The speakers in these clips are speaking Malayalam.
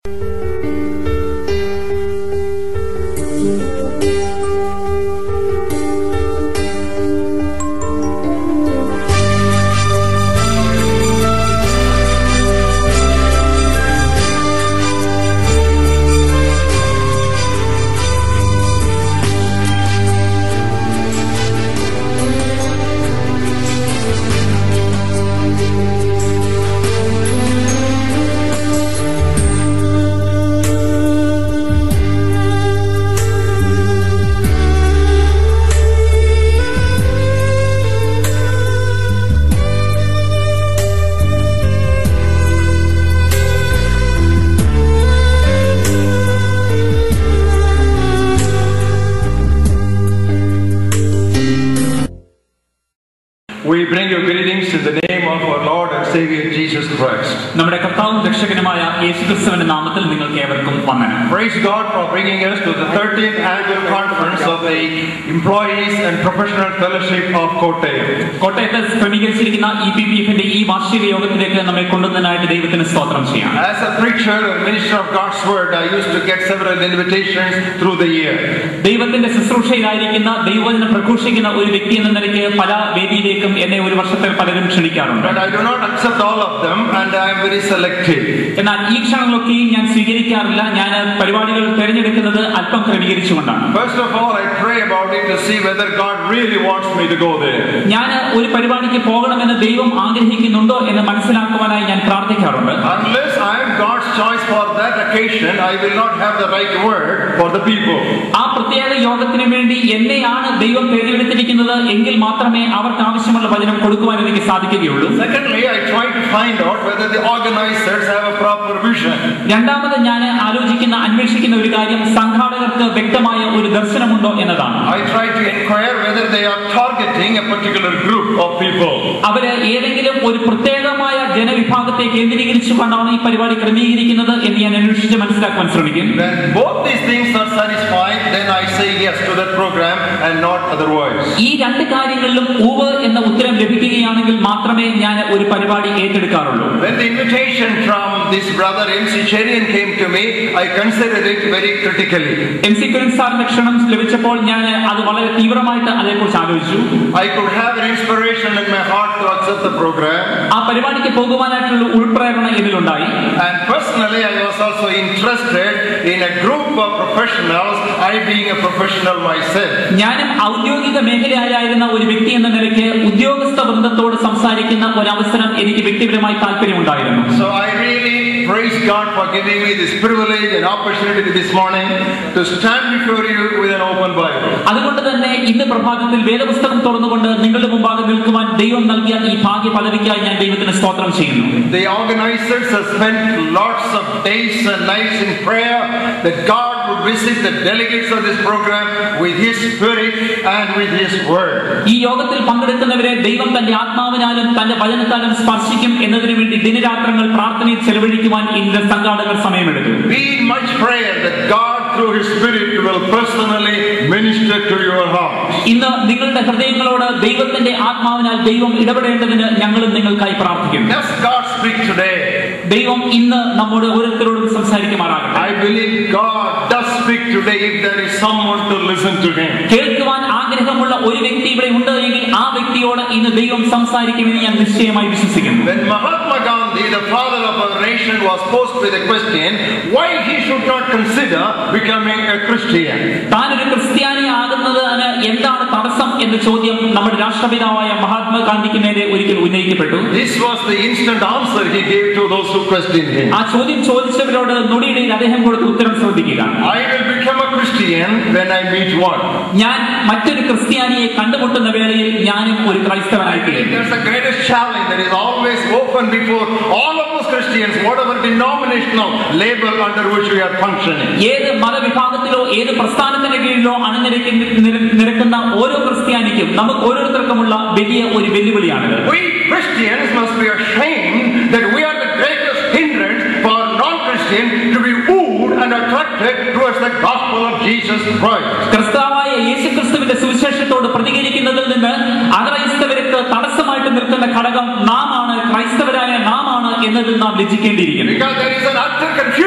We bring you greetings in the name of our Lord and Savior Jesus Christ. നമ്മുടെ കർത്താവും രക്ഷകനുമായ യേശുക്രിസ്തുവിന്റെ നാമത്തിൽ നിങ്ങൾക്ക് ഏവർക്കും വന്ദനം Praise God for bringing us to the 13th annual conference of the Employees and Professional Fellowship of Kottayam. കോട്ടയത്ത് ക്രമീകരിച്ചിരിക്കുന്ന ഇ പി പി എഫിന്റെ ഈ വാർഷിക യോഗത്തിലേക്ക് നമ്മെ കൊണ്ടുവന്നതിനായിട്ട് ദൈവത്തിന് സ്തോത്രം ചെയ്യാം As a preacher and minister of God's word, I used to get several invitations through the year. ദൈവത്തിന്റെ ശുശ്രൂഷയിലായിരിക്കുന്ന ദൈവവചനം പ്രഘോഷിക്കുന്ന ഒരു വ്യക്തി എന്ന നിലയ്ക്ക് പല വേദിയിലേക്കും എന്നെ ഒരു വർഷത്തിൽ പലരും ക്ഷണിക്കാറുണ്ട് But I do not accept all of them and I am very selective. എന്നാൽ ഈ ക്ഷണങ്ങളൊക്കെയും ഞാൻ സ്വീകരിക്കാറില്ല ഞാൻ പരിപാടികൾ തിരഞ്ഞെടുക്കുന്നത് അല്പം ക്രമീകരിച്ചുകൊണ്ടാണ് First of all, I pray about it to see whether God really wants me to go there. ഞാൻ ഒരു പരിപാടിക്ക് പോകണമെന്ന് ദൈവം ആഗ്രഹിക്കുന്നുണ്ടോ എന്ന് മനസ്സിലാക്കുവാനായി ഞാൻ പ്രാർത്ഥിക്കാറുണ്ട് Unless I am God's choice for that occasion, I will not have the right word for the people. ആ പ്രത്യേക യോഗത്തിന് വേണ്ടി എന്നെയാണ് ദൈവം തിരഞ്ഞെടുത്തിരിക്കുന്നത് എങ്കിൽ മാത്രമേ അവർക്ക് ആവശ്യമുള്ള വചനം കൊടുക്കുവാൻ എനിക്ക് സാധിക്കുകയുള്ളൂ Secondly, I try to find out whether the organizers have a proper vision. രണ്ടാമത് ഞാൻ ആലോചിക്കുന്ന അന്വേഷിക്കുന്ന ഒരു കാര്യം സംഘാടകർക്ക് വ്യക്തമായ ഒരു ദർശനമുണ്ടോ എന്നതാണ് I try to inquire whether they are targeting a particular group of people. അവര് ഏതെങ്കിലും ഒരു പ്രത്യേകമായ ജനവിഭാഗത്തെ കേന്ദ്രീകരിച്ചുകൊണ്ടാണ് ഈ പരിപാടി ക്രമീകരിക്കുന്നത് എന്ന് ഞാൻ അന്വേഷിച്ച് മനസ്സിലാക്കുവാൻ ശ്രമിക്കും When both these things are satisfied, then I say yes to that program and not otherwise. ഈ രണ്ട് കാര്യങ്ങളിലും ഊവ് എന്ന ഉത്തരം ലഭിക്കുകയാണെങ്കിൽ മാത്രമേ ഞാൻ ഒരു പരിപാടി ഏറ്റെടുക്കാറുള്ളൂ When the invitation from this brother MC Cherian came to me, I considered it very critically. M C Kuran സാറിന്റെ ക്ഷണം ലഭിച്ചപ്പോൾ ഞാൻ അത് വളരെ തീവ്രമായിട്ട് അതേക്കുറിച്ച് ആലോചിച്ചു I could have an inspiration in my heart to accept the program. ആ പരിപാടിക്ക് പോകുവാനായിട്ടുള്ള ഉൾപ്രേരണ ഇതിലുണ്ടായി And personally, I was also interested in a group of professionals, I being a professional myself. ഞാനും ഔദ്യോഗിക മേഖലയായിരുന്ന ഒരു വ്യക്തി എന്ന നിലയ്ക്ക് ഉദ്യോഗസ്ഥ വൃന്ദത്തോട് സംസാരിക്കുന്ന ഒരു അവസരം എനിക്ക് വ്യക്തിപരമായി താല്പര്യമുണ്ടായിരുന്നു So I really praise God for giving me this privilege and opportunity this morning to stand before you with an open Bible. അതുകൊണ്ട് തന്നെ ഇന്ന് പ്രഭാതത്തിൽ വേദപുസ്തകം തുറന്നുകൊണ്ട് നിങ്ങളുടെ മുമ്പാകെ നിൽക്കുവാൻ ദൈവം നൽകിയ ഈ ഭാഗ്യ പദവിക്കായി ഞാൻ ദൈവത്തിന് സ്തോത്രം ചെയ്യുന്നു The organizers have spent lots of days and nights in prayer that God would visit the delegates of this program with His Spirit and with His Word. ഈ യോഗത്തിൽ പങ്കെടുക്കുന്നവരെ ദൈവം തന്റെ ആത്മാവിനാലും തന്റെ വചനത്താലും സ്പർശിക്കും എന്നതിനു വേണ്ടി ദിനരാത്രങ്ങൾ പ്രാർത്ഥനയിൽ ചെലവഴിക്കുവാൻ ഇന്ന് സംഘാടകർ സമയമെടുത്തു Be in much prayer that God through His Spirit will personally minister to your heart. ഇന്ന് നിങ്ങളുടെ ഹൃദയങ്ങളോട് ദൈവത്തിന്റെ ആത്മാവിനാൽ ദൈവം ഇടപെടേണ്ടതിന് ഞങ്ങളും നിങ്ങൾക്കായി പ്രാർത്ഥിക്കുന്നു Does God speak today? ദൈവം ഇന്ന് നമ്മോട് ഓരോരുത്തരോടും സംസാരിക്കുമാറാകട്ടെ I believe God does speak today if there is someone to listen to Him. കേൾക്കുവാൻ ആഗ്രഹമുള്ള ഒരു വ്യക്തി ഇവിടെ ഉണ്ട് എങ്കിൽ ആ വ്യക്തിയോട് ഇന്ന് ദൈവം സംസാരിക്കുമെന്ന് ഞാൻ നിശ്ചയമായി വിശ്വസിക്കുന്നു When Mahatma Gandhi, the father of our nation, was posed with a question why he should not consider becoming a Christian. താനൊരു ക്രിസ്ത്യാനി ആകുന്നതിന് എന്താണ് തടസ്സം എന്ന ചോദ്യം നമ്മുടെ രാഷ്ട്രപിതാവായ മഹാത്മാഗാന്ധിക്ക് നേരെ ഒരിക്കൽ ഉന്നയിക്കപ്പെട്ടു This was the instant answer he gave to those who questioned him. ആ ചോദ്യം ചോദിച്ചവരോട് നൊടിയിടയിൽ അദ്ദേഹം കൊടുത്ത ഉത്തരം ശ്രദ്ധിക്കുക I will become a Christian when I meet one. ഞാൻ മറ്റൊരു ക്രിസ്ത്യാനിയെ കണ്ടുമുട്ടുന്ന വേളയിൽ ഞാനും ഒരു ക്രൈസ്തവനായി തീരും There's the greatest challenge that is always open before all of us Christians, whatever denominational label under which we are functioning. ഏത് മതവിഭാഗത്തിലോ ഏത് പ്രസ്ഥാനത്തിന്റെ കീഴിലോ അണിനിരക്കി നിര- നിരക്കുന്ന ഓരോ ക്രിസ്ത്യാനിക്കും നമുക്ക് ഓരോരുത്തർക്കുമുള്ള വലിയ ഒരു വെല്ലുവിളിയാണിത് We Christians must be ashamed that we are the greatest hindrance for non-Christians to be wooed and attracted towards the gospel of Jesus Christ. ക്രിസ്താവായ യേശുക്രിസ്തുവിന്റെ സുവിശേഷത്തോട് പ്രതികരിക്കുന്നതിൽ നിന്ന് അക്രൈസ്തവർക്ക് തടസ്സമായിട്ട് നിൽക്കുന്ന ഘടകം നാമാണ് ക്രൈസ്തവരായ നാമാണ് എന്നതിൽ നാം ലജ്ജിക്കേണ്ടിയിരിക്കുന്നു Because there is an utter confusion among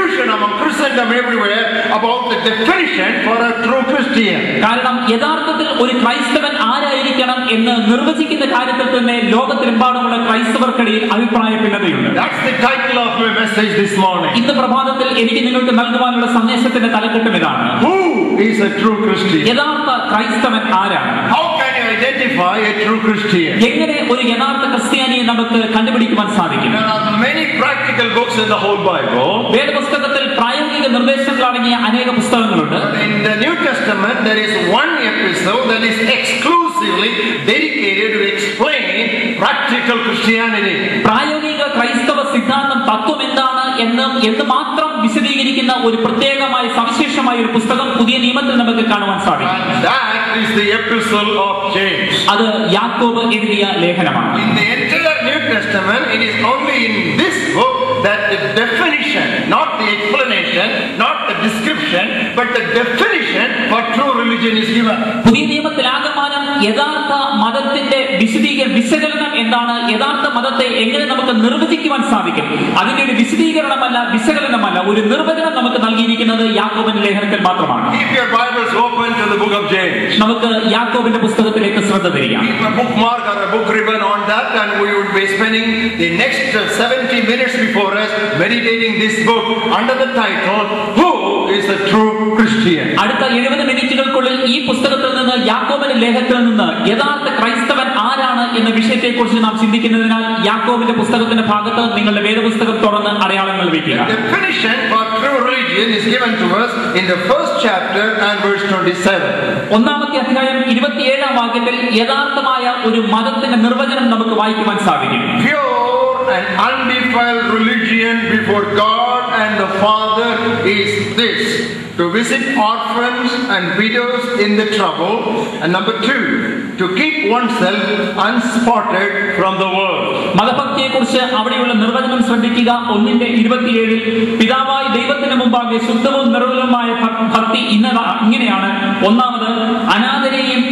from Christendom everywhere about the definition for a true Christian. കാരണം യഥാർത്ഥത്തിൽ ഒരു ക്രൈസ്തവൻ ആരായിരിക്കണം എന്ന് നിർവചിക്കുന്ന കാര്യത്തിൽ തന്നെ ലോകത്തിലെമ്പാടുമുള്ള ക്രൈസ്തവർക്കിടയിൽ അഭിപ്രായ ഭിന്നതയുണ്ട് That's the title of my message this morning. ഇന്ന് പ്രഭാതത്തിൽ എനിക്ക് നിങ്ങൾക്ക് നൽകുവാനുള്ള സന്ദേശത്തിന്റെ തലക്കെട്ടും ഇതാണ് Who is a true Christian? യഥാർത്ഥ ക്രൈസ്തവൻ ആരാണ് How can you identify a true Christian? എങ്ങനെ ഒരു യഥാർത്ഥ ക്രിസ്ത്യാനിയെ നമുക്ക് കണ്ടുപിടിക്കുവാൻ സാധിക്കും There are many practical books in the whole Bible. വേദപുസ്തകത്തിൽ പ്രായോഗിക നിർദ്ദേശങ്ങൾ അടങ്ങിയ അനേക പുസ്തകങ്ങളുണ്ട് But in the New Testament, there is one epistle that is exclusively dedicated to explain practical Christianity. പ്രായോഗിക ക്രൈസ്തവ സിദ്ധാന്തം തത്വം എന്താണ് എന്ന് എന്ന് മാത്രം വിശദീകരിക്കുന്ന ഒരു പ്രത്യേകമായ സവിശേഷമായ ഒരു പുസ്തകം പുതിയ നിയമത്തിൽ നമുക്ക് കാണുവാൻ സാധിക്കും And that is the epistle of James. അത് യാക്കോബ് എഴുതിയ ലേഖനമാണ് In the entire New Testament, it is only in this book that the definition, not the explanation, not the description, but the definition for true religion is given. പുതിയ നിയമത്തിൽ ആകമാനം യഥാർത്ഥ മതത്തിന്റെ വിശദീകര വിശകലനം എന്താണ് യഥാർത്ഥ മതത്തെ എങ്ങനെ നമുക്ക് നിർവചിക്കുവാൻ സാധിക്കും അതിന്റെ ഒരു വിശദീകരണമല്ല വിശകലനമല്ല ഒരു നിർവചനം നമുക്ക് നൽകിയിരിക്കുന്നത് യാക്കോബിന്റെ ലേഖനത്തിൽ മാത്രമാണ് Keep your Bibles open to the book of James. നമുക്ക് യാക്കോബിന്റെ പുസ്തകത്തിലേക്ക് ശ്രദ്ധ തിരിക്കാം Keep a bookmark or a book ribbon on that, and we would be spending the next uh, 70 minutes before us meditating this book under the title, Who is a True Christian? അടുത്ത എഴുപത് മിനിറ്റുകൾക്കുള്ളിൽ ഈ പുസ്തകത്തിൽ നിന്ന് യാക്കോബിന്റെ ലേഖനത്തിൽ നിന്ന് യഥാർത്ഥ ക്രൈസ്തവൻ ആരാണ് എന്ന വിഷയത്തെക്കുറിച്ച് നാം ചിന്തിക്കുന്നതിനാൽ യാക്കോബിന്റെ പുസ്തകത്തിന്റെ ഭാഗത്ത് നിങ്ങളുടെ വേദപുസ്തകം തുറന്ന് അടയാളങ്ങൾ വയ്ക്കുക Definition for true religion is given to us in the first chapter and verse 27. ഒന്നാമത്തെ അധ്യായം ഇരുപത്തിയേഴാം വാക്യത്തിൽ യഥാർത്ഥമായ ഒരു മതത്തിന്റെ നിർവചനം നമുക്ക് വായിക്കുവാൻ സാധിക്കും Pure and undefiled religion before God and the Father is this to visit orphans and widows in the trouble, and number two, to keep oneself unspotted from the world. മതഭക്തിയെക്കുറിച്ച് അവിടെയുള്ള നിർവചനം ശ്രദ്ധിക്കുക ഒന്നിന്റെ ഇരുപത്തിയേഴിൽ പിതാവായ ദൈവത്തിന് മുമ്പാകെ ശുദ്ധവും നിർമ്മലവുമായ ഭ- ഭക്തി ഇന്നതാ ഇങ്ങനെയാണ് ഒന്നാമത് അനാഥരെയും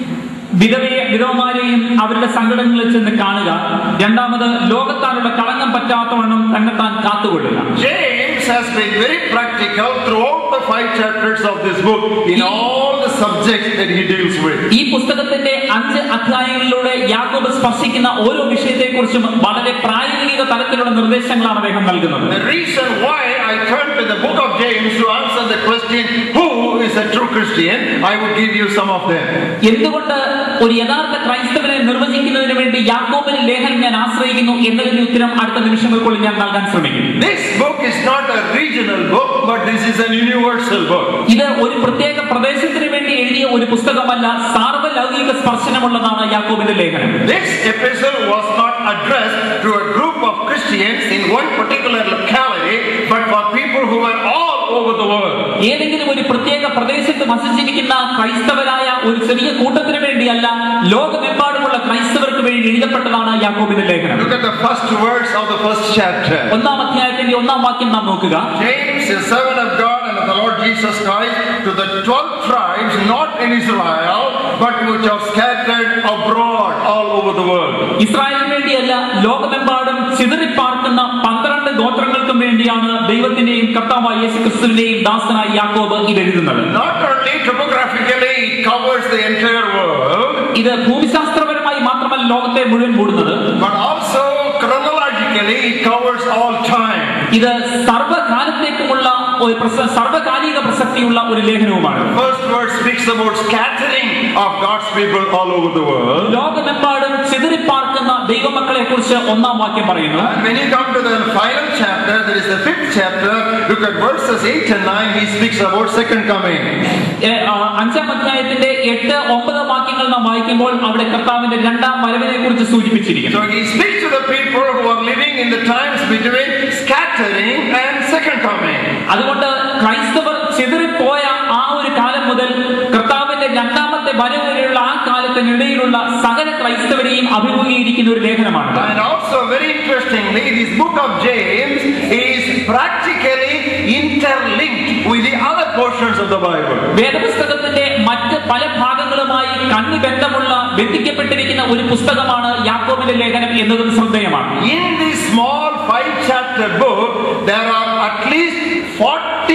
വിധവയെ വിധവമാരെയും അവരുടെ സങ്കടങ്ങളിൽ ചെന്ന് കാണുക രണ്ടാമത് ലോകത്താലുള്ള കളങ്കം പറ്റാത്തവണ്ണം തന്നെത്താൻ കാത്തുകൊള്ളുക James has been very practical throughout the five chapters of this book in all the subjects that he deals with. ഈ പുസ്തകത്തിന്റെ അഞ്ച് അധ്യായങ്ങളിലൂടെ യാക്കോബ് സ്പർശിക്കുന്ന ഓരോ വിഷയത്തെക്കുറിച്ചും വളരെ പ്രായോഗിക തലത്തിലുള്ള നിർദ്ദേശങ്ങളാണ് അദ്ദേഹം നൽകുന്നത് The reason why I turn to the book of James to answer the question, who is a true Christian, I will give you some of them. എന്തുകൊണ്ട് ഒരു യഥാർത്ഥ ക്രൈസ്തവനെ നിർവചിക്കുന്നതിന് വേണ്ടി യാക്കോബിന്റെ ലേഖനം ഞാൻ ആശ്രയിക്കുന്നു എന്നതിന്റെ ഉത്തരം അടുത്ത നിമിഷങ്ങൾക്കുള്ളിൽ ഞാൻ നൽകാൻ ശ്രമിക്കും This book is not a regional book, but this is an universal book. ഇത് ഒരു പ്രത്യേക പ്രദേശത്തിന് വേണ്ടി എഴുതിയ ഒരു പുസ്തകമല്ല സാർവലൗകിക സ്പർശനമുള്ളതാണ് യാക്കോബിന്റെ ലേഖനം This epistle was not addressed to a group of Christians in one particular locality, but for people who were all over the world. ഏതെങ്കിലും ഒരു പ്രത്യേക പ്രദേശത്ത് വസിച്ചിരിക്കുന്ന ക്രൈസ്തവരായ ഒരു ചെറിയ കൂട്ടത്തിന് വേണ്ടിയല്ല ലോകമെമ്പാടുമുള്ള ക്രൈസ്തവർക്ക് വേണ്ടി എഴുതപ്പെട്ടതാണ് യാക്കോബിന്റെ ലേഖനം Look at the first words of the first chapter. ഒന്നാം അധ്യായത്തിന്റെ ഒന്നാം വാക്യം നാം നോക്കുക James, a servant of God and of the Lord Jesus Christ, to the twelve tribes not in Israel, but which are scattered abroad all over the world. ഇസ്രായേലിന് വേണ്ടിയല്ല ലോകമെമ്പാടും ചിതറിപ്പാർക്കുന്ന പന്ത്രണ്ട് ഗോത്രങ്ങൾക്കും വേണ്ടിയാണ് ദൈവത്തിന്റെയും കർത്താവായ യേശു ക്രിസ്തുവിന്റെയും ദാസനായ യാക്കോബ് ഇത് എഴുതുന്നത് Not only topographically, it covers the entire world, ഇത് ഭൂമിശാസ്ത്രപരമായി മാത്രമല്ല ലോകത്തെ മുഴുവൻ മൂടുന്നത് but also chronologically, it covers all time. ഇത് സർവ്വകാലത്തേക്കുമുള്ള ഒരു പ്രസ- സർവ്വകാലിക പ്രസക്തിയുള്ള ഒരു ലേഖനവുമാണ് First verse speaks about scattering of God's people all over the world. ലോകമെമ്പാടും ചിതറിപ്പാർക്കുന്ന ദൈവമക്കളെ കുറിച്ച് ഒന്നാം വാക്യം പറയുന്നു And when you come to the final chapter, that is the fifth chapter, look at verses 8 and 9, he speaks about second coming. ഏ, ആ, അഞ്ചാം അധ്യായത്തിന്റെ എട്ട് ഒമ്പത് വാക്യങ്ങൾ നാം വായിക്കുമ്പോൾ അവിടെ കർത്താവിന്റെ രണ്ടാം വരവിനെ കുറിച്ച് സൂചിപ്പിച്ചിരിക്കുന്നു So he speaks to the people who are living in the times between scattering and second coming. അതുകൊണ്ട് ക്രൈസ്തവർ ചിതറിപ്പോയ ആ ഒരു കാലം മുതൽ കർത്താവിന്റെ രണ്ടാമത്തെ വരവ് വരെയുള്ള ആ കാലത്തിനിടയിലുള്ള സകല ക്രൈസ്തവരെയും അഭിമുഖീകരിക്കുന്ന ഒരു ലേഖനമാണ് And also, very interestingly, this book of James is practically interlinked with the other portions of the Bible. വേദപുസ്തകത്തിന്റെ മറ്റ് പല ഭാഗങ്ങളുമായി കണ്ണു ബന്ധമുള്ള ബന്ധിക്കപ്പെട്ടിരിക്കുന്ന ഒരു പുസ്തകമാണ് യാക്കോബിന്റെ ലേഖനം എന്നതും ശ്രദ്ധേയമാണ് In this small five chapter book, there are at least 40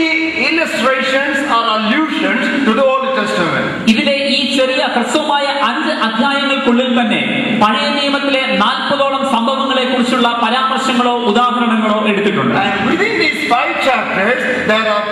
illustrations or allusions to the Old Testament. ഇതിലെ ഈ ചെറിയ ഹ്രസ്വമായ അഞ്ച് അധ്യായങ്ങൾക്കുള്ളിൽ തന്നെ പഴയ നിയമത്തിലെ നാൽപ്പതോളം സംഭവങ്ങളെ കുറിച്ചുള്ള പരാമർശങ്ങളോ ഉദാഹരണങ്ങളോ എടുത്തിട്ടുണ്ട് And within these five chapters, there are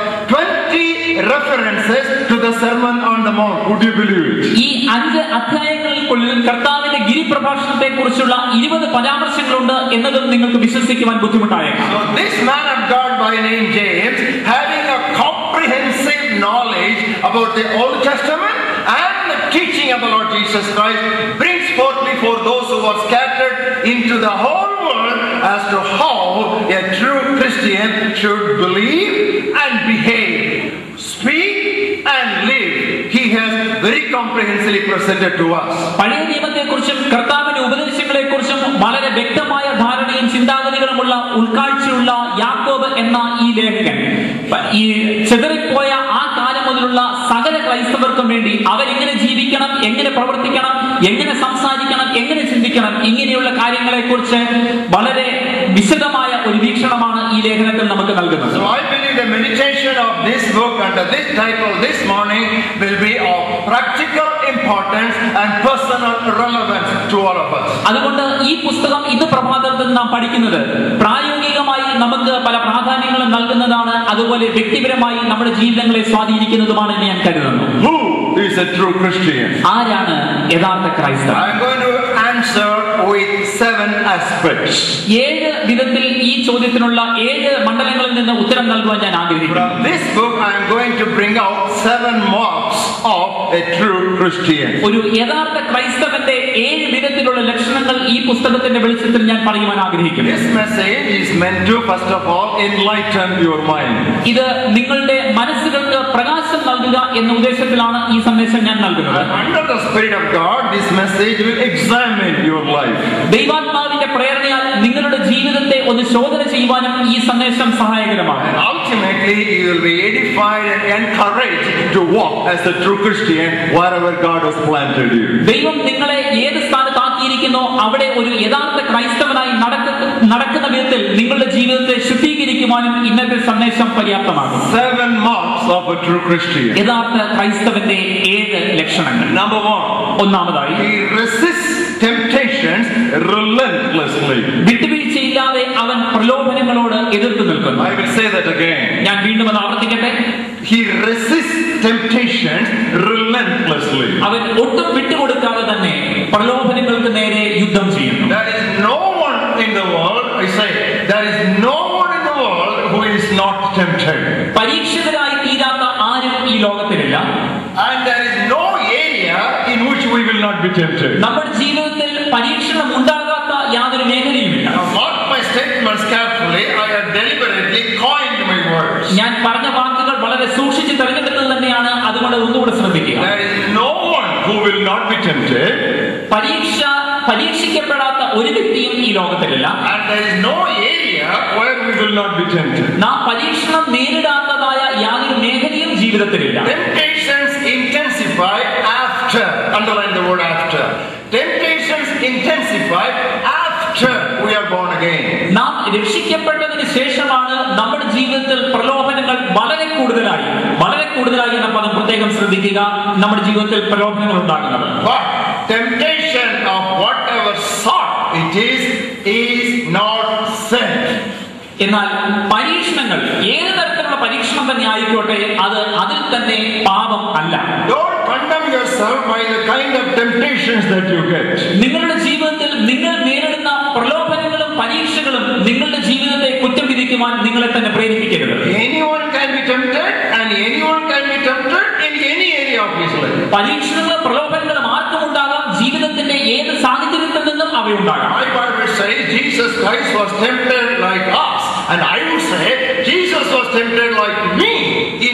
20 references to the Sermon on the Mount. Would you believe it? ഈ അഞ്ച് അധ്യായങ്ങൾക്കുള്ളിൽ കർത്താവിന്റെ ഗിരിപ്രഭാഷണത്തെ കുറിച്ചുള്ള ഇരുപത് പരാമർശങ്ങളുണ്ട് എന്നതും നിങ്ങൾക്ക് വിശ്വസിക്കുവാൻ ബുദ്ധിമുട്ടായേക്കാം So this man of God by name James, having a comprehensive knowledge about the Old Testament and the teaching of the Lord Jesus Christ, brings forth before those who are scattered into the whole world as to how a true Christian should believe and behave, speak and live. He has very comprehensively presented to us. പഴയ നിയമത്തെക്കുറിച്ചും കർത്താവിന്റെ ഉപദേശങ്ങളെക്കുറിച്ചും വളരെ വ്യക്തമായ ധാരണയും ചിന്താഗതികളുമുള്ള ഉൾക്കാഴ്ചയുള്ള യാക്കോബ് എന്ന ഈ ലേഖകൻ പ- ഈ ചെതറിപ്പോയ ആ കാലം മുതലുള്ള സകല ക്രൈസ്തവർക്കും വേണ്ടി അവരെങ്ങനെ ജീവിക്കണം എങ്ങനെ പ്രവർത്തിക്കണം എങ്ങനെ സംസാരിക്കണം എങ്ങനെ ചിന്തിക്കണം ഇങ്ങനെയുള്ള കാര്യങ്ങളെക്കുറിച്ച് വളരെ വിശദമായ ഒരു വീക്ഷണമാണ് ഈ ലേഖനത്തിൽ നമുക്ക് നൽകുന്നത് So I believe the meditation of this book under this title this morning will be of practical importance and personal relevance to all of us. അതുകൊണ്ട് ഈ പുസ്തകം ഇന്ന് പ്രഭാതത്തിൽ നാം പഠിക്കുന്നത് പ്രായോഗികമായി നമുക്ക് പല പ്രാധാന്യങ്ങളും നൽകുന്നതാണ് അതുപോലെ വ്യക്തിപരമായി നമ്മുടെ ജീവിതങ്ങളെ സ്വാധീനിക്കുന്നതുമാണ് എന്ന് ഞാൻ കരുതുന്നു Who is a true Christian? ആരാണ് യഥാർത്ഥ ക്രൈസ്തവൻ I'm going to answer with seven aspects. ഏഴ് വിധത്തിൽ ഈ ചോദ്യത്തിനുള്ള ഏഴ് മണ്ഡലങ്ങളിൽ നിന്ന് ഉത്തരം നൽകുവാൻ ഞാൻ ആഗ്രഹിക്കുന്നു From this book, I'm going to bring out seven marks of a true Christian. ഒരു യഥാർത്ഥ ക്രൈസ്തവന്റെ ഏഴ് വിധത്തിലുള്ള ലക്ഷണങ്ങൾ ഈ പുസ്തകത്തിന്റെ വെളിച്ചത്തിൽ ഞാൻ പറയുവാൻ ആഗ്രഹിക്കുന്നു This message is meant to, first of all, enlighten your mind. ഇത് നിങ്ങളുടെ മനസ്സുകൾക്ക് പ്രകാശം നൽകുക എന്ന ഉദ്ദേശത്തിലാണ് ഈ സന്ദേശം ഞാൻ നൽകുന്നത് And under the Spirit of God, this message will examine your life. ദൈവാത്മാവിന്റെ പ്രേരണയാൽ നിങ്ങളുടെ ജീവിതത്തെ ഒന്ന് ശോധന ചെയ്യുവാനും ഈ സന്ദേശം സഹായകരമാണ് And ultimately, you will be edified and encouraged to walk as a true Christian wherever God has planted you. ദൈവം നിങ്ങളെ ഏത് സ്ഥാനത്താക്കിയിരിക്കുന്നോ അവിടെ ഒരു യഥാർത്ഥ ക്രൈസ്തവനായി നടക്ക- നടക്കുന്ന വിധത്തിൽ നിങ്ങളുടെ ജീവിതത്തെ ശുദ്ധീകരിക്കുവാനും ഇന്നത്തെ സന്ദേശം പര്യാപ്തമാകും Seven marks of a true Christian. യഥാർത്ഥ ക്രൈസ്തവന്റെ ഏഴ് ലക്ഷണങ്ങൾ Number one, ഒന്നാമതായി he resists temptations relentlessly. വിട്ടുവീഴ്ചയില്ലാതെ അവൻ പ്രലോഭനങ്ങളോട് എതിർത്ത് നിൽക്കുന്നു I will say that again. ഞാൻ വീണ്ടും അത് ആവർത്തിക്കട്ടെ He resists temptations relentlessly. അവൻ ഒട്ടും വിട്ടുകൊടുക്കാതെ തന്നെ പ്രലോഭനങ്ങൾക്ക് നേരെ യുദ്ധം ചെയ്യുന്നു There is no one in the world, I say, there is no one in the world who is not tempted. പരീക്ഷിതരായി തീരാത്ത ആരും ഈ ലോകത്തിലില്ല And there is no area in which we will not be tempted. നമ്മുടെ ജീവിതത്തിൽ പരീക്ഷണം ഉണ്ടാകാത്ത യാതൊരു മേഖലയുമില്ല Now, mark my statements carefully. I have deliberately coined my words. ഞാൻ പറഞ്ഞ വാക്കുകൾ വളരെ സൂക്ഷിച്ച് തിരഞ്ഞെടുത്തത് തന്നെയാണ് അതുകൊണ്ട് ഒന്നുകൂടെ ശ്രദ്ധിക്കുക There is no one who will not be tempted, പരീക്ഷ പരീക്ഷിക്കപ്പെടാത്ത ഒരു വ്യക്തിയും ഈ ലോകത്തിലില്ല and there is no area where we will not be tempted. നാം പരീക്ഷണം നേരിടാത്തതായ യാതൊരു മേഖലയും ജീവിതത്തിലില്ല Temptations intensify after. Underline the word after. Temptations intensify after we are born again. നാം രക്ഷിക്കപ്പെട്ടതിന് ശേഷമാണ് നമ്മുടെ ജീവിതത്തിൽ പ്രലോഭനങ്ങൾ വളരെ കൂടുതലായി വളരെ കൂടുതലായി എന്ന പദം പ്രത്യേകം ശ്രദ്ധിക്കുക നമ്മുടെ ജീവിതത്തിൽ പ്രലോഭനങ്ങൾ ഉണ്ടാകുന്നത് But temptation of whatever sort it is, is not sin. എന്നാൽ പരീക്ഷണങ്ങൾ ഏത് തരത്തിലുള്ള പരീക്ഷണം തന്നെ ആയിക്കോട്ടെ അത് അതിൽ തന്നെ പാപം അല്ല Don't condemn yourself by the kind of temptations that you get. നിങ്ങളുടെ ജീവിതത്തിൽ നിങ്ങൾ നേരിടുന്ന പ്രലോഭനങ്ങളും പരീക്ഷകളും നിങ്ങളുടെ ജീവിതത്തെ കുറ്റം വിധിക്കുവാൻ നിങ്ങളെ തന്നെ പ്രേരിപ്പിക്കരുത് Anyone can be tempted and anyone can be tempted in any area of his life. പരീക്ഷണങ്ങളും പ്രലോഭനങ്ങളും ആർക്കും ഉണ്ടാകാം ജീവിതത്തിന്റെ ഏത് സാഹചര്യത്തിൽ നിന്നും അവയുണ്ടാകാം My Bible says Jesus Christ was tempted like us. And I would say Jesus was tempted like me in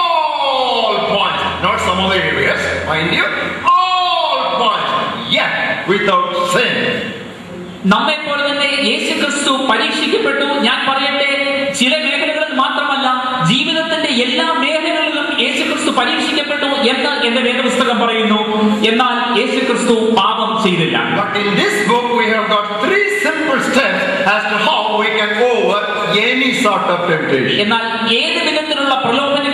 all points. Not some other areas, mind you. All points. Yet without sin. നമ്മെ പോലെ തന്നെ യേശു ക്രിസ്തു പരീക്ഷിക്കപ്പെട്ടു ഞാൻ പറയട്ടെ ചില മേഖലകളിൽ മാത്രമല്ല ജീവിതത്തിന്റെ എല്ലാ മേഖലകളിലും യേശു ക്രിസ്തു പരീക്ഷിക്കപ്പെട്ടു എന്ന് എന്റെ വേദപുസ്തകം പറയുന്നു എന്നാൽ യേശു ക്രിസ്തു പാപം ചെയ്തില്ല But in this book we have got three simple steps as to how we can over any sort of temptation. എന്നാൽ ഏത് വിധത്തിലുള്ള പ്രലോഭനങ്ങളെ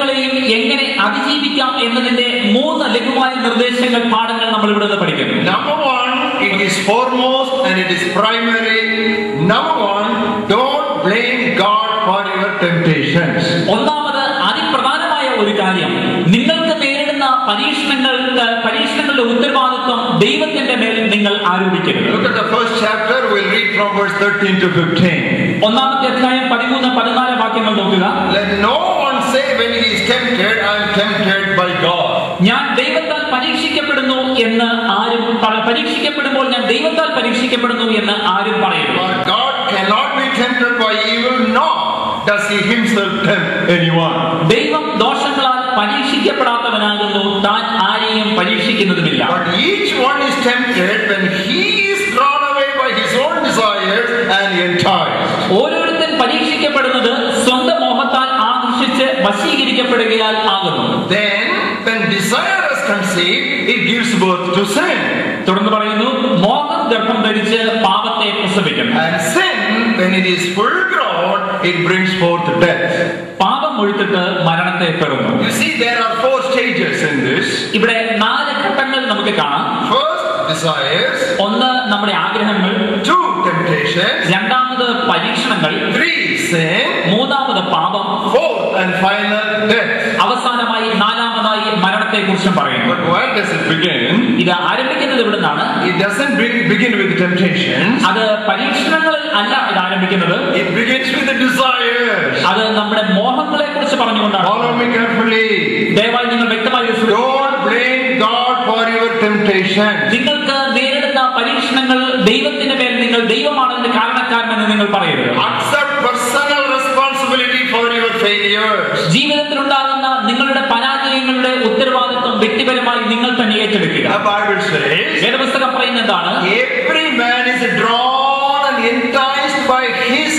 എങ്ങനെ അതിജീവിക്കാം എന്നതിന്റെ മൂന്ന് ലഘുവായ നിർദ്ദേശങ്ങൾ പാഠങ്ങൾ നമ്മൾ ഇവിടെ നിന്ന് പഠിക്കുന്നു Number one, it is foremost and it is primary. Number one, don't blame God for your temptations. ഒന്നാമത് അതിപ്രധാനമായ ഒരു കാര്യം നിങ്ങൾക്ക് നേരിടുന്ന പരീക്ഷണങ്ങൾക്ക് പരീക്ഷണങ്ങളുടെ ഉത്തരവാദിത്വം ദൈവത്തിന്റെ മേൽ നിങ്ങൾ ആരോപിക്കരുത് Look at the first chapter, we'll read from verse 13 to 15. ഒന്നാമത്തെ അധ്യായം പതിമൂന്ന് പതിനാല് വാക്യങ്ങൾ നോക്കുക Let no one say when he is tempted, I am tempted by God. ഞാൻ ദൈവത്താൽ പരീക്ഷിക്കപ്പെടുന്നു എന്ന് ആരും പറ- പരീക്ഷിക്കപ്പെടുമ്പോൾ ഞാൻ ദൈവത്താൽ പരീക്ഷിക്കപ്പെടുന്നു എന്ന് ആരും പറയരുത് For God cannot be tempted by evil, nor does he himself tempt anyone. ദൈവം ദോഷങ്ങളാൽ പരീക്ഷിക്കപ്പെടാത്തവനാകുന്നു താൻ ആരെയും പരീക്ഷിക്കുന്നതുമില്ല But each one is tempted when he is drawn away by his own desires and enticed. ഓരോരുത്തൻ പരീക്ഷിക്കപ്പെടുന്നത് സ്വന്തം മോഹത്താൽ ആകർഷിച്ച് വശീകരിക്കപ്പെടുകയാൽ ആകുന്നു Then, when desire is conceived, it gives birth to sin. തുടർന്ന് പറയുന്നു മോഹം ഗർഭം ധരിച്ച് പാപത്തെ പ്രസവിക്കുന്നു And sin, when it is full grown, it brings forth death. പാപം ഒഴുത്തിട്ട് മരണത്തെ പെറുന്നു You see, there are four stages in this. ഇവിടെ നാല് ഘട്ടങ്ങൾ നമുക്ക് കാണാം First, desires. ഒന്ന് നമ്മുടെ ആഗ്രഹങ്ങൾ Two, temptations. രണ്ടാമത് പരീക്ഷണങ്ങൾ Three, sin. മൂന്നാമത് പാപം Fourth and final, death. അവസാനമായി നാലാമതായി മരണത്തെ കുറിച്ചും പറയുന്നു But where does it begin? ഇത് ആരംഭിക്കുന്നത് ഇവിടെ നിന്നാണ് It doesn't be- begin with temptations. അത് പരീക്ഷണങ്ങളിൽ അല്ല ഇത് ആരംഭിക്കുന്നത് It begins with the desires. അത് നമ്മുടെ മോഹങ്ങളെ കുറിച്ച് പറഞ്ഞുകൊണ്ടാണ് Follow me carefully. ദയവായി നിങ്ങൾ വ്യക്തമായി ഇത് ശ്രദ്ധിക്കുക. Don't blame God for your temptations. നിങ്ങൾക്ക് നേരിടുന്ന പരീക്ഷണങ്ങൾ ദൈവത്തിന്റെ മേൽ നിങ്ങൾ ദൈവമാണെന്ന് കാരണക്കാരനെന്ന് നിങ്ങൾ പറയരുത് Accept personal responsibility for your failures. ജീവിതത്തിൽ ഉണ്ടാകുന്ന നിങ്ങളുടെ പരാജയങ്ങളുടെ ഉത്തരവാദിത്വം വ്യക്തിപരമായി നിങ്ങൾ തന്നെ ഏറ്റെടുക്കുക The Bible says, വേദപുസ്തകം പറയുന്ന എന്താണ് every man is drawn and enticed by his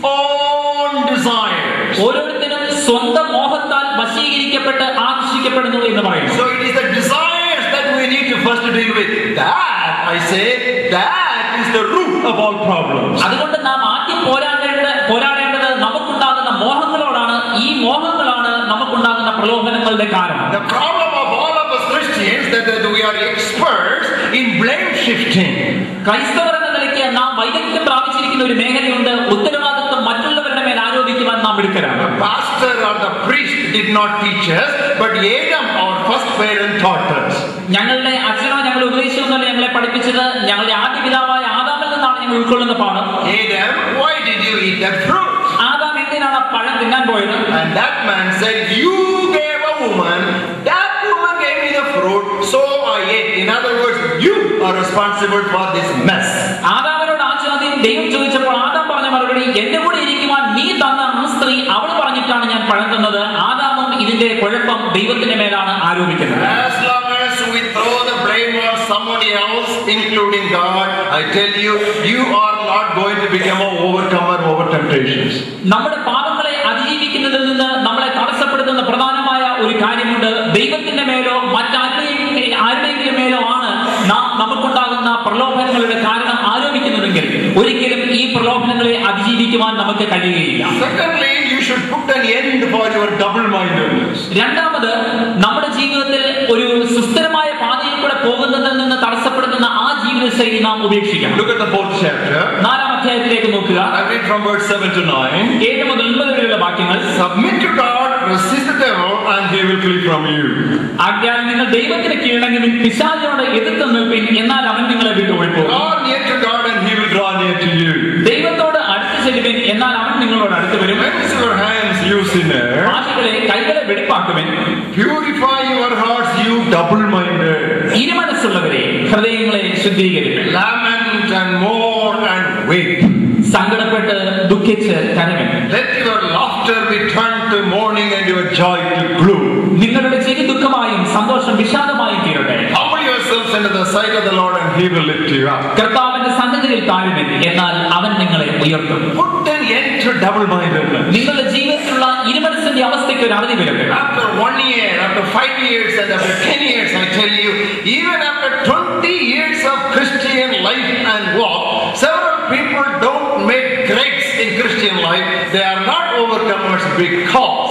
own desires. ഓരോരുത്തരും സ്വന്തം മോഹത്താൽ വശീകരിക്കപ്പെട്ട് ആകർഷിക്കപ്പെടുന്നു എന്ന് പറയുന്നു So it is the desires that we need to first deal with. That, I say, that is the root of all problems. അതുകൊണ്ട് നാം ആദ്യം പോരാടേണ്ട പോരാടേണ്ടത് നമുക്കുണ്ടാകുന്ന മോഹങ്ങളോടാണ് ഈ മോഹങ്ങളാണ് നമുക്കുണ്ടാകുന്ന പ്രലോഭനങ്ങളുടെ കാരണം The problem of all of us Christians that, that we are experts in blame shifting. ക്രൈസ്തവർ എന്ന നിലയ്ക്ക് നാം വൈദഗ്ധ്യം പ്രാപിച്ചിരിക്കുന്ന ഒരു മേഖലയുണ്ട് ഉത്തരവാദിത്വം മറ്റുള്ളവരുടെ മേൽ ആരോപിക്കുവാൻ നാം എടുക്കലാണ് The pastor or the priest did not teach us, but Adam, our first parent, taught us. ഞങ്ങളുടെ അച്ഛനോ ഞങ്ങളുടെ ഉപദേശമൊന്നുമല്ല ഞങ്ങളെ പഠിപ്പിച്ചത് ഞങ്ങളുടെ ആദ്യ പിതാവായ ആദാമിൽ നിന്നാണ് ഞങ്ങൾ ഉൾക്കൊള്ളുന്ന പാഠം Adam, why did you eat that fruit? Adam എന്തിനാണ് ആ പഴം തിന്നാൻ പോയത് And that man said, You gave a woman, that woman gave me the fruit, so I ate. In other words, you are responsible for this mess. ആദാമിനോട് ആ ചോദ്യം ദൈവം ചോദിച്ചപ്പോൾ ആദാം പറഞ്ഞ മറുപടി എന്റെ കൂടെ ഇരിക്കുവാൻ നീ തന്ന ആ സ്ത്രീ അവൾ പറഞ്ഞിട്ടാണ് ഞാൻ പഴം തന്നത് ആദാമും ഇതിന്റെ കുഴപ്പം ദൈവത്തിന്റെ മേലാണ് ആരോപിക്കുന്നത് As long as we throw the blame on somebody else, including God, I tell you, you are not going to become an overcomer over temptations. നമ്മുടെ പാപങ്ങളെ അതിജീവിക്കുന്നതിൽ നിന്ന് നമ്മളെ തടസ്സപ്പെടുത്തുന്ന പ്രധാനമായ ഒരു കാര്യമുണ്ട് ദൈവത്തിന്റെ മേലോ മറ്റാരുടെയും ആരുടെയെങ്കിലും മേലോ ആണ് നാം നമുക്കുണ്ടാകുന്ന പ്രലോഭനങ്ങളുടെ കാരണം ആരോപിക്കുന്നതെങ്കിൽ ഒരിക്കലും ഈ പ്രലോഭനങ്ങളെ അതിജീവിക്കുവാൻ നമുക്ക് കഴിയുകയില്ല Secondly, you should put an end for your double-mindedness. രണ്ടാമത് നമ്മുടെ ജീവിതത്തിൽ ഒരു സുസ്ഥിരമായ പാതയിൽ കൂടെ പോകുന്നതിൽ നിന്ന് തടസ്സപ്പെടുത്തുന്ന ആ ജീവിതശൈലി നാം ഉപേക്ഷിക്കണം Look at the fourth chapter. നാലാം അധ്യായത്തിലേക്ക് നോക്കുക I read from verse 7 to 9. ഏഴ് മുതൽ ഒൻപത് വരെയുള്ള വാക്യങ്ങൾ Submit to God, resist the devil, and he will flee from you. ആജ്ഞാൽ നിങ്ങൾ ദൈവത്തിന് കീഴടങ്ങുവിൻ പിശാചിനോട് എതിർത്ത് നിൽപ്പിൻ എന്നാൽ അവൻ നിങ്ങളെ വിട്ടു ഓടിപ്പോകും Draw near to God, and he will draw near to you. ദൈവത്തോട് അടുത്ത് ചെല്ലുവിൻ എന്നാൽ അവൻ നിങ്ങളോട് അടുത്ത് വരും Cleanse your hands, you sinner. ഭാഷകളെ കൈകളെ വെടിപ്പാക്കുവിൻ Purify your hearts, you double-minded. ഇരുമനസ്സുള്ളവരെ ഹൃദയങ്ങളെ ശുദ്ധീകരിപ്പിൻ Lament and mourn and weep. സങ്കടപ്പെട്ട് ദുഃഖിച്ച് കരവിൻ Let your laughter be turned to mourning and your joy to gloom. നിങ്ങളുടെ ചിരി ദുഃഖമായും സന്തോഷം വിഷാദമായും തീരട്ടെ Humble yourselves under the sight of the Lord, and he will lift you up. കർത്താവിന്റെ സന്നദ്ധയിൽ താഴുവിൻ എന്നാൽ അവൻ നിങ്ങളെ ഉയർത്തും Put an end to double-mindedness. നിങ്ങളുടെ ജീവിതത്തിലുള്ള ഇരുമനസ്സിന്റെ അവസ്ഥയ്ക്ക് ഒരു അറുതി വരട്ടെ After one year, after five years, and after ten years, I tell you, even after 20 years of Christian life and walk, several people don't make grades in Christian life. They are not overcomers because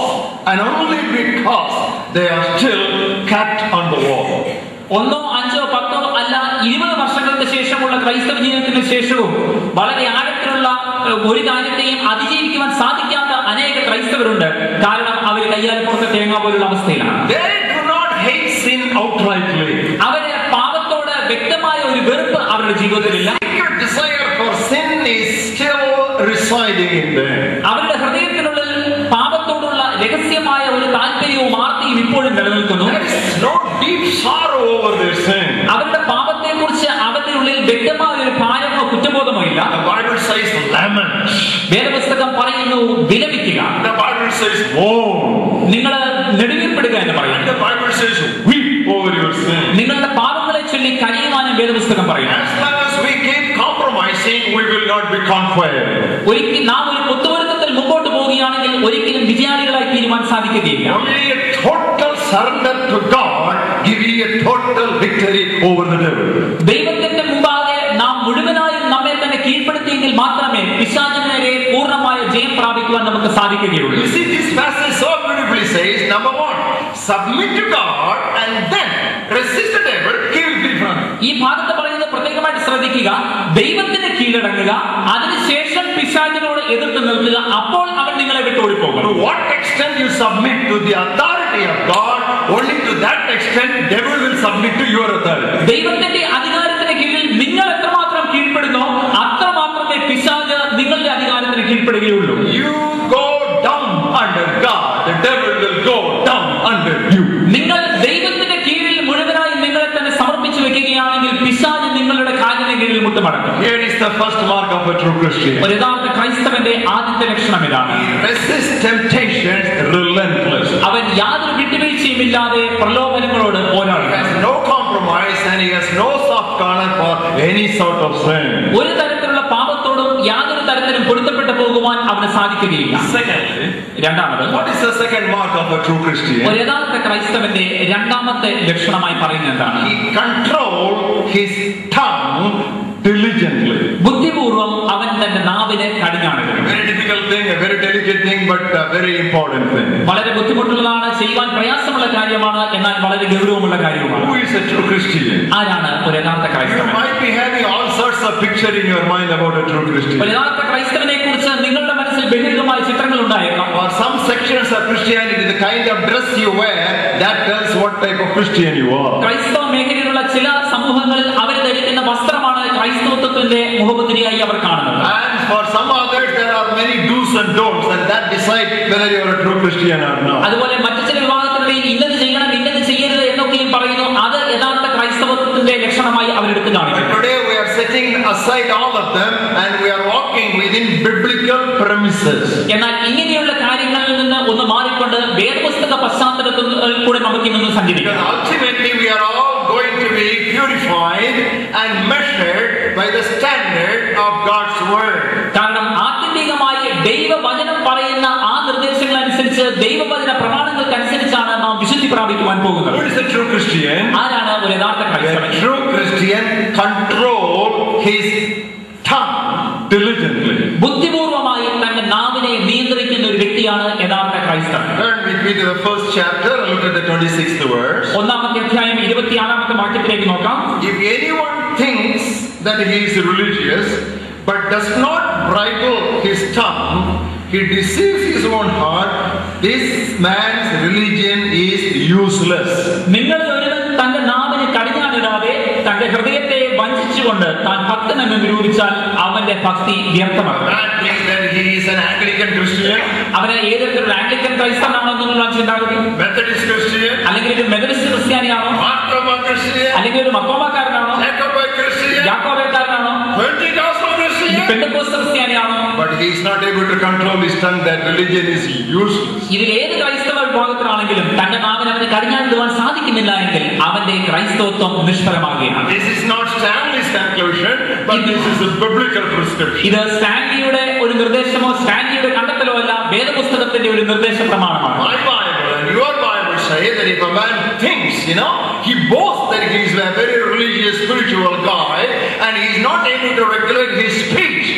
and only because they are still kept on the wall. ഒന്നോ അഞ്ചോ പത്തോ അല്ല ഇരുപത് വർഷങ്ങൾക്ക് ശേഷമുള്ള ക്രൈസ്തവ ജീവിതത്തിന് ശേഷവും വളരെ ആഴത്തിലുള്ള ഏഹ്, ഒരു കാര്യത്തെയും അതിജീവിക്കുവാൻ സാധിക്കാത്ത അനേക ക്രൈസ്തവരുണ്ട് കാരണം അവർ കയ്യാൽ പുറത്തെ തേങ്ങ പോലുള്ള അവസ്ഥയിലാണ് They do not hate sin outrightly. അവര് പാപത്തോട് വ്യക്തമായ ഒരു വെറുപ്പ് അവരുടെ ജീവിതത്തിലില്ല Your desire for sin is still residing in them. അവരുടെ ഹൃദയത്തിനുള്ളിൽ പാപത്തോടുള്ള രഹസ്യമായ ഒരു താല്പര്യവും ആർത്തിയും ഇപ്പോഴും നിലനിൽക്കുന്നു There is no deep sorrow over their sin. അവരുടെ പാപത്തെ കുറിച്ച് അവരുടെ ഉള്ളിൽ വ്യക്തമായ ഒരു ഭാരമോ കുറ്റബോധമോ ഇല്ല The Bible says lament. വേദപുസ്തകം പറയുന്നു വിലപിക്കുക The Bible says mourn. നിങ്ങൾ നെടുവീർപ്പെടുക എന്ന് And പറയുന്നു the Bible says weep over your sin. നിങ്ങളുടെ പാപങ്ങളെ ചൊല്ലി കരയുവാനും വേദപുസ്തകം പറയുന്നു As long as we keep compromising, we will not be conquered. ഒരിക്കൽ നാം ഒരു പൊത്തുവരുത്തത്തിൽ മുമ്പോട്ട് പോവുകയാണെങ്കിൽ ഒരിക്കലും വിജയാളികളായി തീരുവാൻ സാധിക്കുകയില്ല Only a total surrender to God give you a total victory over the devil. ദൈവത്തിന്റെ മുമ്പാകെ നാം മുഴുവനായും നമ്മെ തന്നെ കീഴ്പ്പെടുത്തിയെങ്കിൽ മാത്രമേ പിശാചിനെതിരെ പൂർണ്ണമായ ജയം പ്രാപിക്കുവാൻ നമുക്ക് സാധിക്കുകയുള്ളൂ You see, this passage so beautifully says, number one, submit to God and then resist the devil, he will flee from you. ഈ ഭാഗത്ത് പറയുന്നത് പ്രത്യേകമായിട്ട് ശ്രദ്ധിക്കുക ദൈവത്തിന് കീഴടങ്ങുക അതിനുശേഷം പിശാചിനോട് എതിർത്ത് നിൽക്കുക അപ്പോൾ അവൻ നിങ്ങളെ വിട്ട് ഓടിപ്പോകും To what extent you submit to the authority of God, only to that extent devil will submit to your authority. ദൈവത്തിന്റെ അധികാരത്തിന് കീഴിൽ നിങ്ങൾ എത്രമാത്രം കീഴ്പ്പെടുന്നോ അത്രമാത്രമേ പിശാജ് നിങ്ങളുടെ അധികാരത്തിന് കീഴ്പ്പെടുകയുള്ളൂ You go down under God, the devil will go down under you. നിങ്ങൾ ദൈവത്തിന്റെ കീഴിൽ മുഴുവനായി നിങ്ങളെ തന്നെ സമർപ്പിച്ചു വെക്കുകയാണെങ്കിൽ പിശാജ് നിങ്ങളുടെ കാലിന് കീഴിൽ മുട്ടുമടക്കും Here is the first mark of a true Christian. ഒരു യഥാർത്ഥ ക്രൈസ്തവന്റെ ആദ്യത്തെ ലക്ഷണം ഇതാണ് He resists temptations relentlessly. അവൻ യാതൊരു വിട്ടുവീഴ്ചയുമില്ലാതെ പ്രലോഭനങ്ങളോട് He പോരാടും has no compromise and he has no soft corner for any sort of sin. ഒരു തരത്തിലുള്ള പാപത്തോടും യാതൊരു തരത്തിലും പൊരുത്തപ്പെട്ടു പോകുവാൻ അവന് സാധിക്കുകയില്ല Secondly, രണ്ടാമത് what is the second mark of a true ഒരു Christian? യഥാർത്ഥ ക്രൈസ്തവന്റെ രണ്ടാമത്തെ ലക്ഷണമായി പറയുന്നത് എന്താണ് He controls his tongue diligently. ബുദ്ധിപൂർവം അവൻ തന്റെ നാവിനെ കടിഞ്ഞാണിടും Very difficult thing, a very delicate thing, but a very important thing. വളരെ ബുദ്ധിമുട്ടുള്ളതാണ് ചെയ്യുവാൻ പ്രയാസമുള്ള കാര്യമാണ് എന്നാൽ വളരെ ഗൗരവമുള്ള കാര്യവുമാണ് Who is a true Christian? ആരാണ് ഒരു യഥാർത്ഥ You ക്രൈസ്തവൻ might be having all sorts of picture in your mind about a true ഒരു Christian. യഥാർത്ഥ ക്രൈസ്തവനെ കുറിച്ച് നിങ്ങളുടെ മനസ്സിൽ ബഹിർഗമായ ചിത്രങ്ങൾ ഉണ്ടായേക്കാം For some sections of Christianity, the kind of dress you wear, that tells what type of Christian you are. ക്രൈസ്തവ മേഖലയിലുള്ള ചില സമൂഹങ്ങളിൽ അവർ ധരിക്കുന്ന വസ്ത്രമാണ് ക്രൈസ്തവത്വത്തിന്റെ മുഖമുദ്രയായി അവർ കാണുന്നത് And for some others, there are many do's and don'ts, and that decide whether you are a true Christian or not. അതുപോലെ മറ്റു ചില വിഭാഗത്തിനുള്ളിൽ ഇന്നത് ചെയ്യണം ഇന്നത് ചെയ്യരുത് എന്നൊക്കെയും പറയുന്നു അത് യഥാർത്ഥ ക്രൈസ്തവത്വത്തിന്റെ ലക്ഷണമായി അവരെടുത്ത് But കാണിക്കും today we are setting aside all of them and we are walking within biblical premises. എന്നാൽ ഇങ്ങനെയുള്ള കാര്യങ്ങളിൽ നിന്ന് ഒന്ന് മാറിക്കൊണ്ട് വേദപുസ്തക പശ്ചാത്തലത്തിൽ കൂടെ നമുക്ക് ഇന്നൊന്ന് Because സഞ്ചരിക്കാം ultimately we are all going to be purified and measured by the standard of God's word. കാരണം ആത്യന്തികമായി ദൈവവചനം പറയുന്ന ആ നിർദ്ദേശങ്ങൾ അനുസരിച്ച് ദൈവവചന പ്രമാണങ്ങൾക്ക് അനുസരിച്ചാണ് നാം വിശുദ്ധി പ്രാപിക്കുവാൻ പോകുന്നത് Who is a true Christian? ആരാണ് ഒരു യഥാർത്ഥ ക്രൈസ്തവൻ A true Christian control his tongue diligently. ബുദ്ധിപൂർവമായി തന്റെ നാവിനെ നിയന്ത്രിക്കുന്ന ഒരു വ്യക്തിയാണ് യഥാർത്ഥ ക്രൈസ്തവൻ Turn with me to the first chapter and look at the 26th verse. ഒന്നാമത്തെ അധ്യായം ഇരുപത്തിയാറാമത്തെ വാക്യത്തിലേക്ക് നോക്കാം If anyone thinks that he is religious but does not bridle his tongue, he deceives his own heart. This man's religion is useless. നിങ്ങളിൽ ഒരുവൻ തന്റെ നാവിന് കടിഞ്ഞാണിടാതെ തന്റെ ഹൃദയത്തെ വഞ്ചിച്ചുകൊണ്ട് താൻ ഭക്തനെന്ന് നിരൂപിച്ചാൽ അവന്റെ ഭക്തി വ്യർത്ഥമാണ് Man thinks that he is an Anglican Christian, അവന് ഏതൊരു ആംഗ്ലിക്കൻ ക്രൈസ്തവനാണോ എന്നുള്ള ചിന്താഗതി Methodist Christian, അല്ലെങ്കിൽ ഒരു മെതഡിസ്റ്റ് ക്രിസ്ത്യാനിയാണോ Martha Christian, അല്ലെങ്കിൽ ഒരു മക്കോമാക്കാരനാണോ Jacobite Christian, യാക്കോബേക്കാരനാണോ Pentecostal Christian. Pentecost ക്രിസ്ത്യാനിയാണോ But he is not able to control his tongue. That religion is useless. ഇതിൽ ഏത് ക്രൈസ്തവ വിഭാഗത്തിലാണെങ്കിലും തന്റെ നാവിന് അവന് കടിഞ്ഞാണിടുവാൻ സാധിക്കുന്നില്ല എങ്കിൽ അവന്റെ ക്രൈസ്തവത്വം നിഷ്ഫലമാകുകയാണ് This is not Stanley's conclusion, but this is a biblical prescription. ഇത് സ്റ്റാൻലിയുടെ ഒരു നിർദ്ദേശമോ സ്റ്റാൻലിയുടെ കണ്ടെത്തലോ അല്ല വേദപുസ്തകത്തിന്റെ ഒരു നിർദ്ദേശ പ്രമാണമാണ് My Bible and your Bible say that if a man thinks, you know, he boasts that he is a very religious, spiritual guy, and he is not able to regulate his speech,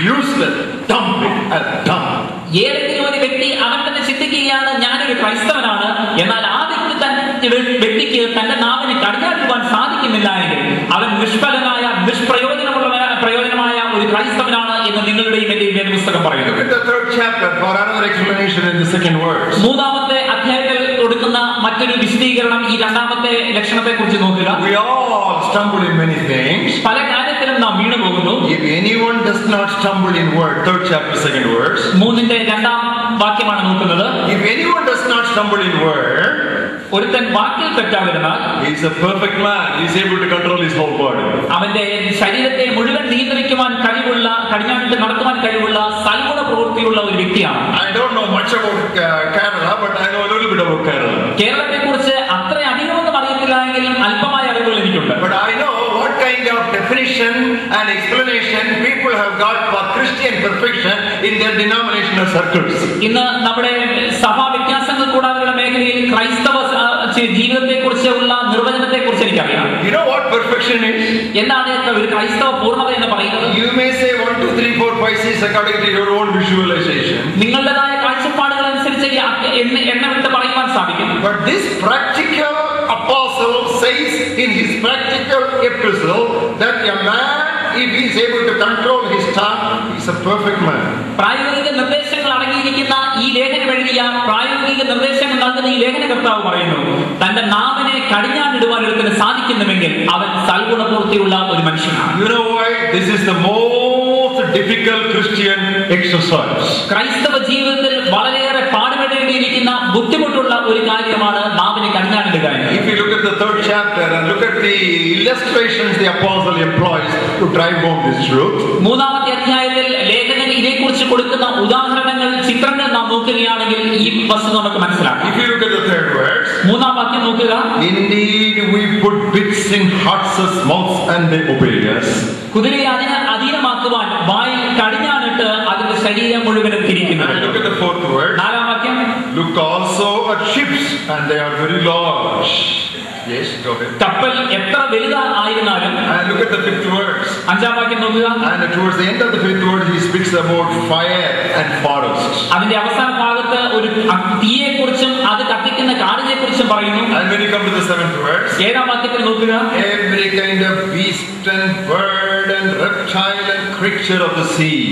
useless. Dump it as dump. ഏതെങ്കിലും ഒരു വ്യക്തി അവൻ തന്നെ ചിന്തിക്കുകയാണ് ഞാനൊരു ക്രൈസ്തവനാണ് എന്നാൽ ആ വ്യക്തി തന്നെ വ്യക്തിക്ക് തന്റെ നാവിന് കടിഞ്ഞാടുവാൻ സാധിക്കുന്നില്ല എങ്കിൽ അവൻ നിഷ്ഫലനായ നിഷ്പ്രയോജനമുള്ള പ്രയോജനമായ ഒരു ക്രൈസ്തവനാണ് എന്ന് നിങ്ങളുടെയും എന്റെയും വേദപുസ്തകം പറയുന്നു Look at the third chapter for another explanation in the second verse. മൂന്നാമത്തെ അധ്യായത്തിൽ കൊടുക്കുന്ന മറ്റൊരു വിശദീകരണം ഈ രണ്ടാമത്തെ ലക്ഷണത്തെ കുറിച്ച് നോക്കുക We all stumble in many things. പല കാര്യത്തിലും നാം വീണു പോകുന്നു If anyone does not stumble in word, third chapter, second verse. മൂന്നിന്റെ രണ്ടാം വാക്യമാണ് നോക്കുന്നത് If anyone does not stumble in word, ഒരുത്തൻ വാക്കിൽ തെറ്റാതിരുന്നാൽ he is a perfect man. He is able to control his whole body. അവന്റെ ശരീരത്തെ മുഴുവൻ നിയന്ത്രിക്കുവാൻ കഴിവുള്ള കടിഞ്ഞാണിട്ട് നടത്തുവാൻ കഴിവുള്ള സൽഗുണ പ്രവൃത്തിയുള്ള ഒരു വ്യക്തിയാണ് I don't know much about uh, Kerala, but I know a little bit about Kerala. കേരളത്തെ കുറിച്ച് അത്ര അധികമൊന്നും അറിയത്തില്ല എങ്കിലും അല്പമായ അറിവുകൾ എനിക്കുണ്ട് But I know what kind of definition and explanation people have got for Christian perfection in their denominational circles. ഇന്ന് നമ്മുടെ സഭാ വ്യത്യാസങ്ങൾ കൂടാതെയുള്ള മേഖലയിൽ ക്രൈസ്തവ ജീവിതത്തെ കുറിച്ചുള്ള നിർവചനത്തെ കുറിച്ച് എനിക്കറിയാം You know what perfection is? എന്താണ് ഒരു ക്രൈസ്തവ പൂർണ്ണത എന്ന് പറയുന്നത് You may say 1, 2, 3, 4, 5, 6 according to your own visualization. നിങ്ങളുടേതായ കാഴ്ചപ്പാടുകൾ അനുസരിച്ച് ഈ അ- എണ്ണ- എണ്ണമിട്ട് പറയുവാൻ സാധിക്കും But this practical apostle says in his practical epistle that a man, if he is able to control his tongue, is a perfect man. പ്രായോഗിക നിർദ്ദേശങ്ങൾ അടങ്ങിയിരിക്കുന്ന ഈ ലേഖനം എഴുതിയ പ്രായോഗിക നിർദ്ദേശങ്ങൾ നൽകുന്ന ഈ ലേഖനകർത്താവ് പറയുന്നു തന്റെ നാവിനെ കടിഞ്ഞാണിടുവാൻ ഒരുത്തിന് സാധിക്കുന്നുവെങ്കിൽ അവൻ സൽഗുണപൂർത്തിയുള്ള ഒരു മനുഷ്യനാണ് You know why? This is the most difficult Christian exercise. ക്രൈസ്തവ ജീവിതത്തിൽ വളരെയേറെ പാടുപെടേണ്ടിയിരിക്കുന്ന ബുദ്ധിമുട്ടുള്ള ഒരു കാര്യമാണ് നാവിനെ കടിഞ്ഞാണിടുക എന്നത്. If you look at the third chapter and look at the illustrations the apostle employs to drive home this truth, മൂന്നാമത്തെ അധ്യായത്തിൽ ലേഖകൻ ഇതേക്കുറിച്ച് കൊടുക്കുന്ന ഉദാഹരണങ്ങൾ ചിത്രങ്ങൾ നാം നോക്കുകയാണെങ്കിൽ ഈ വസ്തുത നമുക്ക് മനസ്സിലാക്കാം if you look at the third verse, മൂന്നാം വാക്യം നോക്കുക indeed we put bits in horses' mouths and they obey us. കുതിരയെ അതിന് അധീനമാക്കുവാൻ വായിൽ കടിഞ്ഞാണിട്ട് അതിന്റെ ശരീരം മുഴുവനും തിരിക്കുന്നത് And look at the fourth verse. നാലാം വാക്യം Look also at ships, and they are very large. Yes, go ahead. കപ്പൽ എത്ര വലുത ആയിരുന്നാലും And look at the fifth verse. അഞ്ചാം വാക്യം നോക്കുക And towards the end of the fifth verse, he speaks about fire and forest. അതിന്റെ അവസാന ഭാഗത്ത് ഒരു തീയെ കുറിച്ചും അത് കത്തിക്കുന്ന കാടിനെ കുറിച്ചും പറയുന്നു And when you come to the seventh verse, ഏഴാം വാക്യത്തിൽ നോക്കുക every kind of beast and bird and reptile and creature of the sea.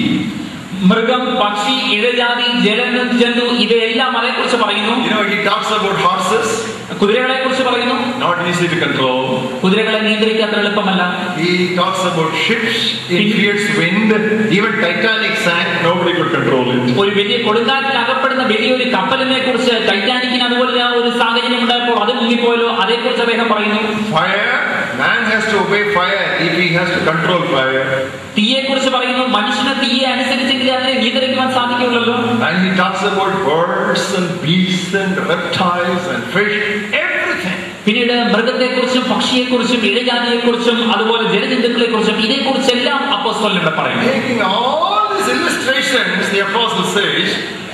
മൃഗം പക്ഷി ഇഴജാതി ജലജന്തു ജന്തു ഇവയെല്ലാം അതേക്കുറിച്ച് പറയുന്നു You know, he talks about horses, കുതിരകളെ കുറിച്ച് പറയുന്നു not easy to control. കുതിരകളെ നിയന്ത്രിക്കാൻ അത്ര എളുപ്പമല്ല He talks about ships in fierce wind. Even Titanic sank, nobody could control it. ഒരു വലിയ കൊടുങ്കാറ്റിൽ അകപ്പെടുന്ന വലിയൊരു കപ്പലിനെ കുറിച്ച് ടൈറ്റാനിക്കിന് അതുപോലെ ഒരു സാഹചര്യം ഉണ്ടായപ്പോൾ അത് മുങ്ങിപ്പോയല്ലോ അതേക്കുറിച്ച് അദ്ദേഹം പറയുന്നു Fire, man has to obey fire if he has to control fire. തീയെ കുറിച്ച് പറയുന്നു മനുഷ്യന് തീയെ അനുസരിച്ചെങ്കിൽ അതിനെ നിയന്ത്രിക്കുവാൻ സാധിക്കുള്ളൂ And he talks about birds and beasts and reptiles and fish, everything. പിന്നീട് മൃഗത്തെക്കുറിച്ചും പക്ഷിയെക്കുറിച്ചും ഇഴജാതിയെക്കുറിച്ചും അതുപോലെ ജലജന്തുക്കളെ കുറിച്ചും ഇതേക്കുറിച്ചെല്ലാം അപ്പോസ്തലനിവിടെ പറയുന്നു Taking all these illustrations, the apostle says,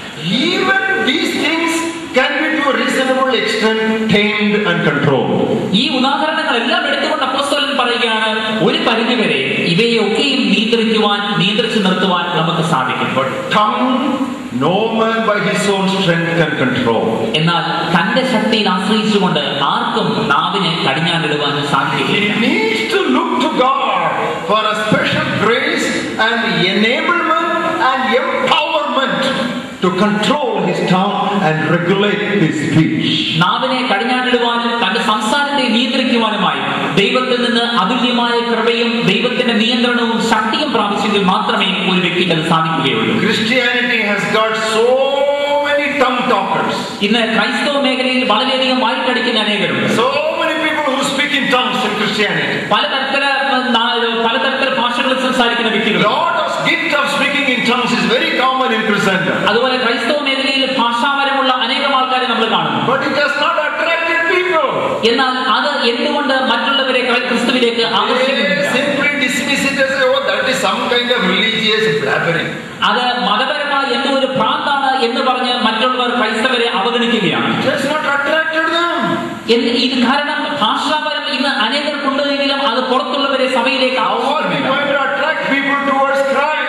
even these things can be to a reasonable extent tamed and controlled. ഈ ഉദാഹരണങ്ങളെല്ലാം എടുത്തുകൊണ്ട് അപ്പോസ്തലൻ പറയുകയാണ് ഒരു പരിധിവരെ ഇവയൊക്കെയും നിയന്ത്രിക്കുവാൻ നിയന്ത്രിച്ചു നിർത്തുവാൻ നമുക്ക് സാധിക്കും But tongue, no man by his own strength can control. എന്നാൽ തന്റെ ശക്തിയിൽ ആശ്രയിച്ചുകൊണ്ട് ആർക്കും നാവിനെ കടിഞ്ഞാണിടുവാൻ സാധിക്കില്ല He needs to look to God for a special grace and enablement and empowerment to control his tongue and regulate his speech. നാവിനെ കടിഞ്ഞാണിടുവാനും തന്റെ സംസാരത്തെ നിയന്ത്രിക്കുവാനുമായി ദൈവത്തിൽ നിന്ന് അതുല്യമായ കൃപയും ദൈവത്തിന്റെ നിയന്ത്രണവും ശക്തിയും പ്രാപിച്ചെങ്കിൽ മാത്രമേ ഒരു വ്യക്തിക്ക് അത് സാധിക്കുകയുള്ളൂ Christianity has got so many tongue talkers, ഇന്ന് ക്രൈസ്തവ മേഖലയിൽ വളരെയധികം വായിക്കടിക്കുന്ന അനേകരുണ്ട് so many people who speak in tongues in Christianity. പലതരത്തില പലതരത്തില ഭാഷകളിൽ സംസാരിക്കുന്ന വ്യക്തികൾ Lord's gift of speaking in tongues is very common in Christendom, അതുപോലെ ക്രൈസ്തവ മേഖലയിൽ ഭാഷാപരമുള്ള അനേകം ആൾക്കാരെ നമ്മൾ കാണുന്നു but it has not attracted people. എന്നാൽ അത് എന്തുകൊണ്ട് മറ്റുള്ളവരെ ക്രൈ- ക്രിസ്തുവിലേക്ക് They ആകർഷിക്കുന്നില്ല simply dismiss it as oh, that is some kind of religious blabbering. അത് മതപരമായ എന്തോ ഒരു ഭ്രാന്താണ് എന്ന് പറഞ്ഞ് മറ്റുള്ളവർ ക്രൈസ്തവരെ അവഗണിക്കുകയാണ് It has not attracted them. എന്ന് ഇത് കാരണം ഭാഷാപരം ഇന്ന് അനേകർക്കുണ്ട് എങ്കിലും അത് പുറത്തുള്ളവരെ സഭയിലേക്ക് How are we ആകർഷിക്കുന്നില്ല going to attract people towards Christ?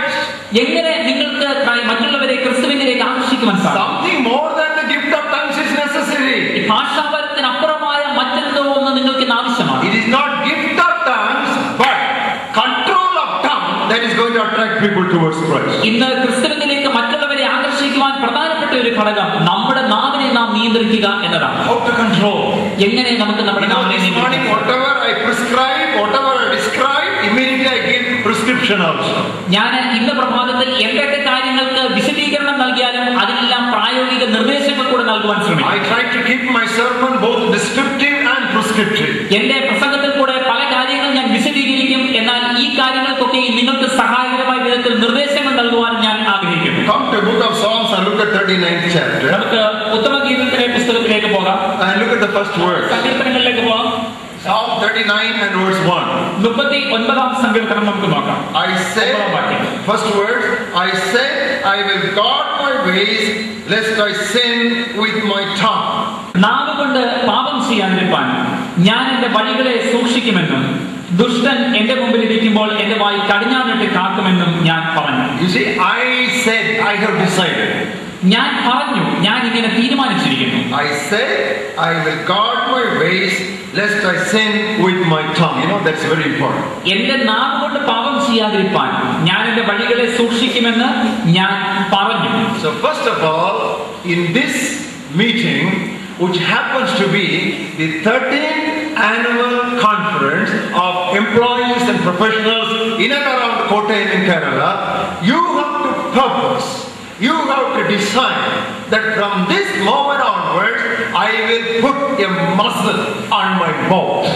എങ്ങനെ നിങ്ങൾക്ക് ക്രൈ- മറ്റുള്ളവരെ ക്രിസ്തുവിനിലേക്ക് ആകർഷിക്കുവാൻ സാധിക്കും Something more than the gift of tongues is necessary. ഈ ഭാഷാപരത്തിനപ്പുറമായ മറ്റെന്തോ ഒന്ന് നിങ്ങൾക്ക് ഇന്ന് ആവശ്യമാണ് It is not gift of tongues, but control of tongue that is going to attract people towards Christ. ഇന്ന് ക്രിസ്തുവിനിലേക്ക് മറ്റുള്ളവരെ ആകർഷിക്കുവാൻ പ്രധാനപ്പെട്ട ഒരു ഘടകം നമ്മുടെ നാവിനെ നാം നിയന്ത്രിക്കുക എന്നതാണ് How to control? എങ്ങനെ നമുക്ക് നമ്മുടെ You know, നാവിനെ this morning, നിയന്ത്രിക്കാം whatever I prescribe, whatever I describe, immediately I give prescription also. ഞാൻ ഇന്ന് പ്രഭാതത്തിൽ എന്തൊക്കെ കാര്യങ്ങൾക്ക് വിശദീകരണം നൽകിയാലും അതിനെല്ലാം പ്രായോഗിക നിർദ്ദേശങ്ങൾ കൂടെ നൽകുവാൻ ശ്രമിക്കും I try to keep my sermon both descriptive and prescriptive. എന്റെ പ്രസംഗത്തിൽ കൂടെ പല കാര്യങ്ങൾ ഞാൻ വിശദീകരിക്കും എന്നാൽ ഈ കാര്യങ്ങൾക്കൊക്കെ നിങ്ങൾക്ക് സഹായകരമായ വിധത്തിൽ നിർദ്ദേശങ്ങൾ നൽകുവാൻ ഞാൻ ആഗ്രഹിക്കുന്നു Come to book of Psalms and look at 39th chapter നമുക്ക് ഉത്തമഗീതത്തിലെ പുസ്തകത്തിലേക്ക് പോകാം and look at the first verse. സങ്കീർത്തനങ്ങളിലേക്ക് പോകാം Psalm 39 and verse 1. മുപ്പത്തി ഒൻപതാം സങ്കീർത്തനം നമുക്ക് നോക്കാം I said, first verse, I said, I will guard my ways lest I sin with my tongue. നാവ് കൊണ്ട് പാപം ചെയ്യാതിരിപ്പാൻ ഞാൻ എന്റെ വഴികളെ സൂക്ഷിക്കുമെന്നും ദുഷ്ടൻ എന്റെ മുമ്പിൽ ഇരിക്കുമ്പോൾ എന്റെ വായി കടിഞ്ഞാണിട്ട് കാക്കുമെന്നും ഞാൻ പറഞ്ഞു You see, I said, I have decided. ഞാൻ പറഞ്ഞു ഞാൻ ഇങ്ങനെ തീരുമാനിച്ചിരിക്കുന്നു I said, I will guard my ways lest I sin with my tongue. You know, that's very important. എന്റെ നാവ് കൊണ്ട് പാപം ചെയ്യാതിരിപ്പാൻ ഞാൻ എന്റെ വഴികളെ സൂക്ഷിക്കുമെന്ന് ഞാൻ പറഞ്ഞു So, first of all, in this meeting, which happens to be the 13th annual conference of employees and professionals in and around Kottayam in Kerala, you have to purpose, you have to decide that from this moment onwards, I will put a muzzle on my mouth.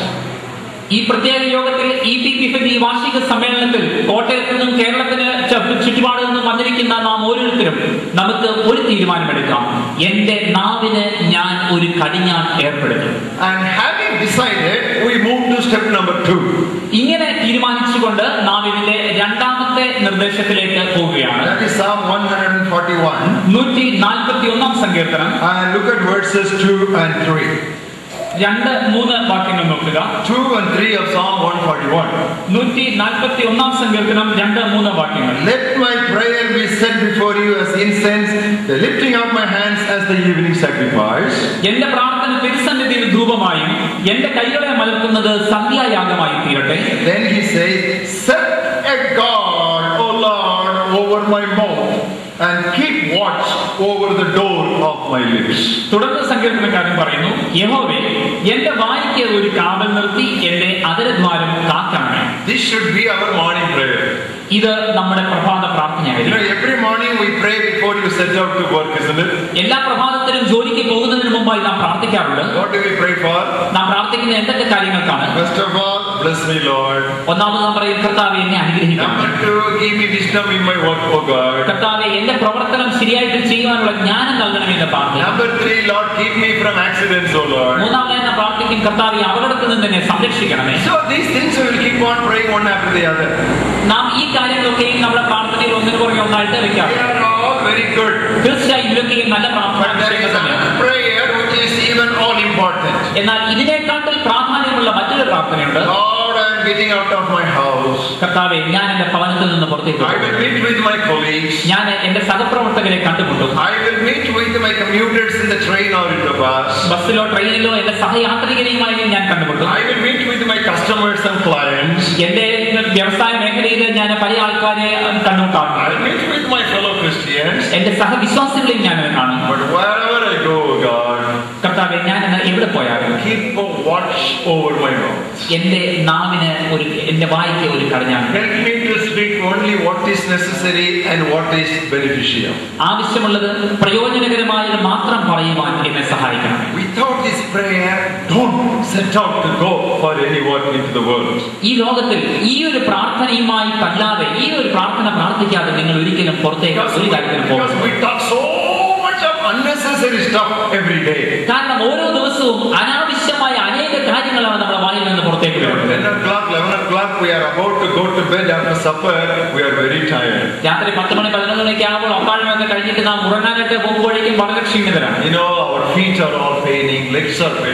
ഈ പ്രത്യേക യോഗത്തിൽ ഇ പി പിഫിന്റെ ഈ വാർഷിക സമ്മേളനത്തിൽ കോട്ടയത്ത് നിന്നും കേരളത്തിന് ചു- ചുറ്റുപാട് നിന്നും വന്നിരിക്കുന്ന നാം ഓരോരുത്തരും നമുക്ക് ഒരു തീരുമാനമെടുക്കാം എന്റെ നാവിന് ഞാൻ ഒരു കടിഞ്ഞാൻ ഏർപ്പെടുത്തും And having decided, we move to step number two. ഇങ്ങനെ തീരുമാനിച്ചുകൊണ്ട് നാം ഇതിന്റെ രണ്ടാമത്തെ നിർദ്ദേശത്തിലേക്ക് പോവുകയാണ് That is Psalm 141. നൂറ്റി നാൽപ്പത്തി ഒന്നാം സങ്കീർത്തനം And look at verses 2 and 3. രണ്ട് മൂന്ന് വാക്യങ്ങൾ നോക്കുക 2 and 3 of Psalm 141. നൂറ്റി നാൽപ്പത്തി ഒന്നാം സങ്കീർത്തനം രണ്ട് മൂന്ന് വാക്യങ്ങൾ Let my prayer be set before you as incense, the lifting up my hands as the evening sacrifice. എന്റെ പ്രാർത്ഥന തിരുസന്നിധിയിൽ ധൂപമായും എന്റെ കൈകളെ മലർത്തുന്നത് സന്ധ്യായാഗമായും തീരട്ടെ Then he says, Set a guard, O Lord, over my mouth, and keep watch over the door of my lips. തുടർന്ന് സങ്കീർത്തനക്കാരൻ പറയുന്നു യഹോവേ എന്റെ വായിക്ക് ഒരു കാവൽ നിർത്തി എന്റെ അതരദ്വാരം കാക്കാണ് This should be our morning prayer. ഇത് നമ്മുടെ പ്രഭാത You know, പ്രാർത്ഥനയായിരിക്കും every morning we pray before you set out to work, isn't it? എല്ലാ പ്രഭാതത്തിലും ജോലിക്ക് പോകുന്നതിന് മുമ്പായി നാം പ്രാർത്ഥിക്കാറുണ്ട് What do we pray for? നാം പ്രാർത്ഥിക്കുന്ന എന്തൊക്കെ കാര്യങ്ങൾക്കാണ് First of all, bless me, Lord. ഒന്നാമത് നാം പറയും കർത്താവെ എന്നെ അനുഗ്രഹിക്കണം Number two, give me wisdom in my work, oh God. കർത്താവെ എന്റെ പ്രവർത്തനം ശരിയായിട്ട് ചെയ്യുവാനുള്ള ജ്ഞാനം നൽകണമെന്ന് പ്രാർത്ഥന Number three, Lord, keep me from accidents, oh Lord. മൂന്നാമതായി നാം പ്രാർത്ഥിക്കും കർത്താവെ അപകടത്തിൽ നിന്ന് എന്നെ സംരക്ഷിക്കണമേ So these things we will keep on praying one after the other. നാം ഈ കാര്യങ്ങളൊക്കെയും നമ്മുടെ പ്രാർത്ഥനയിൽ ഒന്നിനു പുറകെ ഒന്നായിട്ട് They വെക്കാം are all very good. തീർച്ചയായും ഇതൊക്കെയും നല്ല പ്രാർത്ഥന But there is വിഷയങ്ങൾ തന്നെയാണ് another prayer which is even all important. എന്നാൽ ഇതിനേക്കാട്ടിൽ പ്രാധാന്യമുള്ള മറ്റൊരു പ്രാർത്ഥനയുണ്ട് Lord, I am getting out of my house. കർത്താവെ ഞാൻ എന്റെ ഭവനത്തിൽ നിന്ന് പുറത്തേക്ക് I പോകും. will meet with my colleagues. ഞാൻ എന്റെ സഹപ്രവർത്തകരെ കണ്ടുമുട്ടും I will meet with my commuters in the train or in the bus. ബസ്സിലോ ട്രെയിനിലോ എന്റെ സഹയാത്രികരെയുമായി ഞാൻ കണ്ടുമുട്ടും I will meet with my customers and clients. എന്റെ വ്യവസായ മേഖലയിൽ ഞാൻ പല ആൾക്കാരെ I കണ്ടുമുട്ടാറുണ്ട് will meet with my fellow Christians. എന്റെ സഹവിശ്വാസികളെയും ഞാൻ കാണും But wherever I go, God, കർത്താവെ ഞാൻ ഇന്ന് എവിടെ പോയാലും keep a watch over my mouth. എന്റെ നാവിന് ഒരു എന്റെ വായിക്ക് ഒരു കടഞ്ഞാണ് Help me to speak only what is necessary and what is beneficial. ആവശ്യമുള്ളത് പ്രയോജനകരമായത് മാത്രം പറയുവാൻ എന്നെ സഹായിക്കണം Without this prayer, don't set out to go for any work into the world. ഈ ലോകത്തിൽ ഈ ഒരു പ്രാർത്ഥനയുമായി അല്ലാതെ ഈ ഒരു പ്രാർത്ഥന പ്രാർത്ഥിക്കാതെ നിങ്ങൾ ഒരിക്കലും പുറത്തേക്ക് Because ഒരു we, കാര്യത്തിന് because പോകും we talk so much of unnecessary stuff every day. കാരണം ഓരോ ദിവസവും അനാവശ്യമായ അനേക കാര്യങ്ങളാണ് നമ്മുടെ വായിൽ നിന്ന് പുറത്തേക്ക് വരുന്നത് 10 o'clock, 11 o'clock, we are about to go to bed after supper. We are very tired. രാത്രി പത്ത് മണി പതിനൊന്ന് മണിക്ക് ആകുമ്പോൾ അപ്പാഴമൊക്കെ കഴിഞ്ഞിട്ട് നാം ഉറങ്ങാനായിട്ട് പോകുമ്പോഴേക്കും വളരെ ക്ഷീണിതരാണ് You know, our feet are all paining, legs are paining.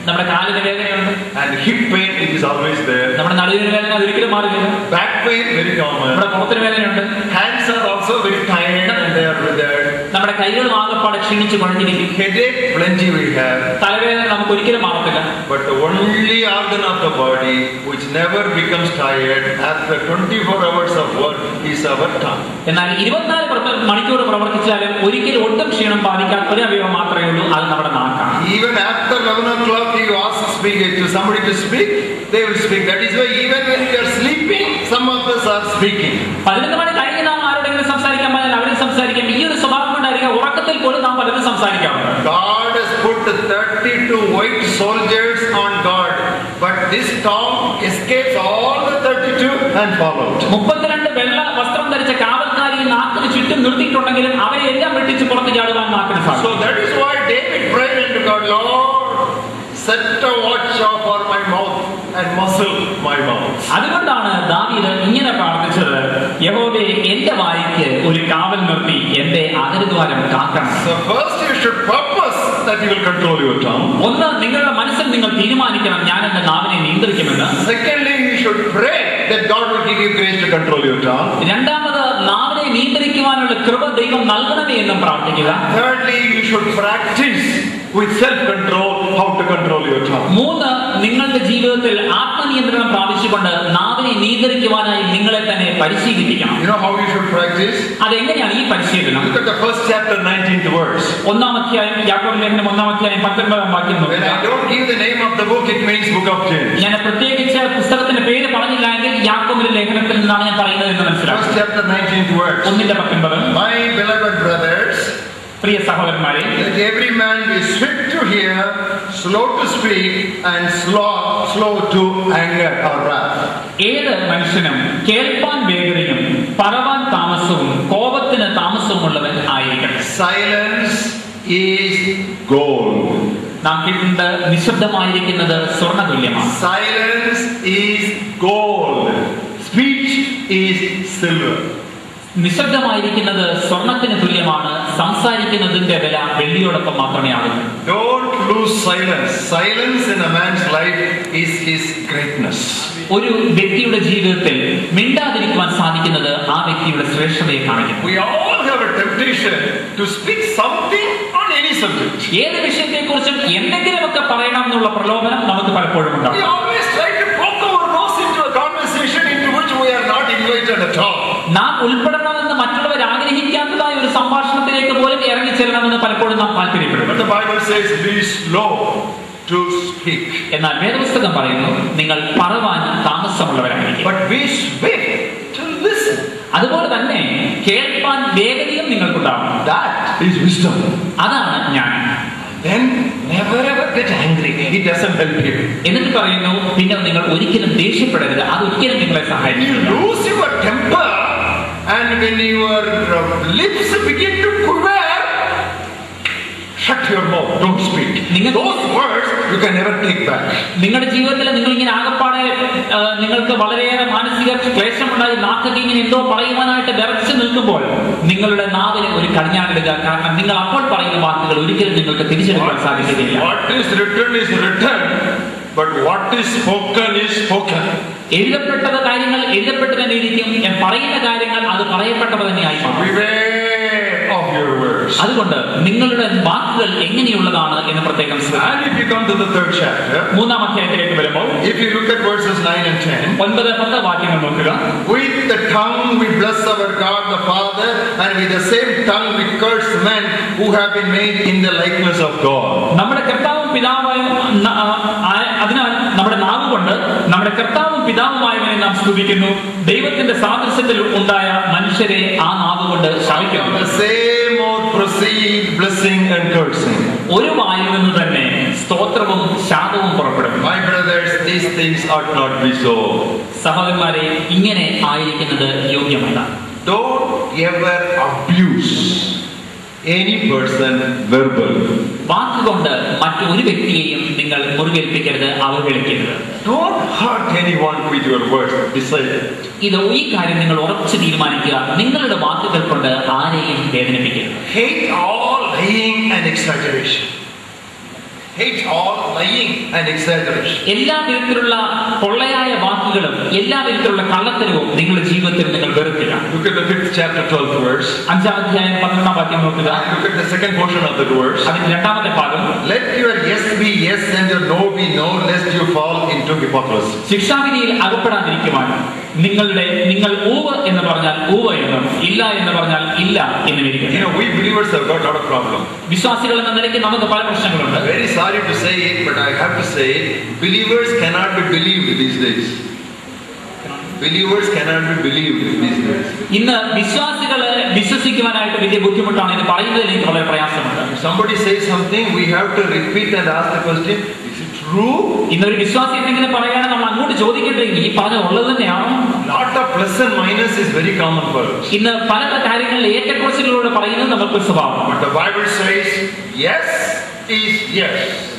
നമ്മുടെ കാലിന് വേദനയുണ്ട് And hip pain, it is always there. നമ്മുടെ നടുവിന് വേദന അതൊരിക്കലും മാറില്ല Back pain, very common. നമ്മുടെ പുറത്തിന് വേദനയുണ്ട് Hands are also very tired and they are withered. നമ്മുടെ കൈകളും ആകപ്പാടെ ക്ഷീണിച്ച് കുഴഞ്ഞിരിക്കും Headache, plenty we have. തലവേദന നമുക്ക് ഒരിക്കലും മാറത്തില്ല But the only organ of the body which never becomes tired after 24 hours of work is our tongue. എന്നാൽ ഇരുപത്തിനാല് പ്ര- മണിക്കൂർ പ്രവർത്തിച്ചാലും ഒരിക്കലും ഒട്ടും ക്ഷീണം ബാധിക്കാത്ത ഒരു അവയവം മാത്രമേ ഉള്ളൂ അത് നമ്മുടെ നാക്കാണ് Even after 11 o'clock, you ask speak to somebody to speak, they will speak. That is why even when you are sleeping, some of us are speaking. പതിനൊന്ന് മണി കഴിഞ്ഞ് നാം ആരോടെങ്കിലും സംസാരിക്കാൻ പറഞ്ഞാൽ അവരും സംസാരിക്കാം ഈ ഒരു സ്വഭാവം കൊണ്ടായിരിക്കും ഉറക്കത്തിൽ പോലും നാം പലരും സംസാരിക്കാറുണ്ട് God has put 32 white soldiers on guard, but this tongue escapes all the 32 and followed. മുപ്പത്തിരണ്ട് വെള്ള വസ്ത്രം ധരിച്ച കാവൽക്കാരി ഈ നാക്കിന് ചുറ്റും നിർത്തിയിട്ടുണ്ടെങ്കിലും അവരെ എല്ലാം വെട്ടിച്ച് പുറത്ത് ചാടുവാൻ നാക്കിന് So സാധിക്കും that is why David prayed unto God, Lord, set a watch for my mouth and muzzle my mouth. അതുകൊണ്ടാണ് ദാവീദ് ഇങ്ങനെ പ്രാർത്ഥിച്ചത് യഹോവേ എന്റെ വായിക്ക് ഒരു കാവൽ നിർത്തി എന്റെ അതിർദ്വാരം കാക്കണം So first you should purpose that you will control your tongue. ഒന്ന് നിങ്ങളുടെ മനസ്സിൽ നിങ്ങൾ തീരുമാനിക്കണം ഞാൻ എന്റെ നാവിനെ നിയന്ത്രിക്കുമെന്ന് Secondly, you should pray that God will give you grace to control your tongue. രണ്ടാമത് നാവിനെ നിയന്ത്രിക്കുവാനുള്ള കൃപ ദൈവം നൽകണമേ എന്നും പ്രാർത്ഥിക്കുക Thirdly, you should practice with self-control how to control your tongue. മൂന്ന് നിങ്ങളുടെ ജീവിതത്തിൽ ആത്മനിയന്ത്രണം പ്രാപിച്ചുകൊണ്ട് നാവിനെ നിയന്ത്രിക്കുവാനായി നിങ്ങളെ തന്നെ പരിശീലിപ്പിക്കണം You know how you should practice? അതെങ്ങനെയാണ് ഈ പരിശീലനം Look at the first chapter, 19th verse. ഒന്നാം അധ്യായം യാക്കോബ് ലേഖനം ഒന്നാം അധ്യായം പത്തൊൻപതാം വാക്യം When നോക്കുക I don't give the name of the book, it means book of James. ഞാൻ പ്രത്യേകിച്ച് പുസ്തകത്തിന്റെ പേര് പറഞ്ഞില്ല എങ്കിൽ യാക്കോബിന്റെ ലേഖനത്തിൽ നിന്നാണ് ഞാൻ പറയുന്നത് എന്ന് മനസ്സിലാക്കും First chapter, 19th verse. ഒന്നിന്റെ പത്തൊൻപത് My beloved brothers, പ്രിയ സഹോദരന്മാരെ let every man be swift to hear, slow to speak, and slow, slow to anger or wrath. ഏത് മനുഷ്യനും കേൾപ്പാൻ വേഗതയും പറവാൻ താമസവും കോപത്തിന് താമസവുമുള്ളവൻ ആയിരിക്കണം Silence is gold. നാം കേട്ടിട്ടുണ്ട് നിശബ്ദമായിരിക്കുന്നത് സ്വർണ്ണതുല്യമാണ് Silence is gold. Speech is silver. നിശബ്ദമായിരിക്കുന്നത് സ്വർണത്തിന് തുല്യമാണ് സംസാരിക്കുന്നതിന്റെ വില വെള്ളിയോടൊപ്പം മാത്രമേ ആകുന്നു Don't lose silence. Silence in a man's life is his greatness. ഒരു വ്യക്തിയുടെ ജീവിതത്തിൽ മിണ്ടാതിരിക്കുവാൻ സാധിക്കുന്നത് ആ വ്യക്തിയുടെ ശ്രേഷ്ഠതയെ കാണിക്കുന്നു We all have a temptation to speak something on any subject. ഏത് വിഷയത്തെക്കുറിച്ചും എന്തെങ്കിലുമൊക്കെ പറയണം എന്നുള്ള പ്രലോഭനം നമുക്ക് പലപ്പോഴും We ഉണ്ടാകും always try to poke our nose into a conversation into which we are not invited at all. നാം ഉൾപ്പെടണമെന്ന് മറ്റുള്ളവർ ആഗ്രഹിക്കാത്തതായ ഒരു സംഭാഷണത്തിലേക്ക് പോലും ഇറങ്ങിച്ചെല്ലണമെന്ന് പലപ്പോഴും നാം താല്പര്യപ്പെടും But the Bible says, be slow to speak. എന്നാൽ വേദപുസ്തകം പറയുന്നു നിങ്ങൾ പറവാൻ താമസമുള്ളവരായിരിക്കും But be swift to listen. അതുപോലെ തന്നെ കേൾപ്പാൻ വേഗതയും നിങ്ങൾക്കുണ്ടാവും That is wisdom. അതാണ് ഞാൻ Then never ever get angry. It doesn't help you. എന്നിട്ട് പറയുന്നു പിന്നെ നിങ്ങൾ ഒരിക്കലും ദേഷ്യപ്പെടരുത് അത് ഒരിക്കലും നിങ്ങളെ When you സഹായിക്കില്ല lose your temper and when your uh, lips begin to quiver, shut your mouth, don't speak. നിങ്ങൾ- Those words you can never take back. നിങ്ങളുടെ ജീവിതത്തിൽ നിങ്ങൾ ഇങ്ങനെ ആകപ്പാടെ ആ, നിങ്ങൾക്ക് വളരെയേറെ മാനസിക ക്ലേശമുണ്ടായി നാക്കൊക്കെ ഇങ്ങനെ എന്തോ പറയുവാനായിട്ട് വിറച്ചു നിൽക്കുമ്പോൾ നിങ്ങളുടെ നാവിന് ഒരു കടിഞ്ഞാണിടുക കാരണം നിങ്ങൾ അപ്പോൾ പറയുന്ന വാക്കുകൾ ഒരിക്കലും നിങ്ങൾക്ക് തിരിച്ചെടുക്കാൻ സാധിക്കുകയില്ല What is written is written, but what is spoken is spoken. എഴുതപ്പെട്ടത് കാര്യങ്ങൾ എഴുതപ്പെട്ട് തന്നെ ഇരിക്കും ഞാൻ പറയുന്ന കാര്യങ്ങൾ അത് പറയപ്പെട്ടത് തന്നെയായി മാറും. Beware of your words. അതുകൊണ്ട് നിങ്ങളുടെ വാക്കുകൾ എങ്ങനെയുള്ളതാണ് എന്ന് പ്രത്യേകം ശ്രദ്ധിക്കുക And if you come to the third chapter, മൂന്നാം അധ്യായത്തിലേക്ക് വരുമ്പോൾ if you look at verses 9 and 10, ഒൻപത് പത്ത് വാക്യങ്ങൾ നോക്കുക With the tongue we bless our God the Father, and with the same tongue we curse men who have been made in the likeness of God. നമ്മുടെ കർത്താവും പിതാവായും ന- ആ- ആ- അതിനാൽ നമ്മുടെ നാവ് കൊണ്ട് നമ്മുടെ കർത്താവും പിതാവുമായവനെ നാം സ്തുതിക്കുന്നു ദൈവത്തിന്റെ സാദൃശ്യത്തിൽ ഉണ്ടായ മനുഷ്യരെ ആ നാവ് കൊണ്ട് From ശാപിക്കുന്നു the same mouth proceed blessing and cursing. ഒരു വായിൽ നിന്ന് തന്നെ സ്തോത്രവും ശാപവും പുറപ്പെടും My brothers, these things ought not be so. സഹോദരന്മാരെ ഇങ്ങനെ ആയിരിക്കുന്നത് യോഗ്യമല്ല Don't ever abuse any person verbally. വാക്കുകൊണ്ട് മറ്റൊരു വ്യക്തിയെയും നിങ്ങൾ മുറിവേൽപ്പിക്കരുത് അവഹേളിക്കരുത് Don't hurt anyone with your words. Decide it. ഇത് ഈ കാര്യം നിങ്ങൾ ഉറച്ചു തീരുമാനിക്കുക നിങ്ങളുടെ വാക്കുകൾ കൊണ്ട് ആരെയും വേദനിപ്പിക്കരുത് Hate all lying and exaggeration. hate all lying and exaggeration. എല്ലാ വിധത്തിലുള്ള പൊള്ളയായ വാക്കുകളും എല്ലാ വിധത്തിലുള്ള കള്ളത്തരവും നിങ്ങളുടെ ജീവിതത്തിൽ നിങ്ങൾ വെറുക്കുക Look at the fifth chapter, 12th verse. അഞ്ചാം അധ്യായം പന്ത്രണ്ടാം വാക്യം നോക്കുക And look at the second portion of that verse. അതിന്റെ രണ്ടാമത്തെ ഭാഗം Let your yes be yes and your no be no, lest you fall into hypocrisy. ശിക്ഷാവിധിയിൽ അകപ്പെടാതിരിക്കുവാൻ നിങ്ങളുടെ നിങ്ങൾ ഊവ് എന്ന് പറഞ്ഞാൽ ഊവ് എന്നും ഇല്ല എന്ന് പറഞ്ഞാൽ ഇല്ല എന്നും You ഇരിക്കുന്നു know, we believers have got a lot of problems. വിശ്വാസികൾ എന്ന നിലയ്ക്ക് നമുക്ക് പല പ്രശ്നങ്ങളുണ്ട് Very sorry to say it, but I have to say it. Believers cannot be believed these days. Believers cannot be believed these days. ഇന്ന് വിശ്വാസികളെ വിശ്വസിക്കുവാനായിട്ട് വലിയ ബുദ്ധിമുട്ടാണ് ഇത് പറയുന്നതിൽ എനിക്ക് വളരെ പ്രയാസമുണ്ട് If somebody says something, we have to repeat and ask the question, is it true? ഇന്ന് ഒരു വിശ്വാസി എന്തെങ്കിലും പറയുകയാണെങ്കിൽ നമ്മൾ അങ്ങോട്ട് ചോദിക്കട്ടെ ഈ പറഞ്ഞ ഉള്ളത് തന്നെയാണോ Lot of plus and minus is very common for us. ഇന്ന് പല കാര്യങ്ങളിൽ ഏറ്റക്കുറച്ചിലൂടെ പറയുന്നത് നമുക്ക് ഒരു സ്വഭാവം But the Bible says, yes is yes.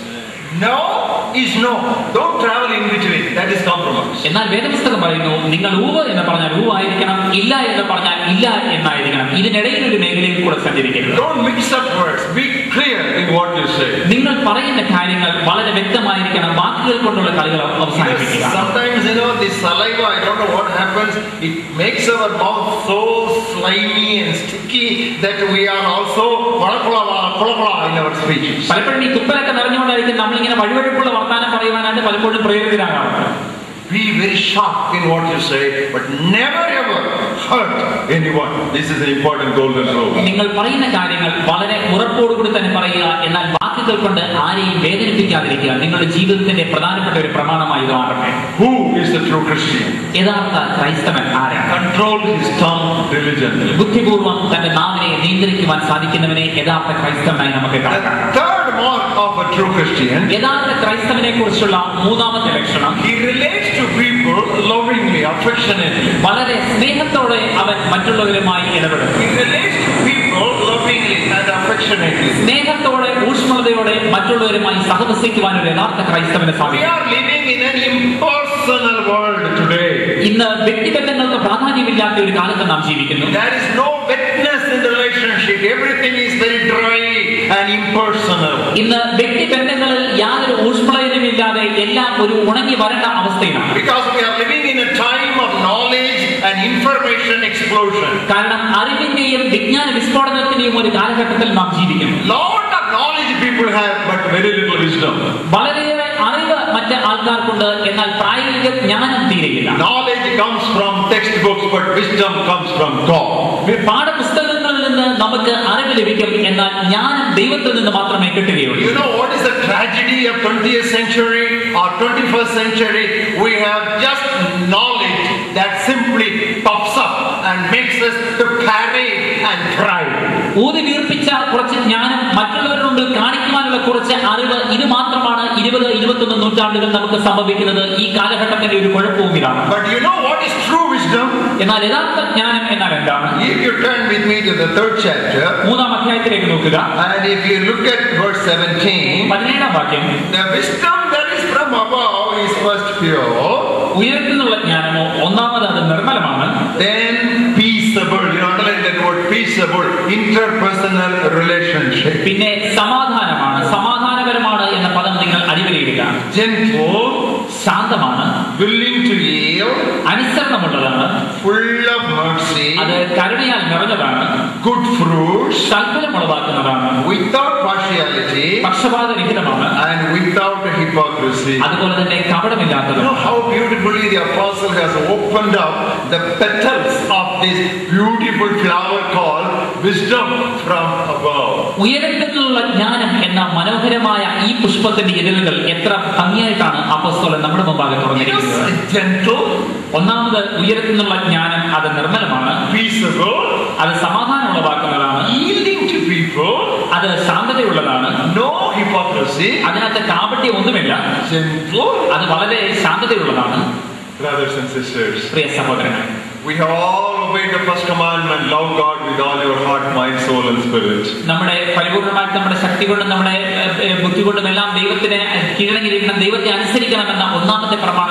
No is no. Don't travel in between. That is compromise. എന്നാൽ വേദപുസ്തകം പറയുന്നു നിങ്ങൾ ഊവ് എന്ന് പറഞ്ഞാൽ ഊവ് ആയിരിക്കണം ഇല്ല എന്ന് പറഞ്ഞാൽ ഇല്ല എന്നായിരിക്കണം ഇതിനിടയിൽ ഒരു മേഖലയിൽ കൂടെ സഞ്ചരിക്കരുത് Don't mix up words. Be clear in what you say. നിങ്ങൾ പറയുന്ന കാര്യങ്ങൾ വളരെ വ്യക്തമായിരിക്കണം വാക്കുകൾ കൊണ്ടുള്ള കളികൾ Yes, അവസാനിപ്പിക്കുക sometimes you know the saliva, I don't know what happens, it makes our mouth so slimy and sticky that we are also valapala, valapala in our speeches. പലപ്പോഴും ഈ തുപ്പലൊക്കെ നിറഞ്ഞുകൊണ്ടായിരിക്കും നമ്മളിങ്ങനെ വഴിവഴുപ്പുള്ള വർത്താനം പറയുവാനായിട്ട് പലപ്പോഴും പ്രേരിതരാകാറുണ്ട് Be very sharp in what you say, but never ever hurt anyone. This is an important golden rule. നിങ്ങൾ പറയുന്ന കാര്യങ്ങൾ വളരെ ഉറപ്പോടുകൂടി തന്നെ പറയുക എന്നാൽ വാക്കുകൾ കൊണ്ട് ആരെയും വേദനിപ്പിക്കാതിരിക്കുക നിങ്ങളുടെ ജീവിതത്തിന്റെ പ്രധാനപ്പെട്ട ഒരു പ്രമാണമായി ഇത് മാറട്ടെ Who is the true Christian? യഥാർത്ഥ ക്രൈസ്തവൻ ആരാണ് Control his tongue diligently. ബുദ്ധിപൂർവ്വം തന്റെ നാവിനെ നിയന്ത്രിക്കുവാൻ സാധിക്കുന്നവനെ യഥാർത്ഥ ക്രൈസ്തവനായി നമുക്ക് The കാണാം third mark of a true Christian, യഥാർത്ഥ ക്രൈസ്തവനെ കുറിച്ചുള്ള മൂന്നാമത്തെ ലക്ഷണം he relates to people lovingly, affectionately. വളരെ സ്നേഹത്തോടെ അവൻ മറ്റുള്ളവരുമായി ഇടപെടും He relates to people lovingly and affectionately. സ്നേഹത്തോടെ ഊഷ്മളതയോടെ മറ്റുള്ളവരുമായി സഹവസിക്കുവാൻ ഒരു യഥാർത്ഥ ക്രൈസ്തവന് We സാധിക്കും are living in an impersonal world today. ഇന്ന് വ്യക്തിബന്ധങ്ങൾക്ക് പ്രാധാന്യമില്ലാത്ത ഒരു കാലത്ത് നാം ജീവിക്കുന്നു There is no wetness in the relationship. Everything is very dry and impersonal. ഇന്ന് വ്യക്തിബന്ധങ്ങളിൽ യാതൊരു ഊഷ്മളതയുമില്ലാതെ എല്ലാം ഒരു ഉണങ്ങി വരേണ്ട അവസ്ഥയിലാണ് Because we are living in a time of knowledge and information explosion. കാരണം അറിവിന്റെയും വിജ്ഞാന വിസ്ഫോടനത്തിന്റെയും ഒരു കാലഘട്ടത്തിൽ നാം ജീവിക്കുന്നു Lot of knowledge people have, but very little wisdom. വളരെയേറെ അറിവ് മറ്റ് ആൾക്കാർക്കുണ്ട് എന്നാൽ പ്രായോഗിക ജ്ഞാനം തീരെയില്ല Knowledge comes from textbooks, but wisdom comes from God. പാഠപുസ്തകങ്ങളിൽ നിന്ന് നമുക്ക് അറിവ് ലഭിക്കും എന്നാൽ ജ്ഞാനം ദൈവത്തിൽ നിന്ന് മാത്രമേ കിട്ടുകയുള്ളൂ You know what is the tragedy of 20th century or 21st century? We have just knowledge that simply pops up and makes us to parade and pride. ഊതി വീർപ്പിച്ച കുറച്ച് ജ്ഞാനം മറ്റുള്ളവരുടെ മുമ്പിൽ കാണിക്കുവാനുള്ള കുറച്ച് അറിവ് ഇത് മാത്രമാണ് ഇരുപത് ഇരുപത്തൊന്ന് നൂറ്റാണ്ടുകൾ നമുക്ക് സംഭവിക്കുന്നത് ഈ കാലഘട്ടത്തിന്റെ ഒരു കുഴപ്പവും ഇതാണ് But you know what is true wisdom? എന്നാൽ യഥാർത്ഥ ജ്ഞാനം എന്നാൽ എന്താണ് If you turn with me to the third chapter, മൂന്നാം അധ്യായത്തിലേക്ക് നോക്കുക and if you look at verse 17, പതിനേഴാം വാക്യം the wisdom that is from above is first pure, ഉയരത്തിൽ നിന്നുള്ള ജ്ഞാനമോ ഒന്നാമത് അത് നിർമ്മലമാണ് then peaceable. You underline that word peaceable, interpersonal relationship. പിന്നെ സമാധാനമാണ് സമാധാനപരമാണ് എന്ന പദം നിങ്ങൾ അടിവരയിടുക Gentle, ശാന്തമാണ് willing to yield, അനുസരണമുള്ളതാണ് full of mercy, അത് കരുണയാൽ നിറഞ്ഞതാണ് good fruits, താല്പര്യമുളവാക്കുന്നതാണ് without partiality, പക്ഷപാതരഹിതമാണ് and without hypocrisy. അതുപോലെ തന്നെ You കപടമില്ലാത്തത് know how beautifully the apostle has opened up the petals of this beautiful flower called wisdom from above. ഉയരത്തിൽ നിന്നുള്ള ജ്ഞാനം എന്ന മനോഹരമായ ഈ പുഷ്പത്തിന്റെ ഇതളുകൾ എത്ര ഭംഗിയായിട്ടാണ് അപ്പസ്തോലൻ നമ്മുടെ മുമ്പാകെ You തുറന്നിരിക്കുന്നത് know, gentle, ഒന്നാമത് ഉയരത്തിൽ നിന്നുള്ള ജ്ഞാനം അത് നിർമ്മലമാണ് peaceable, അത് സമാധാനം ഉളവാക്കുന്നതാണ് yielding to people, അത് ശാന്തതയുള്ളതാണ് no hypocrisy, അതിനകത്ത് കാപട്യം ഒന്നുമില്ല gentle. അത് വളരെ ശാന്തതയുള്ളതാണ് Brothers and sisters, പ്രിയ സഹോദരങ്ങൾ we have all obeyed the first commandment love God with all your heart, mind, soul, and spirit. നമ്മുടെ പരിപൂർണമായിട്ട് നമ്മുടെ ശക്തി കൊണ്ടും നമ്മുടെ ഏഹ്, ഏഹ്, ബുദ്ധി കൊണ്ടും എല്ലാം ദൈവത്തിന് കീഴടങ്ങിയിരിക്കണം ദൈവത്തെ അനുസരിക്കണമെന്ന ഒന്നാമത്തെ പ്രമാണം നാം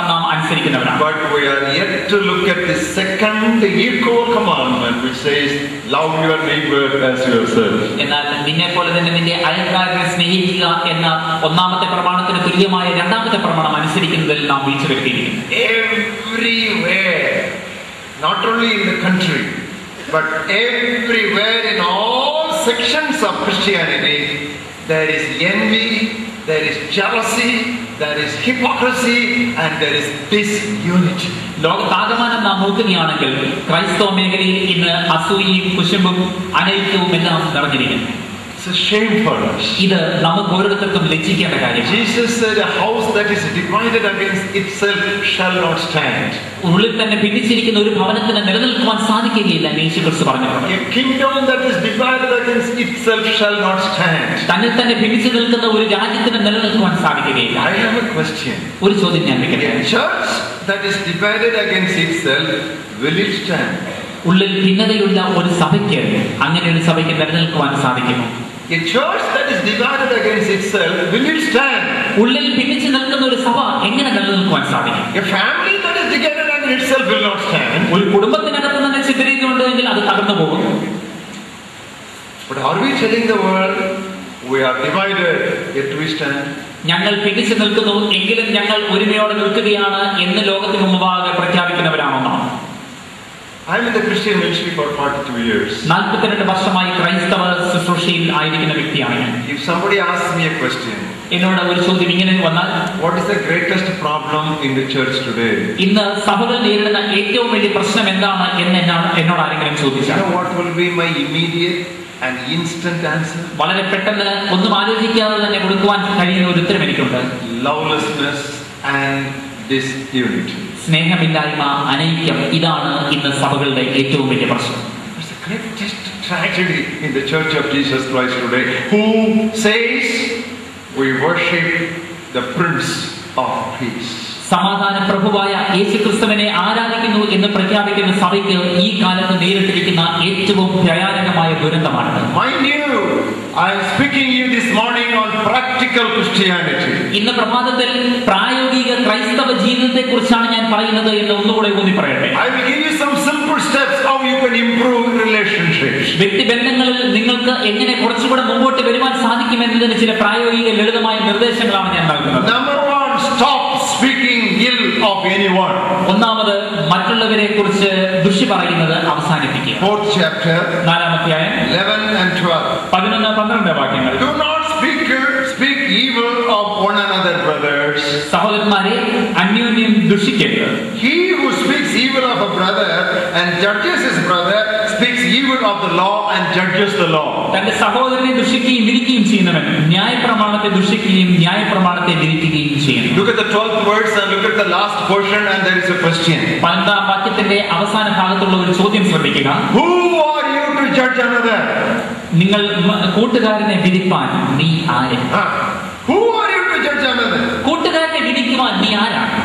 അനുസരിക്കുന്നവരാണ് But we are yet to look at the second equal commandment which says, Love your neighbor as yourself. എന്നാൽ നിന്നെ പോലെ തന്നെ നിന്റെ അയൽക്കാരനെ സ്നേഹിക്കുക എന്ന ഒന്നാമത്തെ പ്രമാണത്തിന് തുല്യമായ രണ്ടാമത്തെ പ്രമാണം അനുസരിക്കുന്നതിൽ നാം വീഴ്ച വരുത്തിയിരിക്കുന്നു Everywhere, not only in the country, but everywhere in all sections of Christianity, there is envy, there is jealousy, there is hypocrisy, and there is disunity. ലോകത്താകമാനം നാം നോക്കുകയാണെങ്കിൽ ക്രൈസ്തവ മേഖലയിൽ ഇന്ന് അസൂയയും കുശുമ്പും അനൈക്യവും എല്ലാം നിറഞ്ഞിരിക്കുന്നു It's a shame for us. ഇത് നമുക്ക് ഓരോരുത്തർക്കും ലജ്ജിക്കേണ്ട കാര്യം Jesus said, A house that is divided against itself shall not stand. ഉള്ളിൽ തന്നെ ഭിന്നിച്ചിരിക്കുന്ന ഒരു ഭവനത്തിന് നിലനിൽക്കുവാൻ സാധിക്കുകയില്ല എന്ന് യേശു ക്രിസ്തു പറഞ്ഞിട്ടുണ്ട് A kingdom that is divided against itself shall not stand. തന്നിൽ തന്നെ ഭിന്നിച്ചു നിൽക്കുന്ന ഒരു രാജ്യത്തിന് നിലനിൽക്കുവാൻ സാധിക്കുകയില്ല I have a question. ഒരു ചോദ്യം ഞാൻ വെക്കട്ടെ A church that is divided against itself, will it stand? ഉള്ളിൽ ഭിന്നതയുള്ള ഒരു സഭയ്ക്ക് അങ്ങനെ ഒരു സഭയ്ക്ക് നിലനിൽക്കുവാൻ സാധിക്കുമോ A church that is divided against itself, will it stand? ഉള്ളിൽ ഭിന്നിച്ചു നിൽക്കുന്ന ഒരു സഭ എങ്ങനെ നിലനിൽക്കുവാൻ സാധിക്കും A family that is divided against itself will not stand. ഒരു കുടുംബത്തിനകത്ത് തന്നെ ചിതറിയിട്ടുണ്ട് എങ്കിൽ അത് തകർന്നു പോകും But are we telling the world, we are divided, yet we stand? ഞങ്ങൾ ഭിന്നിച്ചു നിൽക്കുന്നു എങ്കിലും ഞങ്ങൾ ഒരുമയോടെ നിൽക്കുകയാണ് എന്ന് ലോകത്തിന് മുമ്പാകെ പ്രഖ്യാപിക്കുന്നവരാണെന്നാണ് I'm in the Christian ministry for 42 years. നാൽപ്പത്തിരണ്ട് വർഷമായി ക്രൈസ്തവ ശുശ്രൂഷയിൽ ആയിരിക്കുന്ന വ്യക്തിയാണ് ഞാൻ If somebody asks me a question, എന്നോട് ഒരു ചോദ്യം ഇങ്ങനെ വന്നാൽ what is the greatest problem in the church today? ഇന്ന് സഭകൾ നേരിടുന്ന ഏറ്റവും വലിയ പ്രശ്നം എന്താണ് എന്ന് എന്നോട് എന്നോട് ആരെങ്കിലും You ചോദിച്ചാൽ know what will be my immediate and instant answer? വളരെ പെട്ടെന്ന് ഒന്നും ആലോചിക്കാതെ തന്നെ കൊടുക്കുവാൻ കഴിയുന്ന ഒരു ഉത്തരം എനിക്കുണ്ട് Lovelessness and disunity. സ്നേഹമില്ലായ്മ അനൈക്യം ഇതാണ് ഇന്ന് സഭകളുടെ ഏറ്റവും വലിയ പ്രശ്നം It's the greatest tragedy in the church of Jesus Christ today, who says we worship the Prince of Peace. സമാധാന പ്രഭുവായ യേശു ക്രിസ്തുവിനെ ആരാധിക്കുന്നു എന്ന് പ്രഖ്യാപിക്കുന്ന സഭയ്ക്ക് ഈ കാലത്ത് നേരിട്ടിരിക്കുന്ന ഏറ്റവും ഭയാനകമായ ദുരന്തമാണ് Mind you, I am speaking you this morning on practical Christianity. ഇന്ന് പ്രഭാതത്തിൽ പ്രായോഗിക ക്രൈസ്തവ ജീവിതത്തെ കുറിച്ചാണ് ഞാൻ പറയുന്നത് എന്ന് ഒന്നുകൂടെ ഊന്നി പറയട്ടെ I will give you some simple steps how you can improve relationships. വ്യക്തിബന്ധങ്ങളിൽ നിങ്ങൾക്ക് എങ്ങനെ കുറച്ചുകൂടെ മുമ്പോട്ട് വരുവാൻ സാധിക്കുമെന്നതിന് ചില പ്രായോഗിക ലളിതമായ നിർദ്ദേശങ്ങളാണ് ഞാൻ നൽകുന്നത് Number one, stop speaking ill of anyone. ഒന്നാമത് മറ്റുള്ളവരെ കുറിച്ച് ദുഷി പറയുന്നത് അവസാനിപ്പിക്കുക Fourth chapter, നാലാമധ്യായം 11 and 12. പതിനൊന്ന് പന്ത്രണ്ട് വാക്യങ്ങൾ Do not speak, speak evil of one another, brothers. സഹോദരന്മാരെ അന്യോന്യം ദുഷിക്കരുത് He who speaks evil of a brother and judges his brother speaks evil of the law and judges the law. തന്റെ സഹോദരനെ ദുഷിക്കുകയും വിധിക്കുകയും ചെയ്യുന്നവൻ ന്യായപ്രമാണത്തെ ദുഷിക്കുകയും ന്യായപ്രമാണത്തെ വിധിക്കുകയും ചെയ്യുന്നു Look at the 12th verse and look at the last portion, and there is a question. പന്ത്രണ്ടാം വാക്യത്തിന്റെ അവസാന ഭാഗത്തുള്ള ഒരു ചോദ്യം ശ്രദ്ധിക്കുക Who are you to judge another? നിങ്ങൾ മ- കൂട്ടുകാരനെ വിധിപ്പാൻ നീ ആര് Huh? Who are you to judge another? കൂട്ടുകാരനെ വിധിക്കുവാൻ നീ ആരാണ്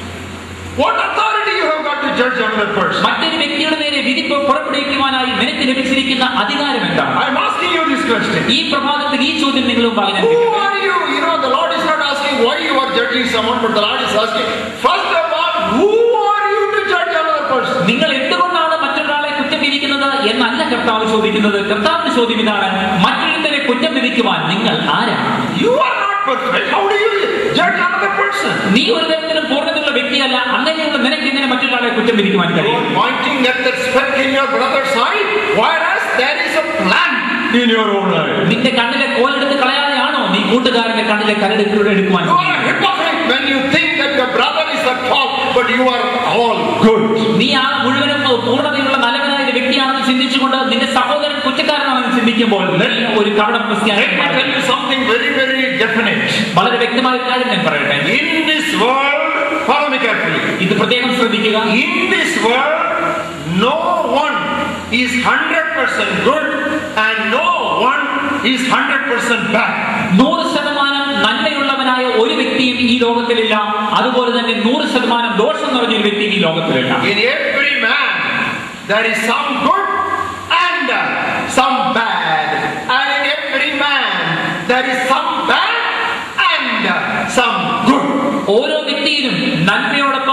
What authority you have got to judge another person? മറ്റൊരു വ്യക്തിയുടെ നേരെ വിധിപ്പ് പുറപ്പെടുവിക്കുവാനായി നിനക്ക് ലഭിച്ചിരിക്കുന്ന അധികാരം എന്താണ് I'm asking you this question. ഈ പ്രഭാതത്തിൽ ഈ ചോദ്യം നിങ്ങളും പറയാൻ Who are you? You know, the Lord is not asking why you are judging someone, but the Lord is asking, first of all, who are you to judge another person? നിങ്ങൾ എന്തുകൊണ്ടാണ് മറ്റൊരാളെ കുറ്റം വിധിക്കുന്നത് എന്നല്ല കർത്താവ് ചോദിക്കുന്നത് കർത്താവിന്റെ ചോദ്യം ഇതാണ് മറ്റൊരുത്തരെ കുറ്റം വിധിക്കുവാൻ നിങ്ങൾ ആരാണ് You are not perfect. How do you judge another person? നീ ഒരു തരത്തിലും പൂർണ്ണതയുള്ള വ്യക്തിയല്ല അങ്ങനെയുള്ള നിനക്ക് എങ്ങനെ മറ്റൊരാളെ കുറ്റം വിധിക്കുവാൻ You കഴിയും are pointing at that speck in your brother's eye, whereas there is a plan in your own eye. നിന്റെ കണ്ണിലെ കോലെടുത്ത് കളയാതെയാണോ നീ കൂട്ടുകാരന്റെ കണ്ണിലെ കരടുക്കൂടെ എടുക്കുവാൻ You are a hypocrite when you think that your brother is at fault, but you are all good. നീ ആ മുഴുവനും പൂർണ്ണതയുള്ള നല്ലവനായ ഒരു വ്യക്തിയാണെന്ന് ചിന്തിച്ചുകൊണ്ട് നിന്റെ സഹോദരൻ കുറ്റക്കാരനാണെന്ന് ചിന്തിക്കുമ്പോൾ നീ ഒരു കവട Let ക്രിസ്ത്യാനി me tell you something very, very definite. വളരെ വ്യക്തമായ ഒരു കാര്യം ഞാൻ പറയട്ടെ In this world, follow me carefully. ഇത് പ്രത്യേകം ശ്രദ്ധിക്കുക In this world, no one is 100% good and no one is 100% bad. നൂറ് ശതമാനം നന്മയുള്ളവനായ ഒരു വ്യക്തിയും ഈ ലോകത്തിലില്ല അതുപോലെ തന്നെ നൂറ് ശതമാനം ദോഷം നിറഞ്ഞ ഒരു വ്യക്തിയും ഈ ലോകത്തിലില്ല In every man, there is some good and uh, some bad. And in every man, there is some bad and uh, some good. ഓരോ വ്യക്തിയിലും നന്മയോടൊപ്പം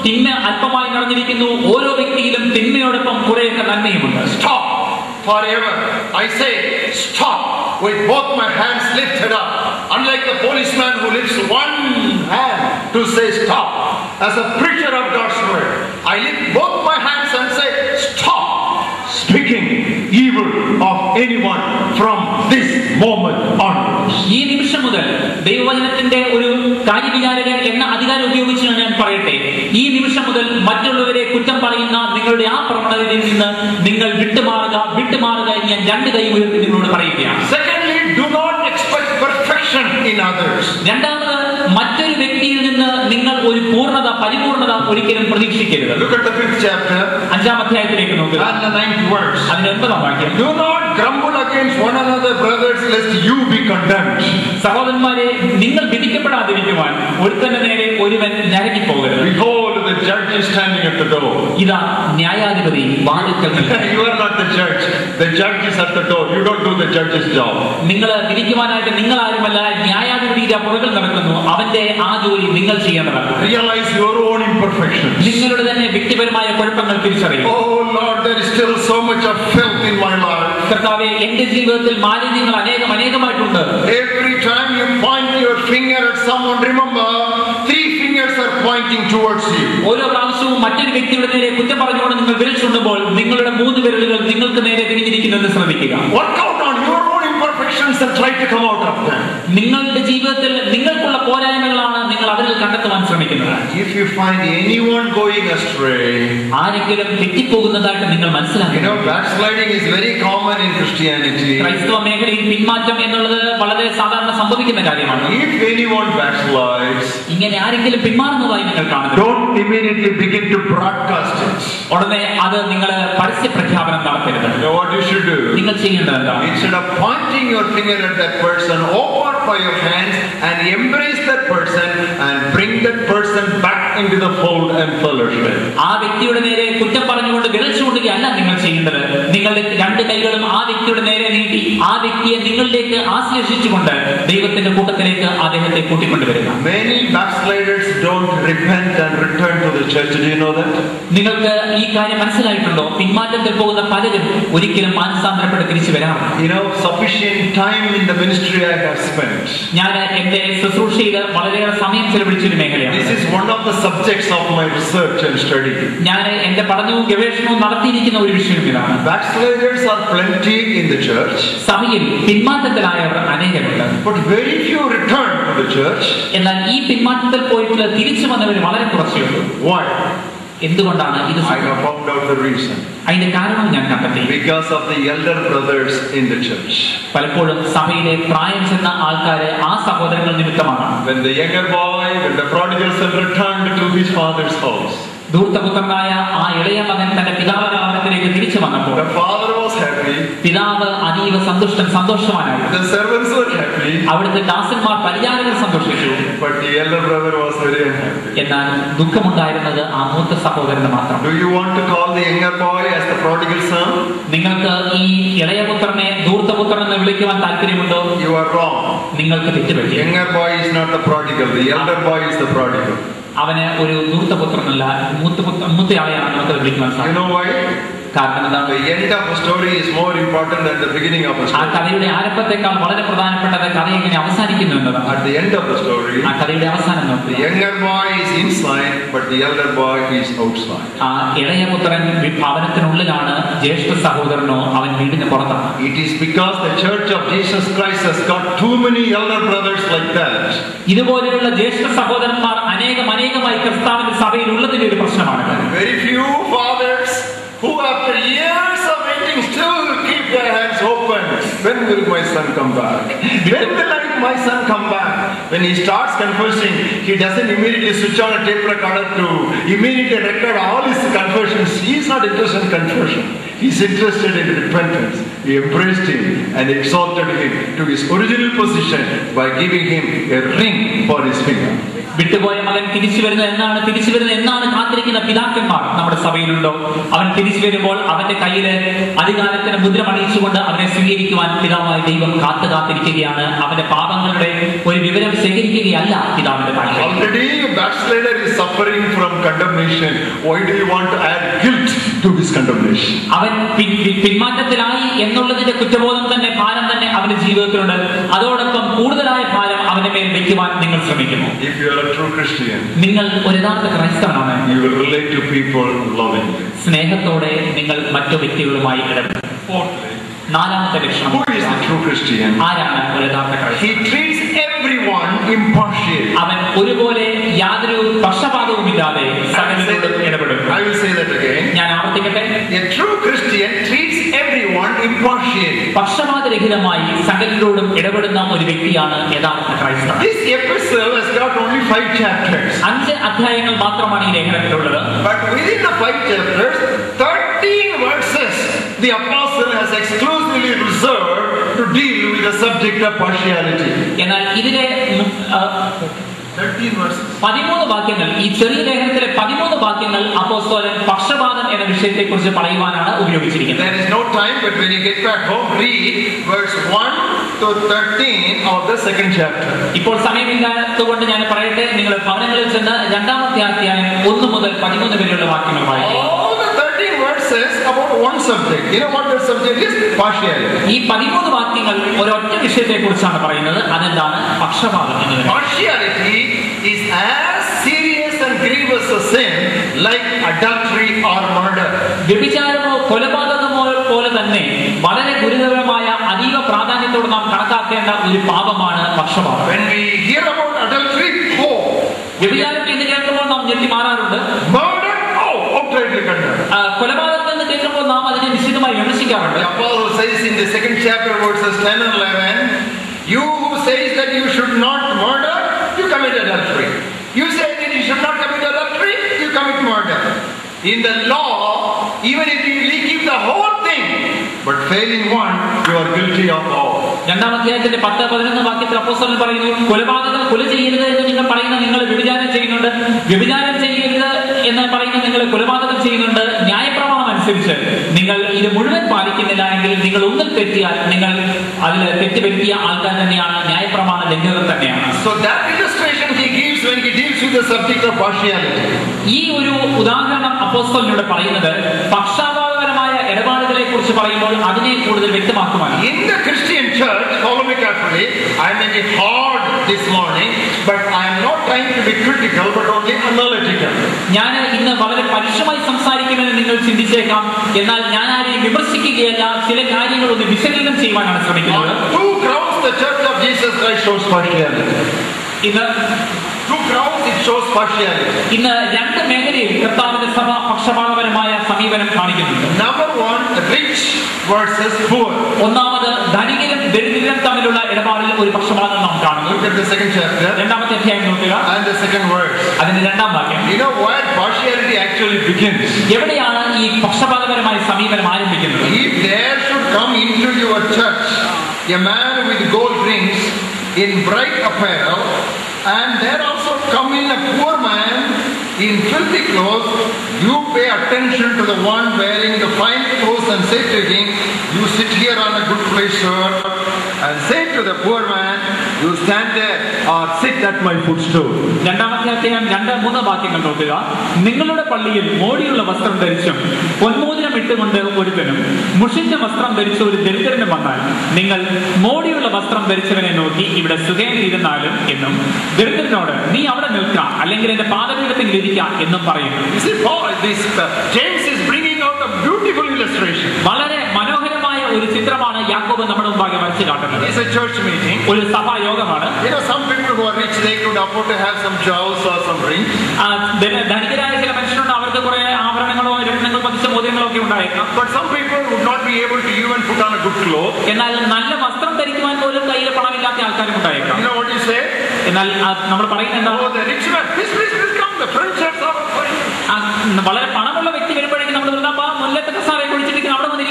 തിന്മ അല്പമായി നടന്നിരിക്കുന്നു ഓരോ വ്യക്തിയിലും തിന്മയോടൊപ്പം കുറെയൊക്കെ നന്മയുമുണ്ട് Stop forever. I say, stop with both my hands lifted up. Unlike the policeman who lifts one hand to say stop. As a preacher of God's word, I lift both my hands and say, stop speaking evil of anyone from this moment onwards. ഈ നിമിഷം മുതൽ ദൈവവചനത്തിന്റെ ഒരു കാര്യവിചാരകൻ എന്ന അധികാരം ഉപയോഗിച്ച് ഞാൻ പറയട്ടെ ഈ നിമിഷം മുതൽ മറ്റുള്ളവരെ കുറ്റം പറയുന്ന നിങ്ങളുടെ ആ പ്രവണതയിൽ നിന്ന് നിങ്ങൾ വിട്ടുമാറുക വിട്ടുമാറുക എന്ന് ഞാൻ രണ്ട് കൈ ഉയർത്തി നിങ്ങളോട് പറയുകയാണ് Secondly, do not expect perfection in others. രണ്ടാമത് മറ്റൊരു വ്യക്തിയിൽ നിന്ന് നിങ്ങൾ ഒരു പൂർണ്ണത പരിപൂർണത ഒരിക്കലും പ്രതീക്ഷിക്കരുത് Look at the fifth chapter അഞ്ചാം അധ്യായത്തിലേക്ക് നോക്കുക and the ninth verse. അതിന് ഒൻപതാം വാക്യം Do not grumble against one another, brothers, lest you be condemned. സഹോദരന്മാരെ നിങ്ങൾ വിധിക്കപ്പെടാതിരിക്കുവാൻ ഒരുത്തന്റെ നേരെ ഒരുവൻ ഞരങ്ങി പോകരുത് Behold, the judge is standing at the door. ഇതാ ന്യായാധിപതി വാതിൽക്കൽ നിൽക്കുന്നു. You are not the judge. The judge is at the door. You don't do the judge's job. നിങ്ങൾ വിധിക്കുവാനായിട്ട് നിങ്ങൾ ആരുമല്ല ന്യായാധിപതിയുടെ പുറകിൽ നടക്കുന്നു അവന്റെ ആ ജോലി നിങ്ങൾ ചെയ്യേണ്ടതാണ് Realize your own imperfections. നിങ്ങളുടെ തന്നെ വ്യക്തിപരമായ കുഴപ്പങ്ങൾ തിരിച്ചറിയും Oh Lord, there is still so much of filth in my life. കർത്താവെ എന്റെ ജീവിതത്തിൽ മാലിന്യങ്ങൾ അനേകം അനേകമായിട്ടുണ്ട് Every time you point your finger at someone, remember, three fingers are pointing towards you. ഓരോ പ്രാവശ്യവും മറ്റൊരു വ്യക്തിയുടെ നേരെ കുറ്റം പറഞ്ഞുകൊണ്ട് നിങ്ങൾ വിരൽ ചൂണ്ടുമ്പോൾ നിങ്ങളുടെ മൂന്ന് വിരലുകൾ നിങ്ങൾക്ക് നേരെ തിരിഞ്ഞിരിക്കുന്നെന്ന് ശ്രദ്ധിക്കുക Work out on your own imperfections and try to come out of them. നിങ്ങളുടെ ജീവിതത്തിൽ നിങ്ങൾക്കുള്ള പോരായ്മകളാണ് നിങ്ങൾ അവരിൽ കണ്ടെത്തുവാൻ ശ്രമിക്കുന്നത് If you find anyone going astray, ആരെങ്കിലും തെറ്റിപ്പോകുന്നതായിട്ട് നിങ്ങൾ you മനസ്സിലാക്കണം know, backsliding is very common in Christianity. ക്രൈസ്തവ മേഖലയിൽ പിന്മാറ്റം എന്നുള്ളത് വളരെ സാധാരണ സംഭവിക്കുന്ന കാര്യമാണ് If anyone backslides, ഇങ്ങനെ ആരെങ്കിലും പിന്മാറുന്നതായി നിങ്ങൾ കാണുന്നു don't immediately begin to broadcast it. ഉടനെ അത് നിങ്ങൾ പരസ്യ പ്രഖ്യാപനം നടത്തരുത് You know what you should do? നിങ്ങൾ ചെയ്യേണ്ടത് എന്താണ് Instead of pointing your finger at that person, open by your hands and embrace that person and bring that person back into the fold and fellowship. ആ വ്യക്തിയുടെ നേരെ കുറ്റം പറഞ്ഞുകൊണ്ട് വിരൽ ചൂണ്ടുകയല്ല നിങ്ങൾ ചെയ്യേണ്ടത് നിങ്ങളുടെ രണ്ട് കൈകളും ആ വ്യക്തിയുടെ നേരെ നീട്ടി ആ വ്യക്തിയെ നിങ്ങളിലേക്ക് ആശ്ലേഷിച്ചുകൊണ്ട് ദൈവത്തിന്റെ കൂട്ടത്തിലേക്ക് അദ്ദേഹത്തെ കൂട്ടിക്കൊണ്ടുവരിക Many backsliders don't repent and return to the church. Do you know that? നിങ്ങൾക്ക് ഈ കാര്യം മനസ്സിലായിട്ടുണ്ടോ പിന്മാറ്റത്തിൽ പോകുന്ന പലരും ഒരിക്കലും മാനസാന്തരപ്പെട്ട് തിരിച്ചു വരാറില്ല You know, sufficient time in the ministry I have spent. ഞാൻ എന്റെ ശുശ്രൂഷയിൽ വളരെയേറെ സമയം ചെലവഴിച്ചൊരു മേഖലയാണ് This is one of the subjects of my research and study. ഞാൻ എന്റെ പഠനവും ഗവേഷണവും നടത്തിയിരിക്കുന്ന ഒരു വിഷയം ഇതാണ് Backsliders are plenty in the church, സഭയിൽ പിന്മാറ്റത്തിലായവർ അനേകരുണ്ട് but very few return to the church. എന്നാൽ ഈ പിന്മാറ്റത്തിൽ പോയിട്ട് തിരിച്ചു വന്നവർ വളരെ കുറച്ചേ ഉള്ളൂ Why? എന്തുകൊണ്ടാണ് ഇത് I have സംഭവിച്ചത്? found out the reason. അതിന്റെ കാരണം ഞാൻ കണ്ടെത്തി Because of the elder brothers in the church. പലപ്പോഴും സഭയിലെ പ്രായം ചെന്ന ആൾക്കാര് ആ സഹോദരങ്ങൾ നിമിത്തമാണ് When the younger boy, when the prodigal son returned to his father's house, ധൂർത്തപുത്രനായ ആ ഇളയ മകൻ തന്റെ പിതാവിന്റെ ഭവനത്തിലേക്ക് തിരിച്ചു വന്നപ്പോൾ the father was happy, പിതാവ് അതീവ സന്തുഷ്ടൻ സന്തോഷവാനായി the servants were happy, അവിടുത്തെ ദാസന്മാർ പരിചാരകർ സന്തോഷിച്ചു but the elder brother was very unhappy. എന്നാൽ ദുഃഖമുണ്ടായിരുന്നത് ആ മൂത്ത സഹോദരന് മാത്രം Do you want to call the younger boy as the prodigal son? നിങ്ങൾക്ക് ഈ ഇളയപുത്രനെ ധൂർത്തപുത്രൻ എന്ന് വിളിക്കുവാൻ താല്പര്യമുണ്ടോ You are wrong. നിങ്ങൾക്ക് The തെറ്റുപറ്റി younger boy is not the prodigal, the elder boy is the prodigal. അവന് ഒരു ധൂർത്തപുത്രനല്ല മൂത്തപുത്ര മൂത്തയാളെയാണ് നമുക്ക് വിളിക്കുവാൻ You സാധിക്കും know why? കാരണം എന്താണ് The end of a story is more important than the beginning of a ആ story. കഥയുടെ ആരംഭത്തെക്കാൾ വളരെ പ്രധാനപ്പെട്ടത് കഥ എങ്ങനെ അവസാനിക്കുന്നു എന്നതാണ് At the end of the story, ആ കഥയുടെ അവസാനം the നോക്കുക younger boy is inside, but the elder boy is outside. ആ ഇളയ പുത്രൻ വി- ഭവനത്തിനുള്ളിലാണ് ജ്യേഷ്ഠ സഹോദരനോ അവൻ വീടിന് പുറത്താണ് It is because the church of Jesus Christ has got too many elder brothers like that. ഇതുപോലെയുള്ള ജ്യേഷ്ഠ സഹോദരന്മാർ അനേകം അനേകമായി ക്രിസ്താവിന്റെ സഭയിൽ ഉള്ളതിന്റെ ഒരു പ്രശ്നമാണ് Very few fathers who, after years of waiting, still keep their hands open. When will my son come back? When will I, my son come back? When he starts confessing, he doesn't immediately switch on a tape recorder to immediately record all his confessions. He is not interested in confession. He is interested in repentance. He embraced him and exalted him to his original position by giving him a ring for his finger. വിട്ടുപോയ മകൻ തിരിച്ചു വരുന്നത് എന്നാണ് തിരിച്ചു വരുന്നത് എന്നാണ് കാത്തിരിക്കുന്ന പിതാക്കന്മാർ നമ്മുടെ സഭയിലുണ്ടോ അവൻ തിരിച്ചു വരുമ്പോൾ അവന്റെ കയ്യിൽ അധികാരത്തിന് മുദ്ര പണിയിച്ചുകൊണ്ട് അവനെ സ്വീകരിക്കുവാൻ പിതാവായ ദൈവം കാത്തു കാത്തിരിക്കുകയാണ് അവന്റെ പാപങ്ങളുടെ ഒരു വിവരം ശേഖരിക്കുകയല്ല പിതാവിന്റെ താല്പര്യം Already a backslider is suffering from condemnation. Why do you want to add guilt to his condemnation? അവൻ പിൻ- പിൻ- പിന്മാറ്റത്തിലായി എന്നുള്ളതിന്റെ കുറ്റബോധം തന്നെ ഭാരം തന്നെ അവന്റെ ജീവിതത്തിലുണ്ട് അതോടൊപ്പം കൂടുതലായ ഭാരം അവന്റെ മേൽ വെക്കുവാൻ നിങ്ങൾ ശ്രമിക്കുന്നു If you are a true Christian, നിങ്ങൾ ഒരു യഥാർത്ഥ ക്രൈസ്തവനാണ് you will relate to people lovingly. സ്നേഹത്തോടെ നിങ്ങൾ മറ്റു വ്യക്തികളുമായി ഇടപെടും Fourthly, നാലാമത്തെ ലക്ഷണം who is the true Christian? ആരാണ് ഒരു യഥാർത്ഥ ക്രൈസ്തവൻ He treats everyone impartially. അവൻ ഒരുപോലെ യാതൊരു പക്ഷപാതവുമില്ലാതെ I will say സകലരോടും that, ഇടപെടും I will say that again. ഞാൻ ആവർത്തിക്കട്ടെ A true Christian treats everyone impartially. പക്ഷപാതരഹിതമായി സകലരോടും ഇടപെടുന്ന ഒരു വ്യക്തിയാണ് യഥാർത്ഥ ക്രൈസ്തവൻ This epistle has got only five chapters. അഞ്ച് അധ്യായങ്ങൾ മാത്രമാണ് ഈ ലേഖനത്തിലുള്ളത് But within the five chapters, 13 verses the apostle has exclusively reserved to deal with the subject of partiality. എന്നാൽ ഇതിലെ ഉം, ആ, 13 verses. പതിമൂന്ന് വാക്യങ്ങൾ ഈ ചെറിയ ലേഖനത്തിലെ പതിമൂന്ന് വാക്യങ്ങൾ അപ്പോസ്തോലൻ പക്ഷപാതം എന്ന വിഷയത്തെക്കുറിച്ച് പറയുവാനാണ് ഉപയോഗിച്ചിരിക്കുന്നത് There is no time, but when you get back home, read verse 1 to 13 of the second chapter. ഇപ്പോൾ സമയമില്ലാത്തതുകൊണ്ട് ഞാൻ പറയട്ടെ നിങ്ങൾ ഭവനങ്ങളിൽ ചെന്ന് രണ്ടാമത്തെ അധ്യായം ഒന്ന് മുതൽ പതിമൂന്ന് വരെയുള്ള വാക്യങ്ങൾ വായിക്കും All the 13 verses about one subject. You know what the subject is? Partiality. ഈ പതിമൂന്ന് വാക്യങ്ങൾ ഒരൊറ്റ വിഷയത്തെ കുറിച്ചാണ് പറയുന്നത് അതെന്താണ് പക്ഷപാതം എന്ന് പറയുന്നത്. Partiality is as serious and grievous a sin like adultery or murder. വ്യഭിചാരമോ കൊലപാതകമോ പോലെ തന്നെ വളരെ ഗുരുതരമായ അതീവ പ്രാധാന്യത്തോടെ നാം കണക്കാക്കേണ്ട ഒരു പാപമാണ് പക്ഷപാതം When we hear about adultery, oh, വ്യഭിചാരം എന്ന് കേൾക്കുമ്പോൾ നാം ഞെട്ടി മാറാറുണ്ട് murder, oh, outrightly condemned. ആ, കൊലപാതകം എന്ന് കേൾക്കുമ്പോൾ നാം അതിനെ നിശ്ചിതമായി വിമർശിക്കാറുണ്ട് The apostle says in the second chapter, verses 10 and 11, you who says that you should not murder, you commit adultery. You say that you should not commit adultery, you commit murder. In the law, even if you keep the whole thing, but fail in one, you are guilty of all. രണ്ടാം അധ്യായത്തിന്റെ പത്ത് പതിനൊന്ന് വാക്യത്തിൽ അപ്പോസ്തലൻ പറയുന്നു കൊലപാതകം കൊല ചെയ്യരുത് എന്ന് നിങ്ങൾ പറയുന്ന നിങ്ങൾ വ്യഭിചാരം ചെയ്യുന്നുണ്ട് വ്യഭിചാരം ചെയ്യരുത് എന്ന് പറയുന്ന നിങ്ങൾ കൊലപാതകം ചെയ്യുന്നുണ്ട് ന്യായപ്രമാണം അനുസരിച്ച് നിങ്ങൾ ഇത് മുഴുവൻ പാലിക്കുന്നില്ല എങ്കിൽ നിങ്ങൾ ഒന്നിൽ തെറ്റിയാൽ നിങ്ങൾ അതിൽ തെറ്റ് വരുത്തിയ ആൾക്കാർ തന്നെയാണ് ന്യായപ്രമാണ ലംഘകർ തന്നെയാണ് So that illustration he gives when he deals with the subject of partiality. ഈ ഒരു ഉദാഹരണം അപ്പോസ്തലനോട് പറയുന്നത് പക്ഷാപാതപരമായ ഇടപാടുകളെ കുറിച്ച് പറയുമ്പോൾ അതിനെ കൂടുതൽ വ്യക്തമാക്കുവാനാണ് In the Christian church, follow me carefully, I may be hard this morning, but I am not trying to be critical, but only analytical. ഞാൻ ഇന്ന് വളരെ പരുഷമായി സംസാരിക്കുമെന്ന് നിങ്ങൾ ചിന്തിച്ചേക്കാം എന്നാൽ ഞാൻ ആരെയും വിമർശിക്കുകയല്ല ചില കാര്യങ്ങൾ ഒന്ന് വിശകലനം ചെയ്യുവാനാണ് ശ്രമിക്കുന്നത് On two grounds, the church of Jesus Christ shows partiality. ഇന്ന് Two grounds, it shows partiality. ഇന്ന് രണ്ട് മേഖലയിൽ കർത്താവിന്റെ സഭ പക്ഷപാതപരമായ സമീപനം കാണിക്കുന്നുണ്ട് Number one, rich versus poor. ഒന്നാമത് ധനികരും ദരിദ്രരും തമ്മിലുള്ള ഇടപാടിൽ ഒരു പക്ഷപാതം നാം കാണുന്നു Look at the second chapter രണ്ടാമത്തെ അധ്യായം നോക്കുക and the second verse. അതിന്റെ രണ്ടാം വാക്യം You know where partiality actually begins? എവിടെയാണ് ഈ പക്ഷപാതപരമായ സമീപനം ആരംഭിക്കുന്നത് If there should come into your church a man with gold rings in bright apparel, and there also come in a poor man in filthy clothes, you pay attention to the one wearing the fine clothes and say to him, You sit here on a good place, sir, and say to the poor man, You stand there or sit at my footstool. രണ്ടാമത്തെ അധ്യായം രണ്ട് മൂന്ന് വാക്യങ്ങൾ നോക്കുക നിങ്ങളുടെ പള്ളിയിൽ മോടിയുള്ള വസ്ത്രം ധരിച്ചും പൊന്മോതിരം ഇട്ടുകൊണ്ട് ഒരുത്തനും മുഷിച്ച വസ്ത്രം ധരിച്ച ഒരു ദരിദ്രനും വന്നാൽ നിങ്ങൾ മോടിയുള്ള വസ്ത്രം ധരിച്ചവനെ നോക്കി ഇവിടെ സുഖേന ഇരുന്നാലും എന്നും ദരിദ്രനോട് നീ അവിടെ നിൽക്കാം അല്ലെങ്കിൽ എന്റെ പാദപീഠത്തിൽ ഇരിക്കാം എന്നും പറയുന്നു You see, Paul, this uh, James is bringing out a beautiful illustration. വളരെ മനോഹരമായ ഒരു ചിത്രമാണ് യാക്കോബ് നമ്മുടെ മുമ്പാകെ വരച്ചു കാട്ടുന്നത് It's a church meeting. ഒരു സഭായോഗമാണ് You know, some people who are rich, they could afford to have some jewels or some rings. ആ, ധന- ധനികരായ ചില മനുഷ്യരുണ്ട് അവർക്ക് കുറെ ആഭരണങ്ങളോ രത്നങ്ങൾ പതിച്ച മോതിരങ്ങളോ ഒക്കെ ഉണ്ടായേക്കാം But some people would not be able to even put on a good cloth. എന്നാൽ നല്ല വസ്ത്രം ധരിക്കുവാൻ പോലും കയ്യിൽ പണമില്ലാത്ത ആൾക്കാരും ഉണ്ടായേക്കാം You know what you say? എന്നാൽ ആ, നമ്മൾ പറയുന്നത് എന്താ Oh, the rich man, please, please, please come. The French shirts are fine. ആ, വളരെ പണമുള്ള വ്യക്തി വരുമ്പോഴേക്കും നമ്മൾ മുല്ലത്തെ സാറെ കുടിച്ചിട്ട് അവിടെ വന്നിരിക്കാമല്ലോ എന്ന്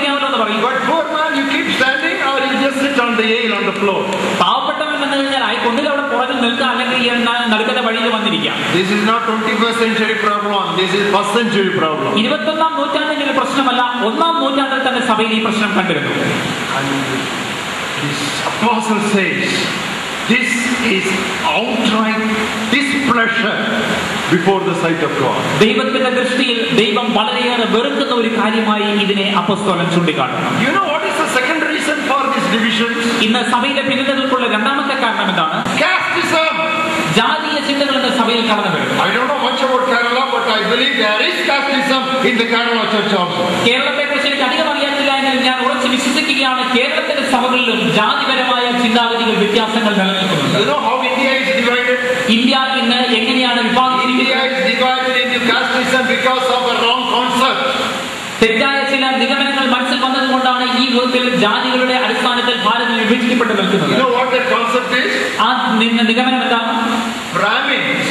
പറയും But poor man, you keep standing or you just sit on the aisle on the floor. പാവപ്പെട്ടവൻ വന്നു കഴിഞ്ഞാൽ അയ- ഒന്നുകിൽ അവിടെ പുറകിൽ നിൽക്കുക അല്ലെങ്കിൽ ഈ ന- നടുക്കത്തെ വഴിയിൽ വന്നിരിക്കാം This is not 21st century problem. This is first century problem. ഇരുപത്തൊന്നാം നൂറ്റാണ്ടിന്റെ ഒരു പ്രശ്നമല്ല ഒന്നാം നൂറ്റാണ്ടിൽ തന്നെ സഭയിൽ ഈ പ്രശ്നം കണ്ടിരുന്നു And this apostle says, this is outright displeasure before the sight of God. ദൈവത്തിന്റെ ദൃഷ്ടിയിൽ ദൈവം വളരെയേറെ വെറുക്കുന്ന ഒരു കാര്യമായി ഇതിനെ അപ്പസ്തോലൻ ചൂണ്ടിക്കാട്ടുന്നു You know what is the second reason for this division? ഇന്ന് സഭയിലെ ഭിന്നതകൾക്കുള്ള രണ്ടാമത്തെ കാരണം എന്താണ് Casteism. ജാതീയ ചിന്തകൾ ഇന്ന് സഭയിൽ കടന്നു വരുന്നു I don't know much about Kerala, but I believe there is casteism in the Kerala church also. കേരളത്തെ കുറിച്ച് എനിക്ക് അധികം അറിയാത്തില്ല എങ്കിൽ ഞാൻ ഉറച്ച് വിശ്വസിക്കുകയാണ് കേരളത്തിലെ സഭകളിലും ജാതിപരമായ ചിന്താഗതികൾ വ്യത്യാസങ്ങൾ നിലനിൽക്കുന്നുണ്ട് You know how India is divided? India ഇന്ന് എങ്ങനെയാണ് വിഭാഗിച്ചിരിക്കുന്നത് India is divided into casteism because of a wrong concept. തെറ്റായ ചില നിഗമനങ്ങൾ മനസ്സിൽ വന്നതുകൊണ്ടാണ് ഈ വിധത്തിൽ ജാതികളുടെ അടിസ്ഥാനത്തിൽ ഭാരതം വിഭജിക്കപ്പെട്ട് You നിൽക്കുന്നത് know what that concept is? ആ നി- നിഗമനം എന്താണ് Brahmins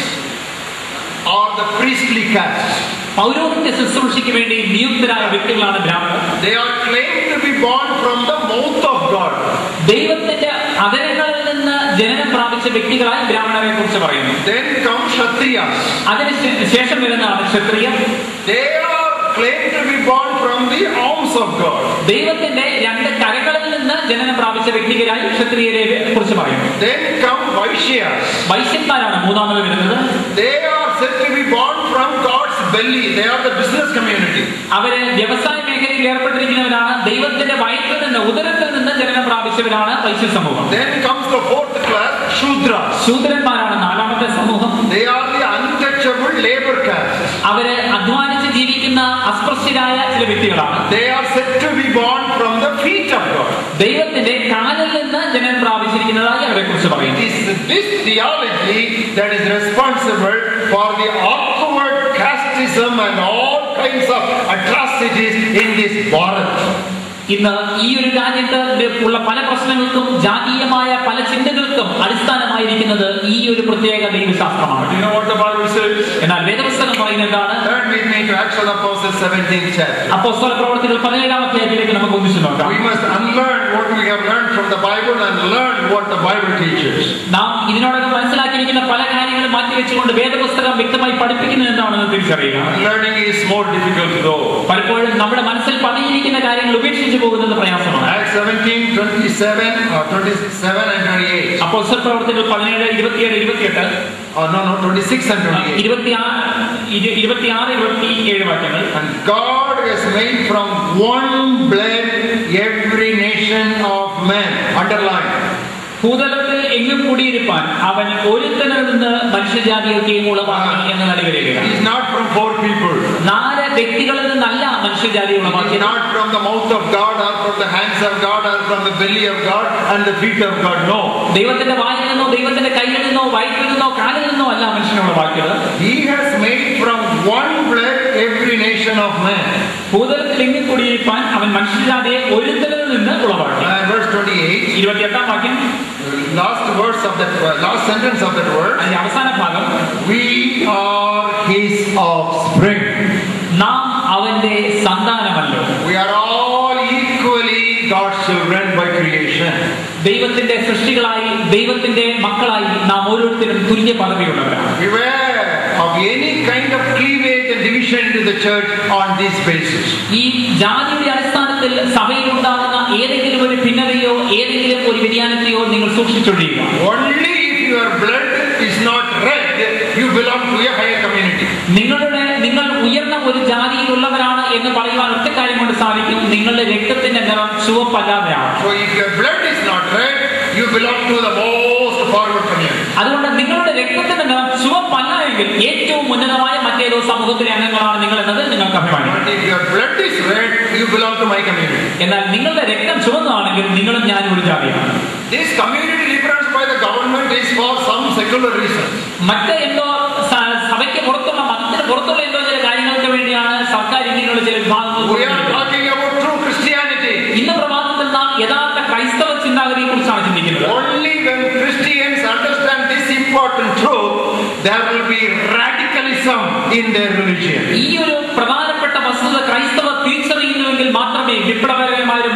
are the priestly caste. പൗരോഹിത്യ ശുശ്രൂഷയ്ക്ക് വേണ്ടി നിയുക്തരായ വ്യക്തികളാണ് ബ്രാഹ്മണർ They are claimed to be born from the mouth of God. ദൈവത്തിന്റെ അതരങ്ങളിൽ നിന്ന് ജനനം പ്രാപിച്ച വ്യക്തികളായി ബ്രാഹ്മണരെ കുറിച്ച് പറയുന്നു Then come Kshatriyas. അതിന് ശേ- ശേഷം വരുന്നതാണ് ക്ഷത്രിയർ They are claimed to be born from the arms of God. ദൈവത്തിന്റെ രണ്ട് കരകളിൽ നിന്ന് ജനനം പ്രാപിച്ച വ്യക്തികളായി ക്ഷത്രിയരെ കുറിച്ച് പറയുന്നു Then come Vaishyas. വൈശ്യന്മാരാണ് മൂന്നാമത് വരുന്നത് They are said to be born from God's belly. They are the business community. അവര് വ്യവസായ മേഖലയിൽ ഏർപ്പെട്ടിരിക്കുന്നവരാണ് ദൈവത്തിന്റെ വയറ്റിൽ നിന്ന് ഉദരത്തിൽ നിന്ന് ജനനം പ്രാപിച്ചവരാണ് വൈശ്യ സമൂഹം Then comes the fourth class, Shudras. ശൂദ്രന്മാരാണ് നാലാമത്തെ സമൂഹം They are the untouchable labor caste. അവര് അധ്വാനിച്ച് ജീവിക്കുന്ന അസ്പൃശ്യരായ ചില വ്യക്തികളാണ് They are said to be born from the feet of God. ദൈവത്തിന്റെ കാലിൽ നിന്ന് ജനനം പ്രാപിച്ചിരിക്കുന്നതായി അവരെ കുറിച്ച് It പറയുന്നു is this theology that is responsible for the awkward casteism and all kinds of atrocities in this Bharat. ഇന്ന് ഈ ഒരു രാജ്യത്ത് ഉള്ള പല പ്രശ്നങ്ങൾക്കും ജാതീയമായ പല ചിന്തകൾക്കും അടിസ്ഥാനമായിരിക്കുന്നത് ഈ ഒരു പ്രത്യേക ദൈവശാസ്ത്രമാണ് You know what the Bible says? എന്നാൽ വേദപുസ്തകം പറയുന്നത് എന്താണ് Turn with me to Acts of the Apostles 17th chapter. അപ്പോസ്തല പ്രവർത്തികൾ പതിനേഴാം അധ്യായത്തിലേക്ക് നമുക്ക് ഒന്നിച്ചു നോക്കാം We must unlearn what we have learned from the Bible and learn what the Bible teaches. നാം ഇതിനോടകം മനസ്സിലാക്കിയിരിക്കുന്ന പല കാര്യങ്ങളും മാറ്റിവെച്ചുകൊണ്ട് വേദപുസ്തകം വ്യക്തമായി പഠിപ്പിക്കുന്നത് എന്താണെന്ന് തിരിച്ചറിയുക Learning is more difficult though. പലപ്പോഴും നമ്മുടെ മനസ്സിൽ പതിഞ്ഞിരിക്കുന്ന കാര്യങ്ങൾ ഉപേക്ഷിച്ചു പോകുന്നത് പ്രയാസമാണ് Acts 17, 27, or 27 and 28. അപ്പോസ്തല പ്രവർത്തികൾ പതിനേഴ് ഇരുപത്തിയേഴ് ഇരുപത്തിയെട്ട് Oh, no, no, 26 and 28. ഇരുപത്തിയാറ് ഇരു- ഇരുപത്തിയാറ് ഇരുപത്തി ഏഴ് വാക്യങ്ങൾ And God has made from one blood every nation of men. Underline. ഭൂതലത്തിൽ എങ്ങും കൂടിയിരിപ്പാൻ അവൻ ഒരുത്തനിൽ നിന്ന് മനുഷ്യജാതിയൊക്കെയും ഉളവാക്കി എന്ന് നടിവരിക It is not from four people. നാല് വ്യക്തികളിൽ നിന്നല്ല മനുഷ്യജാതി It is ഉളവാക്കിയത് not from the mouth of God or from the hands of God or from the belly of God and the feet of God. No. ദൈവത്തിന്റെ വായിൽ നിന്നോ ദൈവത്തിന്റെ കയ്യിൽ നിന്നോ വയറ്റിൽ നിന്നോ കാലിൽ നിന്നോ അല്ല മനുഷ്യനെ ഉളവാക്കിയത് He has made from one blood every nation of men. ഭൂതലത്തിൽ എങ്ങും കൂടിയിരിപ്പാൻ അവൻ മനുഷ്യജാതിയെ ഒരുത്തനിൽ നിന്ന് ഉളവാക്കി And verse 28, ഇരുപത്തിയെട്ടാം വാക്യം last verse of that, last sentence of that word. അതിന്റെ അവസാന ഭാഗം We are His offspring. നാം അവന്റെ സന്താനമല്ലോ We are all equally God's children by creation. ദൈവത്തിന്റെ സൃഷ്ടികളായി ദൈവത്തിന്റെ മക്കളായി നാം ഓരോരുത്തരും തുല്യ പദവിയുള്ളവരാണ് Beware of any kind of cleavage and division into the church on this basis. ഈ ജാതിയുടെ അടിസ്ഥാനത്തിൽ സഭയിൽ ഉണ്ടാകുന്ന ഏതെങ്കിലും ഒരു ഭിന്നതയോ ഏതെങ്കിലും ഒരു വ്യതിയാനത്തെയോ നിങ്ങൾ സൂക്ഷിച്ചുകൊണ്ടിരിക്കുക Only if your blood is not red, you belong to a higher community. നിങ്ങളുടെ നിങ്ങൾ ഉയർന്ന ഒരു ജാതിയിലുള്ളവരാണ് എന്ന് പറയുവാൻ ഒറ്റ കാര്യം കൊണ്ട് സാധിക്കും നിങ്ങളുടെ രക്തത്തിന്റെ നിറം ചുവപ്പല്ലാതെയാണ് So if your blood is not red, you belong to the most forward community. അതുകൊണ്ട് നിങ്ങളുടെ രക്തത്തിന്റെ നിറം ചുവപ്പല്ല എങ്കിൽ ഏറ്റവും ഉന്നതമായ മറ്റേതോ സമൂഹത്തിലെ അംഗങ്ങളാണ് നിങ്ങൾ എന്നത് നിങ്ങൾക്ക് അഭിമാനിക്കാം But if your blood is red, you belong to my community. എന്നാൽ നിങ്ങളുടെ രക്തം ചുവന്നതാണെങ്കിൽ നിങ്ങളും ഞാനും ഒരു ജാതിയാണ് This community difference by the government is for some secular reasons. മറ്റ് എന്തോ സ- സഭയ്ക്ക് പുറത്തുള്ള മതത്തിന് പുറത്തുള്ള എന്തോ ചില കാര്യങ്ങൾക്ക് വേണ്ടിയാണ് സർക്കാർ ഇങ്ങനെയുള്ള ചില വിഭാഗങ്ങൾ We are കൊണ്ടുവരുന്നത്. talking about true Christianity. ഇന്ന് പ്രഭാതത്തിൽ നാം യഥാർത്ഥ ക്രൈസ്തവ ചിന്താഗതിയെ കുറിച്ചാണ് ചിന്തിക്കുന്നത് Only when Christians understand this important truth, there will be radicalism in their religion. ഈ ഒരു പ്രധാനപ്പെട്ട വസ്തുത ക്രൈസ്തവ തിരിച്ചറിയുന്നുവെങ്കിൽ മാത്രമേ വിപ്ലവകരമായ ഒരു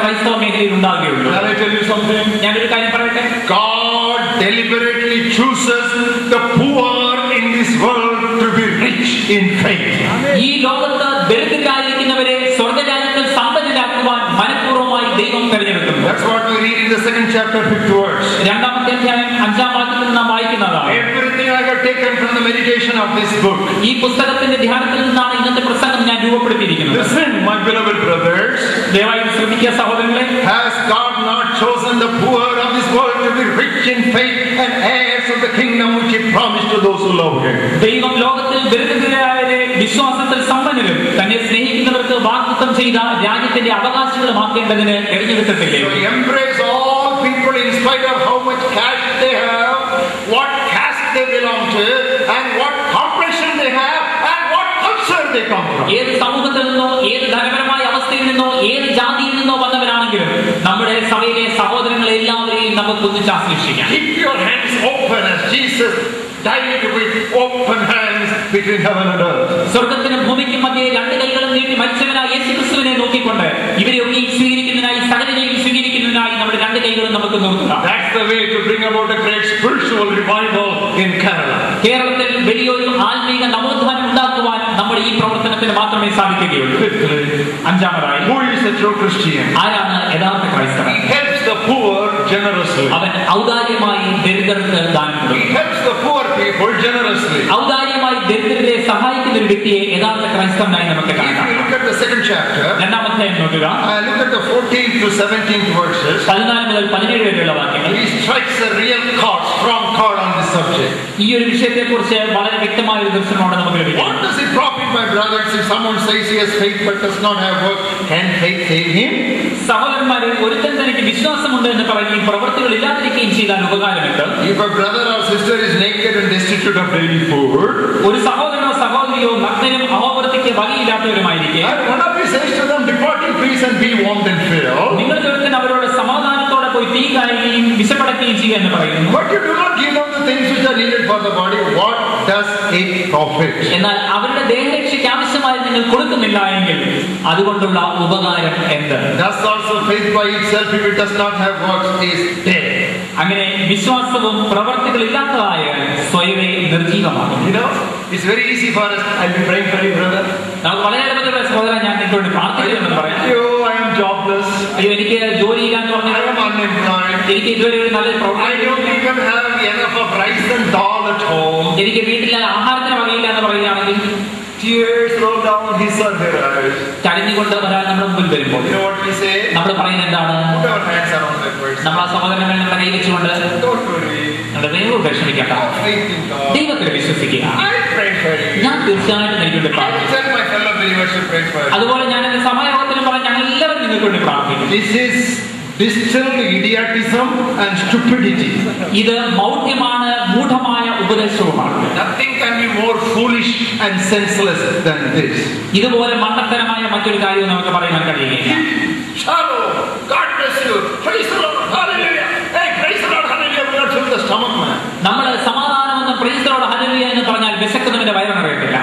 ക്രൈസ്തവ മേഖലയിൽ ഉണ്ടാകുകയുള്ളൂ Can I tell you something? ഞാനൊരു കാര്യം പറയട്ടെ God deliberately chooses the poor in this world to be rich in faith. ഈ ലോകത്ത് ദരിദ്രരായിരിക്കുന്നവരെ സ്വർഗരാജ്യത്തിൽ സമ്പന്നരാക്കുവാൻ മനഃപൂർവ്വമായി ദൈവം തെരഞ്ഞെടുക്കുന്നു That's what we read in the second chapter, fifth verse. രണ്ടാമത്തെ അധ്യായം അഞ്ചാം വാക്യത്തിൽ നാം വായിക്കുന്നതാണ് Everything I have taken from the meditation of this book. ഈ പുസ്തകത്തിന്റെ ധ്യാനത്തിൽ നിന്നാണ് ഇന്നത്തെ പ്രസംഗം ഞാൻ രൂപപ്പെടുത്തിയിരിക്കുന്നത് Listen, my beloved brothers. ദയവായി ശ്രദ്ധിക്കുക സഹോദരങ്ങളെ Has God not chosen the poor of this world to be rich in faith and heirs of the kingdom which He promised to those who love Him? ദൈവം ലോകത്തിൽ ദരിദ്രരായവരെ വിശ്വാസത്തിൽ സമ്പന്നരും തന്നെ സ്നേഹിക്കുന്നവർക്ക് വാഗ്ദത്തം ചെയ്ത രാജ്യത്തിന്റെ അവകാശികളുമാക്കേണ്ടതിന് തെരഞ്ഞെടുത്തിട്ടില്ലേ So embrace all people in spite of how much cash they have, what caste they belong to, and what complexion they have, and what culture they come from. ഏത് സമൂഹത്തിൽ നിന്നോ ഏത് ധനപരമായ അവസ്ഥയിൽ നിന്നോ ഏത് ജാതിയിൽ നിന്നോ വന്നവരാണെങ്കിലും നമ്മുടെ സഭയിലെ സഹോദരങ്ങളെ എല്ലാവരെയും നമുക്കൊന്ന് ആശ്ലേഷിക്കാം Keep your hands open as Jesus died with open hands between heaven and earth. സ്വർഗത്തിനും ഭൂമിക്കും മധ്യേ രണ്ട് കൈകളും നീട്ടി മരിച്ചവനായ യേശു ക്രിസ്തുവിനെ നോക്കിക്കൊണ്ട് ഇവരെയൊക്കെ സ്വീകരിക്കുന്നതിനായി സകലരെയും സ്വീകരിക്കുന്നതിനായി നമ്മുടെ രണ്ട് കൈകളും നമുക്ക് നോക്കുക That's the way to bring about a great spiritual revival in Kerala. കേരളത്തിൽ വലിയൊരു ആത്മീക നവോത്ഥാനം ഉണ്ടാക്കുവാൻ നമ്മുടെ ഈ പ്രവർത്തനത്തിന് മാത്രമേ സാധിക്കുകയുള്ളൂ Fifthly, അഞ്ചാമതായി who is a true Christian? ആരാണ് യഥാർത്ഥ ക്രൈസ്തവൻ He helps the poor generously. അവൻ ഔദാര്യമായി ദരിദ്രർക്ക് ദാനം He കൊടുക്കും helps the poor people generously. ഔദാര്യമായി ദരിദ്രരെ സഹായിക്കുന്ന ഒരു വ്യക്തിയെ യഥാർത്ഥ ക്രൈസ്തവനായി നമുക്ക് If കാണാം you look at the second chapter, രണ്ടാമത്തെ നോക്കുക I look at the 14th to 17th verses. പതിനാല് മുതൽ പതിനേഴ് വരെയുള്ള വാക്യങ്ങൾ He strikes a real chord, strong chord on this subject. ഈ ഒരു വിഷയത്തെ കുറിച്ച് വളരെ വ്യക്തമായ ഒരു ദർശനമാണ് നമുക്ക് ലഭിക്കുന്നത് What does it profit, my brothers, if someone says he has faith but does not have work? Can faith save him? സഹോദരന്മാരിൽ ഒരുത്തൻ തനിക്ക് വിശ്വാസമുണ്ട് എന്ന് പറയുകയും പ്രവൃത്തികൾ ഇല്ലാതിരിക്കുകയും ചെയ്താൽ ഉപകാരമുണ്ട് If a brother or sister is naked and destitute of daily food, ഒരു സഹോദരനോ സഹോദരിയോ നഗ്നനും അഹോവൃത്തിക്ക് വകയില്ലാത്തവരുമായിരിക്കെ and one of you says to them, Depart in peace and be warmed and filled, നിങ്ങൾ ഒരുത്തൻ അവരോട് സമാധാനത്തോടെ പോയി തീ കായുകയും വിശപ്പടക്കുകയും ചെയ്യുക എന്ന് പറയുന്നു but you do not give them the things which are needed for the body, what does it profit? എന്നാൽ അവരുടെ ദേഹരക്ഷയ്ക്ക് ആവശ്യമായി നിങ്ങൾ കൊടുക്കുന്നില്ല എങ്കിൽ അതുകൊണ്ടുള്ള ഉപകാരം എന്ത് Thus also faith by itself, if it does not have works, is dead. അങ്ങനെ വിശ്വാസവും പ്രവർത്തികളില്ലാത്തതായ സ്വയമേ നിർജീവമാണ് You know, it's very easy for us. I'll be praying for you, brother. നമുക്ക് വളരെ എളുപ്പത്തിലുള്ള സഹോദരൻ ഞാൻ നിങ്ങളോട് പ്രാർത്ഥിക്കുമെന്ന് പറയാം You, I am jobless. അയ്യോ എനിക്ക് ജോലിയില്ല എന്ന് പറഞ്ഞു I am unemployed. എനിക്ക് ഇതുവരെ ഒരു നല്ലൊരു I പ്രവർത്തനം don't even have enough of rice and dal at home. എനിക്ക് വീട്ടിൽ ആഹാരത്തിന് വകയില്ല എന്ന് പറയുകയാണെങ്കിൽ Tears roll down his or her eyes. ചടഞ്ഞുകൊണ്ട് ഒരാൾ നമ്മുടെ മുമ്പിൽ വരുമ്പോൾ You know what we say? നമ്മൾ പറയുന്നത് എന്താണ് Put our hands around that person. നമ്മൾ ആ സഹോദരങ്ങൾ നമ്മുടെ കൈ വെച്ചുകൊണ്ട് Don't worry. നമ്മുടെ ദൈവം വിഷമിക്കേണ്ട Have faith in God. ദൈവത്തിൽ വിശ്വസിക്കുക I pray for you. ഞാൻ തീർച്ചയായിട്ടും എനിക്ക് വേണ്ടി I പ്രാർത്ഥിക്കും tell my fellow believers to pray for you. അതുപോലെ ഞാൻ എന്റെ സമയത്തിലും പറഞ്ഞ ഞങ്ങൾ എല്ലാവരും നിങ്ങൾക്ക് വേണ്ടി പ്രാർത്ഥിക്കും This is distilled idiotism and stupidity. ഇത് മൗഢ്യമാണ് മൂഢമായ ഉപദേശവുമാണ് Nothing can be more foolish and senseless than this. ഇതുപോലെ മണ്ടത്തരമായ മറ്റൊരു കാര്യവും നമുക്ക് പറയാൻ കഴിയുകയില്ല Shallow. God bless you. Praise the Lord. Hallelujah. Hey, praise the Lord. Hallelujah. We not fill the stomach, man. നമ്മൾ സമാധാനമെന്ന് പ്രീസ്തരോട് ഹലലിയ എന്ന് പറഞ്ഞാൽ വിശക്കുന്നവന്റെ വയറ് നിറയത്തില്ല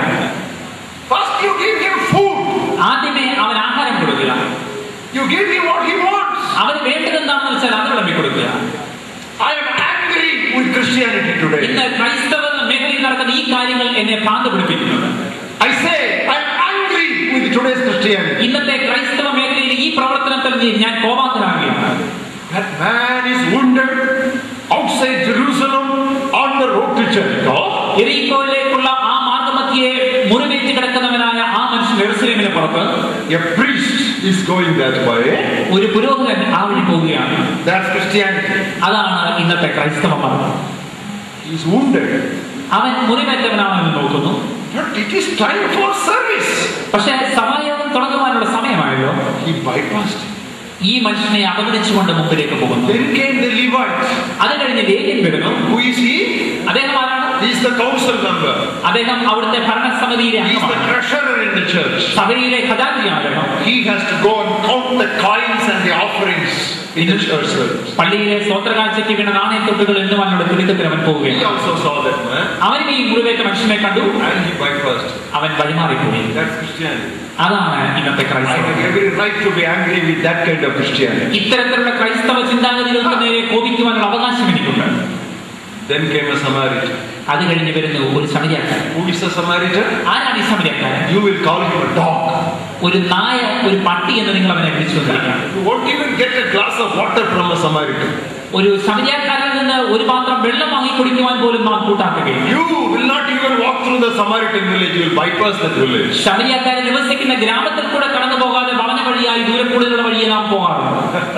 First, you give him food. ആദ്യമേ അവൻ ആഹാരം കൊടുക്കുക You give him what he wants. അവന് വേണ്ടത് എന്താണെന്ന് വെച്ചാൽ അത് വിളമ്പി കൊടുക്കുക I am angry with Christianity today. ഇന്ന് ക്രൈസ്തവ മേഖലയിൽ നടക്കുന്ന ഈ കാര്യങ്ങൾ എന്നെ ഭ്രാന്ത് പിടിപ്പിക്കുന്നുണ്ട് I say, I am angry with today's Christianity. ഇന്നത്തെ ക്രൈസ്തവ മേഖലയിൽ ഈ പ്രവർത്തനത്തിൽ ഞാൻ കോപാന്തരാകുകയാണ് That man is wounded outside Jerusalem on the road to Jericho. എറീക്കോയിലേക്കുള്ള ആ മാർഗമധ്യയെ മുറിവേറ്റ് കിടക്കുന്നവനായ ആ മനുഷ്യൻ എറുസലേമിന് പുറത്ത് A priest is going that way. ഒരു പുരോഹിതൻ ആ വഴി പോവുകയാണ് That's Christianity. അതാണ് ഇന്നത്തെ ക്രൈസ്തവ മതം He's wounded. അവൻ മുറിവേറ്റവനാണെന്ന് നോക്കുന്നു But it is time for service. പക്ഷേ സഭായോഗം തുടങ്ങുവാനുള്ള സമയമായല്ലോ He bypassed. it. ഈ മനുഷ്യനെ അവഗണിച്ചുകൊണ്ട് മുമ്പിലേക്ക് പോകുന്നു Then came the Levites. അത് കഴിഞ്ഞ് ലേഖ്യൻ വരുന്നു Who is he? അദ്ദേഹം ആരാണ് he's the council member. അദ്ദേഹം അവിടുത്തെ ഭരണസമിതിയിലെ He's the അംഗമാണ് treasurer in the church. സഭയിലെ ഖജാൻജിയാണ് അദ്ദേഹം He has to go and count the coins and the offerings in the church service. പള്ളിയിലെ സ്വോത്രകാഴ്ചയ്ക്ക് വീണ നാണയത്തൊട്ടുകൾ എന്നുവാനുള്ള തുരിതത്തിൽ അവൻ He പോവുകയാണ് also saw that man അവനും ഈ മുറിവേറ്റ മനുഷ്യനെ കണ്ടു and he bypassed. അവൻ വഴിമാറിപ്പോയി That's Christianity. അതാണ് ഇന്നത്തെ I ക്രൈസ്തവം have every right to be angry with that kind of Christianity. ഇത്തരത്തിലുള്ള ക്രൈസ്തവ ചിന്താഗതികൾക്ക് നേരെ കോപിക്കുവാനുള്ള അവകാശം എനിക്കുണ്ട് Then came a Samaritan. അത് കഴിഞ്ഞ് വരുന്നു ഒരു സമരിയാക്കാരൻ Who is a Samaritan? ആരാണ് ഈ സമരിയാക്കാരൻ You will call him a dog. ഒരു നായ ഒരു പട്ടി എന്ന് നിങ്ങൾ അവനെ വിളിച്ചു വന്നിരിക്കുകയാണ് You won't even get a glass of water from a Samaritan. ഒരു സമരിയാക്കാരിൽ നിന്ന് ഒരു പാത്രം വെള്ളം വാങ്ങി കുടിക്കുവാൻ പോലും നാം കൂട്ടാക്കുകയില്ല You will not even walk through the Samaritan village. You will bypass that village. ശബരിയാക്കാരൻ നിവസിക്കുന്ന ഗ്രാമത്തിൽ കൂടെ കടന്നു പോകാതെ വളഞ്ഞ വഴിയായി ദൂരക്കൂടുതലുള്ള വഴിയെ നാം പോകാറുണ്ട്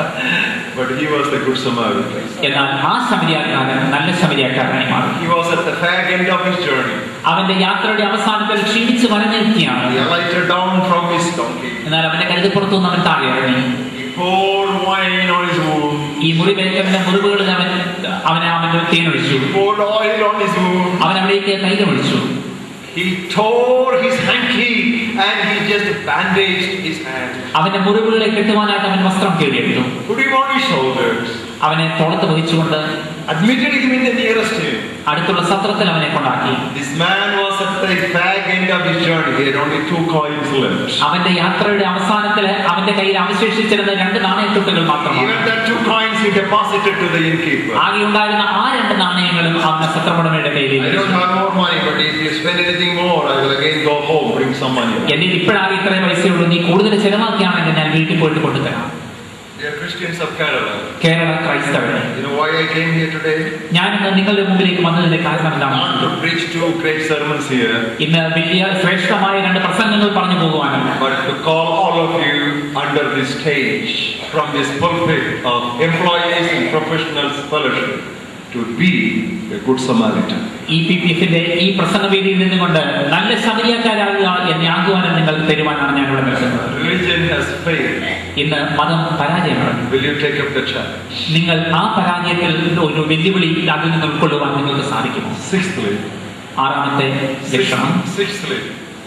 But he was the good Samaritan. എന്നാൽ ആ ശബരിയാക്കാരൻ നല്ല ശബരിയാക്കാരനായി മാറി He was at the fag end of his journey. അവന്റെ യാത്രയുടെ അവസാനത്തിൽ ക്ഷീണിച്ച് വരഞ്ഞിരിക്കുകയാണ് He alighted down from his donkey. എന്നാൽ അവന്റെ കരുതപ്പുറത്തു നിന്ന് അവൻ താഴെ ഇറങ്ങി He poured wine on his wound. ഈ മുറിവേറ്റവന്റെ മുറിവുകളിൽ അവൻ അവനെ അവന്റെ തേനൊഴിച്ചു He poured oil on his wound. അവൻ അവിടേക്ക് തൈലമൊഴിച്ചു He tore his hanky and he just bandaged his hand. അവന്റെ മുറിവുകളെ കെട്ടുവാനായിട്ട് അവൻ വസ്ത്രം കീഴിയിട്ടു Put him on his shoulders. അവനെ തോളത്ത് വഹിച്ചുകൊണ്ട് Admitted him in the nearest inn. അടുത്തുള്ള സത്രത്തിൽ അവനെ കൊണ്ടാക്കി This man was at the fag end of his journey. He had only two coins left. അവന്റെ യാത്രയുടെ അവസാനത്തിൽ അവന്റെ കയ്യിൽ അവശേഷിച്ചിരുന്ന രണ്ട് നാണയത്തുട്ടുകൾ മാത്രമാണ് Even that two coins he deposited to the innkeeper. ആകെ ഉണ്ടായിരുന്ന ആ രണ്ട് നാണയങ്ങളും അവന്റെ സത്രമുടമയുടെ I കയ്യിൽ don't have more money, but if you spend anything more, I will again go home, bring some money. എന്റെ ഇപ്പോഴാകെ ഇത്രയും പൈസയുള്ളൂ നീ കൂടുതൽ ചെലവാക്കിയാണെങ്കിൽ ഞാൻ വീട്ടിൽ പോയിട്ട് കൊണ്ടുതരാം Dear Christians of Kerala, Kerala ക്രൈസ്തവരെ you know why I came here today? ഞാൻ ഇന്ന് നിങ്ങളുടെ മുമ്പിലേക്ക് വന്നതിന്റെ കാരണം എന്താണ് Not to preach two great sermons here, ഇന്ന് വലിയ ശ്രേഷ്ഠമായ രണ്ട് പ്രസംഗങ്ങൾ പറഞ്ഞു പോകുവാനല്ല but to call all of you under this stage, from this pulpit of employees and professionals fellowship, to be a good Samaritan. E P P എഫിന്റെ ഈ പ്രസംഗവേദിയിൽ നിന്നുകൊണ്ട് നല്ല ശബരിയാക്കാരാകുക എന്ന ആഹ്വാനം നിങ്ങൾക്ക് തരുവാനാണ് ഞാൻ ഇവിടെ നിൽക്കുന്നത് Religion has failed. ഇന്ന് മതം പരാജയമാണ് Will you take up the challenge? നിങ്ങൾ ആ പരാജയത്തിൽ ഒരു വെല്ലുവിളി അതിൽ നിന്ന് ഉൾക്കൊള്ളുവാൻ നിങ്ങൾക്ക് സാധിക്കുമോ Sixthly, ആറാമത്തെ ലക്ഷണം sixth- sixthly,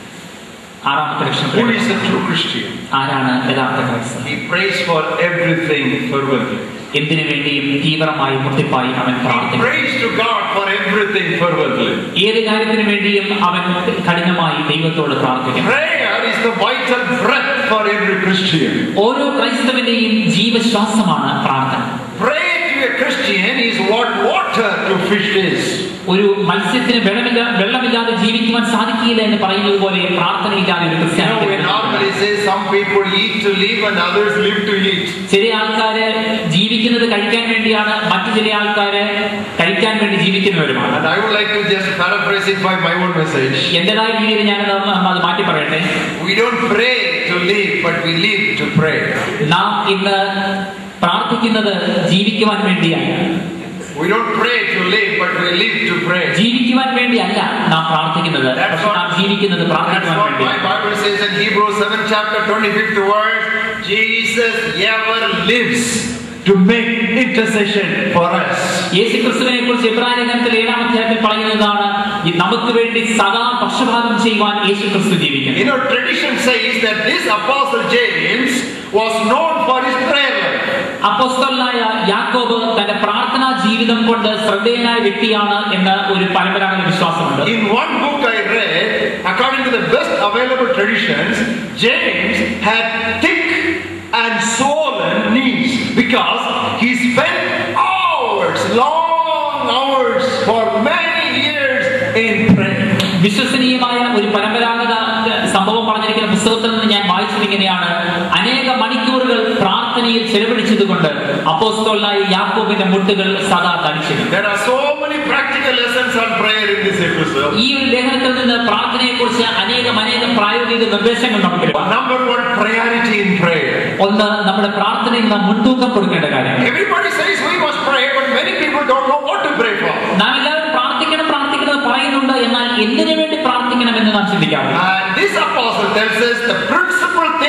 ആറാമത്തെ ലക്ഷണം who is a true Christian? ആരാണ് യഥാർത്ഥ ക്രൈസ്തവൻ He prays for everything fervently. എന്തിനു വേണ്ടിയും തീവ്രമായി മുട്ടിപ്പായി അവൻ He പ്രാർത്ഥിക്കും prays to God for everything fervently. ഏത് കാര്യത്തിനു വേണ്ടിയും അവൻ കഠിനമായി ദൈവത്തോട് പ്രാർത്ഥിക്കും Prayer is the vital breath for every Christian. ഓരോ ക്രൈസ്തവന്റെയും ജീവശ്വാസമാണ് പ്രാർത്ഥന Pray to a Christian is what water to fish is. ഒരു മത്സ്യത്തിന് വെള്ളമില്ല വെള്ളമില്ലാതെ ജീവിക്കുവാൻ സാധിക്കില്ല എന്ന് പറയുന്നത് പോലെ പ്രാർത്ഥനയില്ലാതെ ഒരു You know, we ക്രിസ്ത്യാനി normally say some people eat to live and others live to eat. ചില ആൾക്കാര് ജീവിക്കുന്നത് കഴിക്കാൻ വേണ്ടിയാണ് മറ്റു ചില ആൾക്കാര് കഴിക്കാൻ വേണ്ടി ജീവിക്കുന്നവരുമാണ് And I would like to just paraphrase it by my own message. എന്റേതായ രീതിയിൽ ഞാൻ അത് മാറ്റി പറയട്ടെ We don't pray to live, but we live to pray. നാം ഇന്ന് പ്രാർത്ഥിക്കുന്നത് ജീവിക്കുവാൻ വേണ്ടിയാണ് We don't pray to live, but we live to pray. ജീവിക്കുവാൻ വേണ്ടിയല്ല നാം പ്രാർത്ഥിക്കുന്നത് പക്ഷെ നാം ജീവിക്കുന്നത് That's പ്രാർത്ഥിക്കുവാൻ what വേണ്ടി my Bible says in Hebrews 7 chapter 25th verse. Jesus ever lives to make intercession for us. യേശു ക്രിസ്തുവിനെ കുറിച്ച് ഇബ്രാഹിം ഏഴാം അധ്യായത്തിൽ പറയുന്നതാണ് ഈ നമുക്ക് വേണ്ടി സദാ പക്ഷപാതം ചെയ്യുവാൻ യേശു ക്രിസ്തു ജീവിക്കുന്നു You know, tradition says that this apostle James was known for his prayer life. അപ്പോസ്തലനായ യാക്കോബ് തന്റെ പ്രാർത്ഥനാ ജീവിതം കൊണ്ട് ശ്രദ്ധേയനായ വ്യക്തിയാണ് എന്ന് ഒരു പരമ്പരാഗത വിശ്വാസമുണ്ട് In one book I read, according to the best available traditions, James had thick and swollen knees because he spent hours, long hours, for many years in prayer. വിശ്വസനീയമായ ഒരു പരമ്പരാഗത സംഭവം പറഞ്ഞിരിക്കുന്ന പുസ്തകത്തിൽ നിന്ന് ഞാൻ വായിച്ചത് ഇങ്ങനെയാണ് അനേക മണിക്കൂറുകൾ പ്രാർത്ഥനയിൽ ചെലവഴിച്ചതുകൊണ്ട് അപ്പോസ്തോലായ യാക്കോബിന്റെ മുട്ടുകൾ സദാ തടിച്ചിരുന്നു There are so many practical lessons on prayer in this epistle. ഈ ഒരു ലേഖനത്തിൽ നിന്ന് പ്രാർത്ഥനയെ കുറിച്ച് അനേകം അനേകം പ്രായോഗിക നിർദ്ദേശങ്ങൾ നമുക്ക് ലഭിക്കും. Number one, priority in prayer. ഒന്ന് നമ്മുടെ പ്രാർത്ഥനയിൽ നാം മുൻതൂക്കം കൊടുക്കേണ്ട കാര്യം Everybody says we must pray, but many people don't know what to pray for. നാം എല്ലാവരും പ്രാർത്ഥിക്കണം പ്രാർത്ഥിക്കണം പറയുന്നുണ്ട് എന്നാൽ എന്തിനു വേണ്ടി പ്രാർത്ഥിക്കണം എന്ന് നാം ചിന്തിക്കാറില്ല And this apostle tells us the principal thing that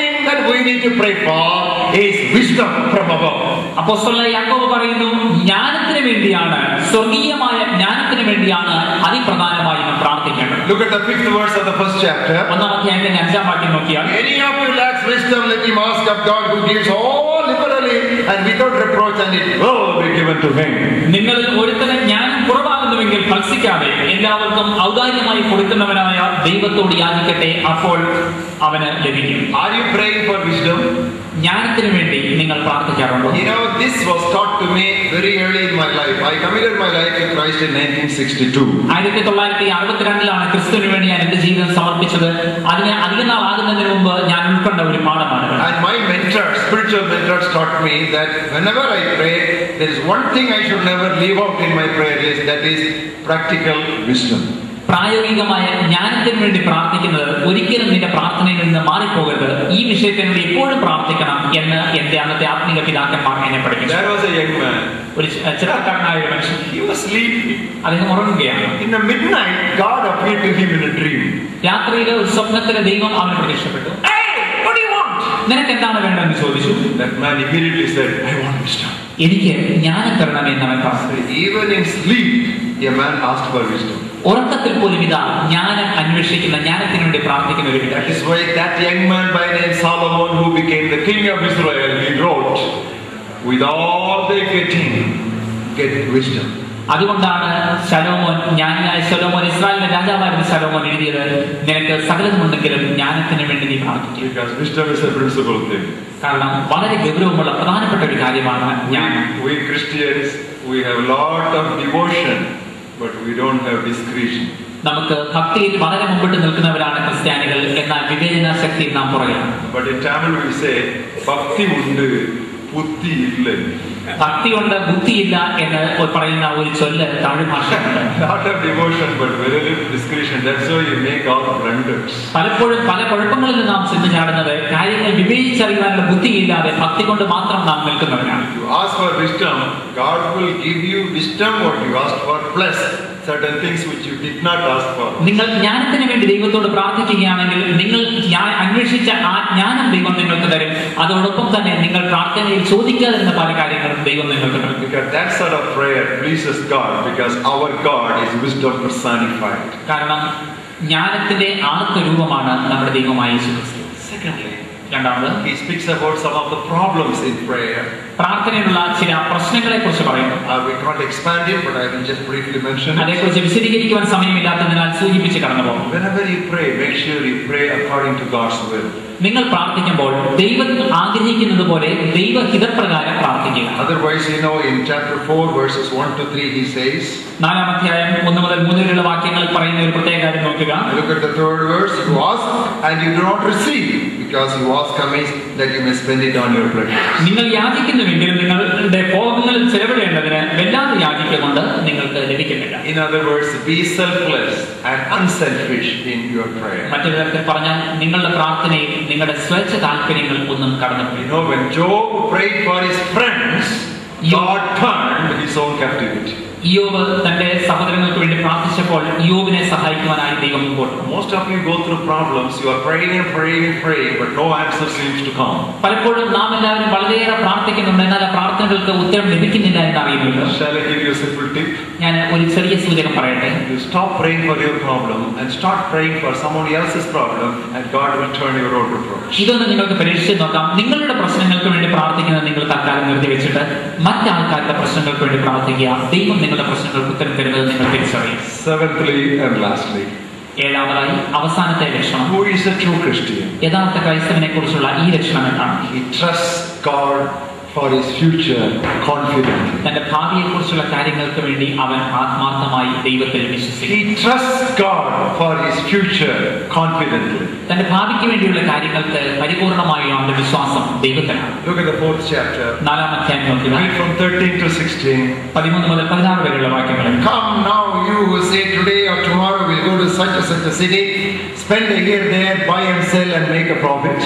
we need to pray for is wisdom from above. അപ്പോസ്തലനായ യാക്കോബ് പറയുന്നു ജ്ഞാനത്തിന് വേണ്ടിയാണ് സ്വർഗീയമായ ജ്ഞാനത്തിന് വേണ്ടിയാണ് അതിപ്രധാനമായി നാം പ്രാർത്ഥിക്കേണ്ടത് Look at the fifth verse of the first chapter. ഒന്നാം അധ്യായത്തിന്റെ അഞ്ചാം വാക്യം നോക്കിയാൽ Any of you lacks wisdom, let him ask of God who gives all liberally and without reproach, and it will be given to him. നിങ്ങളിൽ ഒരുത്തന് ജ്ഞാനം കുറവാകുന്നുവെങ്കിൽ ഭത്സിക്കാതെ എല്ലാവർക്കും ഔദാര്യമായി കൊടുക്കുന്നവനായ ദൈവത്തോട് യാചിക്കട്ടെ അപ്പോൾ അവന് ലഭിക്കും Are you praying for wisdom? ജ്ഞാനത്തിന് വേണ്ടി നിങ്ങൾ പ്രാർത്ഥിക്കാറുണ്ടോ You know, this was taught to me very early in my life. I committed my life to Christ in 1962. ആയിരത്തി തൊള്ളായിരത്തി അറുപത്തിരണ്ടിലാണ് ക്രിസ്തുവിന് വേണ്ടി ഞാൻ എന്റെ ജീവിതം സമർപ്പിച്ചത് അതിന് അധിക നാൾ ആകുന്നതിന് മുമ്പ് ഞാൻ ഉൾക്കൊണ്ട ഒരു പാഠമാണ് And my mentors, spiritual mentors, taught me that whenever I pray, there is one thing I should never leave out in my prayer list that is practical wisdom. പ്രായോഗികമായ ജ്ഞാനത്തിന് വേണ്ടി പ്രാർത്ഥിക്കുന്നത് ഒരിക്കലും നിന്റെ പ്രാർത്ഥനയിൽ നിന്ന് മാറിപ്പോകരുത് ഈ വിഷയത്തിന് വേണ്ടി എപ്പോഴും പ്രാർത്ഥിക്കണം എന്ന് എന്റെ അന്നത്തെ ആത്മീക പിതാക്കന്മാർ എന്നെ പഠിപ്പിച്ചു There was a young man. ഒരു ചെ- ചെറുപ്പക്കാരനായ ഒരു മനുഷ്യൻ He was sleeping. അദ്ദേഹം ഉറങ്ങുകയാണ് In the midnight, God appeared to him in a dream. രാത്രിയിലെ ഒരു സ്വപ്നത്തിലെ ദൈവം അവന് പ്രത്യക്ഷപ്പെട്ടു Hey, what do you want? നിനക്ക് എന്താണ് വേണ്ടതെന്ന് ചോദിച്ചു That man immediately said, I want wisdom. എനിക്ക് ജ്ഞാനം തരണമെന്ന് അവൻ പറഞ്ഞു Even in sleep, a man asked for wisdom. ഉറക്കത്തിൽ പോലും ഇതാ ജ്ഞാനം അന്വേഷിക്കുന്ന ജ്ഞാനത്തിന് വേണ്ടി പ്രാർത്ഥിക്കുന്ന ഒരു That വ്യക്തി is why that young man by name Solomon, who became the king of Israel, he wrote, with all they getting, get wisdom. അതുകൊണ്ടാണ് ശലോമോൻ ജ്ഞാനിയായ ശലോമോൻ ഇസ്രായേലിന്റെ രാജാവായിരുന്ന ശലോമോൻ എഴുതിയത് നിനക്ക് സകലതുമുണ്ടെങ്കിലും ജ്ഞാനത്തിന് വേണ്ടി നീ പ്രാർത്ഥിക്കും Because wisdom is a principal thing. കാരണം വളരെ ഗൗരവമുള്ള പ്രധാനപ്പെട്ട ഒരു കാര്യമാണ് ജ്ഞാനം We, we Christians, we have a lot of devotion, but we don't have discretion. നമുക്ക് ഭക്തിയിൽ വളരെ മുമ്പിട്ട് നിൽക്കുന്നവരാണ് ക്രിസ്ത്യാനികൾ എന്നാൽ വിവേചന ശക്തി നാം പുറകെയാണ് But in Tamil we say, Bhakti undu, Putti ille. ഭക്തിയുണ്ട് ബുദ്ധിയില്ല എന്ന് പറയുന്ന ഒരു ചൊല്ല് തമിഴ് ഭാഷയുണ്ട് Lot of devotion, but very little discretion. That's why you make all blunders. പലപ്പോഴും പല കുഴപ്പങ്ങളിൽ നാം ചെന്ന് ചാടുന്നത് കാര്യങ്ങൾ വിവേചിച്ചറിയാനുള്ള ബുദ്ധിയില്ലാതെ ഭക്തി കൊണ്ട് മാത്രം നാം നിൽക്കുന്നവരാണ് You ask for wisdom, God will give you wisdom what you asked for, plus certain things which you did not ask for. നിങ്ങൾ ജ്ഞാനത്തിന് വേണ്ടി ദൈവത്തോട് പ്രാർത്ഥിക്കുകയാണെങ്കിൽ നിങ്ങൾ ജ്ഞാ- അന്വേഷിച്ച ആ ജ്ഞാനം ദൈവം നിങ്ങൾക്ക് തരും അതോടൊപ്പം തന്നെ നിങ്ങൾ പ്രാർത്ഥനയിൽ ചോദിക്കാതിരുന്ന പല കാര്യങ്ങളും ദൈവം നിങ്ങൾക്ക് നൽകും Because that sort of prayer pleases God, because our God is wisdom personified. കാരണം ജ്ഞാനത്തിന്റെ ആർത്ത രൂപമാണ് നമ്മുടെ ദൈവമായ യേശു ക്രിസ്തു Secondly, രണ്ടാമത് he speaks about some of the problems in prayer. പ്രാർത്ഥനയിലുള്ള ചില പ്രശ്നങ്ങളെ കുറിച്ച് പറയുന്നു Uh, we can't expand it, but I will just briefly mention it. അതേക്കുറിച്ച് വിശദീകരിക്കുവാൻ സമയമില്ലാത്തതിനാൽ സൂചിപ്പിച്ച് കടന്നു പോകും Whenever you pray, make sure you pray according to God's will. നിങ്ങൾ പ്രാർത്ഥിക്കുമ്പോൾ ദൈവം ആഗ്രഹിക്കുന്നത് പോലെ ദൈവഹിതപ്രകാരം പ്രാർത്ഥിക്കുക Otherwise, you know, in chapter 4, verses 1 to 3, he says, നാലാം അധ്യായം ഒന്ന് മുതൽ മൂന്ന് വരെയുള്ള വാക്യങ്ങളിൽ പറയുന്ന ഒരു പ്രത്യേക കാര്യം നോക്കുക Look at the third verse. You ask and you do not receive, because you ask amiss that you may spend it on your pleasures. നിങ്ങൾ യാചിക്കുന്നുവെങ്കിലും നിങ്ങളുടെ ഭോഗങ്ങളിൽ ചെലവിടേണ്ടതിന് വല്ലാതെ യാചിക്കുകൊണ്ട് നിങ്ങൾക്ക് ലഭിക്കുന്നില്ല In other words, be selfless and unselfish in your prayer. മറ്റൊരു തരത്തിൽ പറഞ്ഞാൽ നിങ്ങളുടെ പ്രാർത്ഥനയിൽ നിങ്ങളുടെ സ്വേച്ഛ താല്പര്യങ്ങൾ ഒന്നും കടന്നു You know, when Job prayed for his friends, God turned his own captivity. ഇയോബ് തന്റെ സഹോദരങ്ങൾക്ക് വേണ്ടി പ്രാർത്ഥിച്ചപ്പോൾ ഇയോബിനെ സഹായിക്കുവാനായി ദൈവം മുമ്പോട്ട് വന്നു. Most of you go through problems, you are praying and praying and praying, but no answer seems to come. പലപ്പോഴും നാം എല്ലാവരും വളരെയേറെ പ്രാർത്ഥിക്കുന്നുണ്ട് എന്നാൽ ആ പ്രാർത്ഥനകൾക്ക് ഉത്തരം ലഭിക്കുന്നില്ല എന്ന് അറിയുന്നുണ്ട് Shall I give you a simple tip? ഞാൻ ഒരു ചെറിയ സൂചകം പറയട്ടെ You stop praying for your problem and start praying for someone else's problem, and God will turn your own reproach. ഇതൊന്ന് നിങ്ങൾക്ക് പരീക്ഷിച്ച് നോക്കാം നിങ്ങളുടെ പ്രശ്നങ്ങൾക്ക് വേണ്ടി പ്രാർത്ഥിക്കുന്നത് നിങ്ങൾ തൽക്കാലം നിർത്തിവെച്ചിട്ട് മറ്റാൾക്കാരുടെ പ്രശ്നങ്ങൾക്ക് വേണ്ടി പ്രാർത്ഥിക്കുക ദൈവം നിങ്ങളുടെ പ്രശ്നങ്ങൾക്ക് ഉത്തരം തരുന്നത് നിങ്ങൾ തിരിച്ചറിയും Seventhly and lastly, ഏഴാമതായി അവസാനത്തെ ലക്ഷണം who is a true Christian? യഥാർത്ഥ ക്രൈസ്തവനെ കുറിച്ചുള്ള ഈ ലക്ഷണം എന്താണ് He trusts God for his future confidently. തന്റെ ഭാവിയെ കുറിച്ചുള്ള കാര്യങ്ങൾക്ക് വേണ്ടി അവൻ ആത്മാർത്ഥമായി ദൈവത്തിൽ വിശ്വസിക്കും He trusts God for his future confidently. തന്റെ ഭാവിക്ക് വേണ്ടിയുള്ള കാര്യങ്ങൾക്ക് പരിപൂർണമായ അവന്റെ വിശ്വാസം ദൈവത്തിലാണ് Look at the fourth chapter. നാലാം അധ്യായം നോക്കുക Read from 13 to 16. പതിമൂന്ന് മുതൽ പതിനാറ് വരെയുള്ള വാക്യങ്ങളിൽ Come now, you who say today or tomorrow we'll go to such and such a city, spend a year there, buy and sell and make a profit.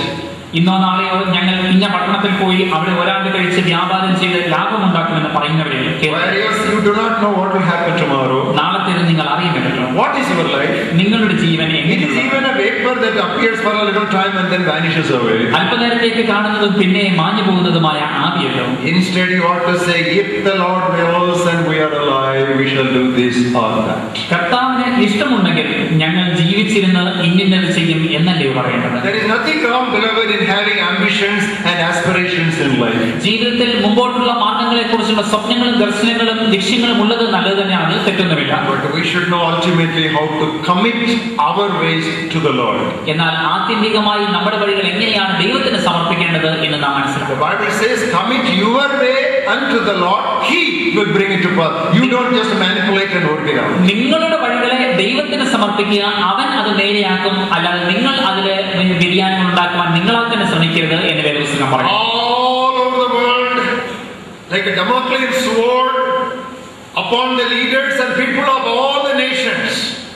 ഇന്നോ നാളെയോ ഞങ്ങൾ ഇന്ന പട്ടണത്തിൽ പോയി അവിടെ ഒരാണ്ട് കഴിച്ച് വ്യാപാരം ചെയ്ത് ലാഭമുണ്ടാക്കുമെന്ന് പറയുന്നവരെ കേൾക്കുക. Whereas you do not know what will happen tomorrow. നാളത്തേത് നിങ്ങൾ അറിയുന്നില്ലല്ലോ What is your life? നിങ്ങളുടെ ജീവൻ It is എങ്ങനെയുള്ള even a vapor that appears for a little time and then vanishes away. അല്പനേരത്തേക്ക് കാണുന്നതും പിന്നെ മാഞ്ഞു പോകുന്നതുമായ ആവിയല്ലോ Instead, you ought to say, If the Lord wills and we are alive, we shall do this or that. കർത്താവിന് ഇഷ്ടമുണ്ടെങ്കിൽ ഞങ്ങൾ ജീവിച്ചിരുന്ന് ഇന്നിന്നത് ചെയ്യും എന്നല്ലേ പറയേണ്ടത് There is nothing wrong, beloved, in having ambitions and aspirations in life. ജീവിതത്തിൽ മുമ്പോട്ടുള്ള മാർഗങ്ങളെ കുറിച്ചുള്ള സ്വപ്നങ്ങളും ദർശനങ്ങളും ലക്ഷ്യങ്ങളും ഉള്ളത് നല്ലത് തന്നെയാണ് അതിൽ തെറ്റൊന്നുമില്ല But we should know ultimately how to commit our ways to the Lord. എന്നാൽ ആത്യന്തികമായി നമ്മുടെ വഴികൾ എങ്ങനെയാണ് ദൈവത്തിന് സമർപ്പിക്കേണ്ടത് എന്ന് നാം The മനസ്സിലാക്കും Bible says, Commit your way unto the Lord, He will bring it to pass. You don't just manipulate and work it out. നിങ്ങളുടെ വഴികളെ ദൈവത്തിന് സമർപ്പിക്കുക അവൻ അത് നേരെയാക്കും അല്ലാതെ നിങ്ങൾ അതിൽ വ്യതിയാനങ്ങൾ ഉണ്ടാക്കുവാൻ നിങ്ങളാൽ തന്നെ ശ്രമിക്കരുത് എന്ന് വേദപുസ്തകം പറയും All over the world, like a Damocles sword upon the leaders and people of all the nations.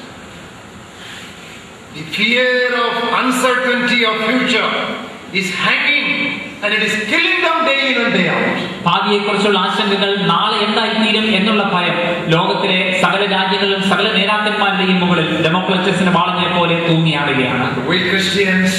The fear of uncertainty of future is hanging and it is killing them day in and day out. ഭാവിയെക്കുറിച്ചുള്ള ആശങ്കകൾ നാളെ എന്തായിത്തീരും എന്നുള്ള ഭയം ലോകത്തിലെ സകല രാജ്യങ്ങളിലും സകല നേതാക്കന്മാരുടെയും മുകളിൽ ഡെമോക്രറ്റസിന് വാളിനെ പോലെ തൂങ്ങിയാടുകയാണ് We Christians,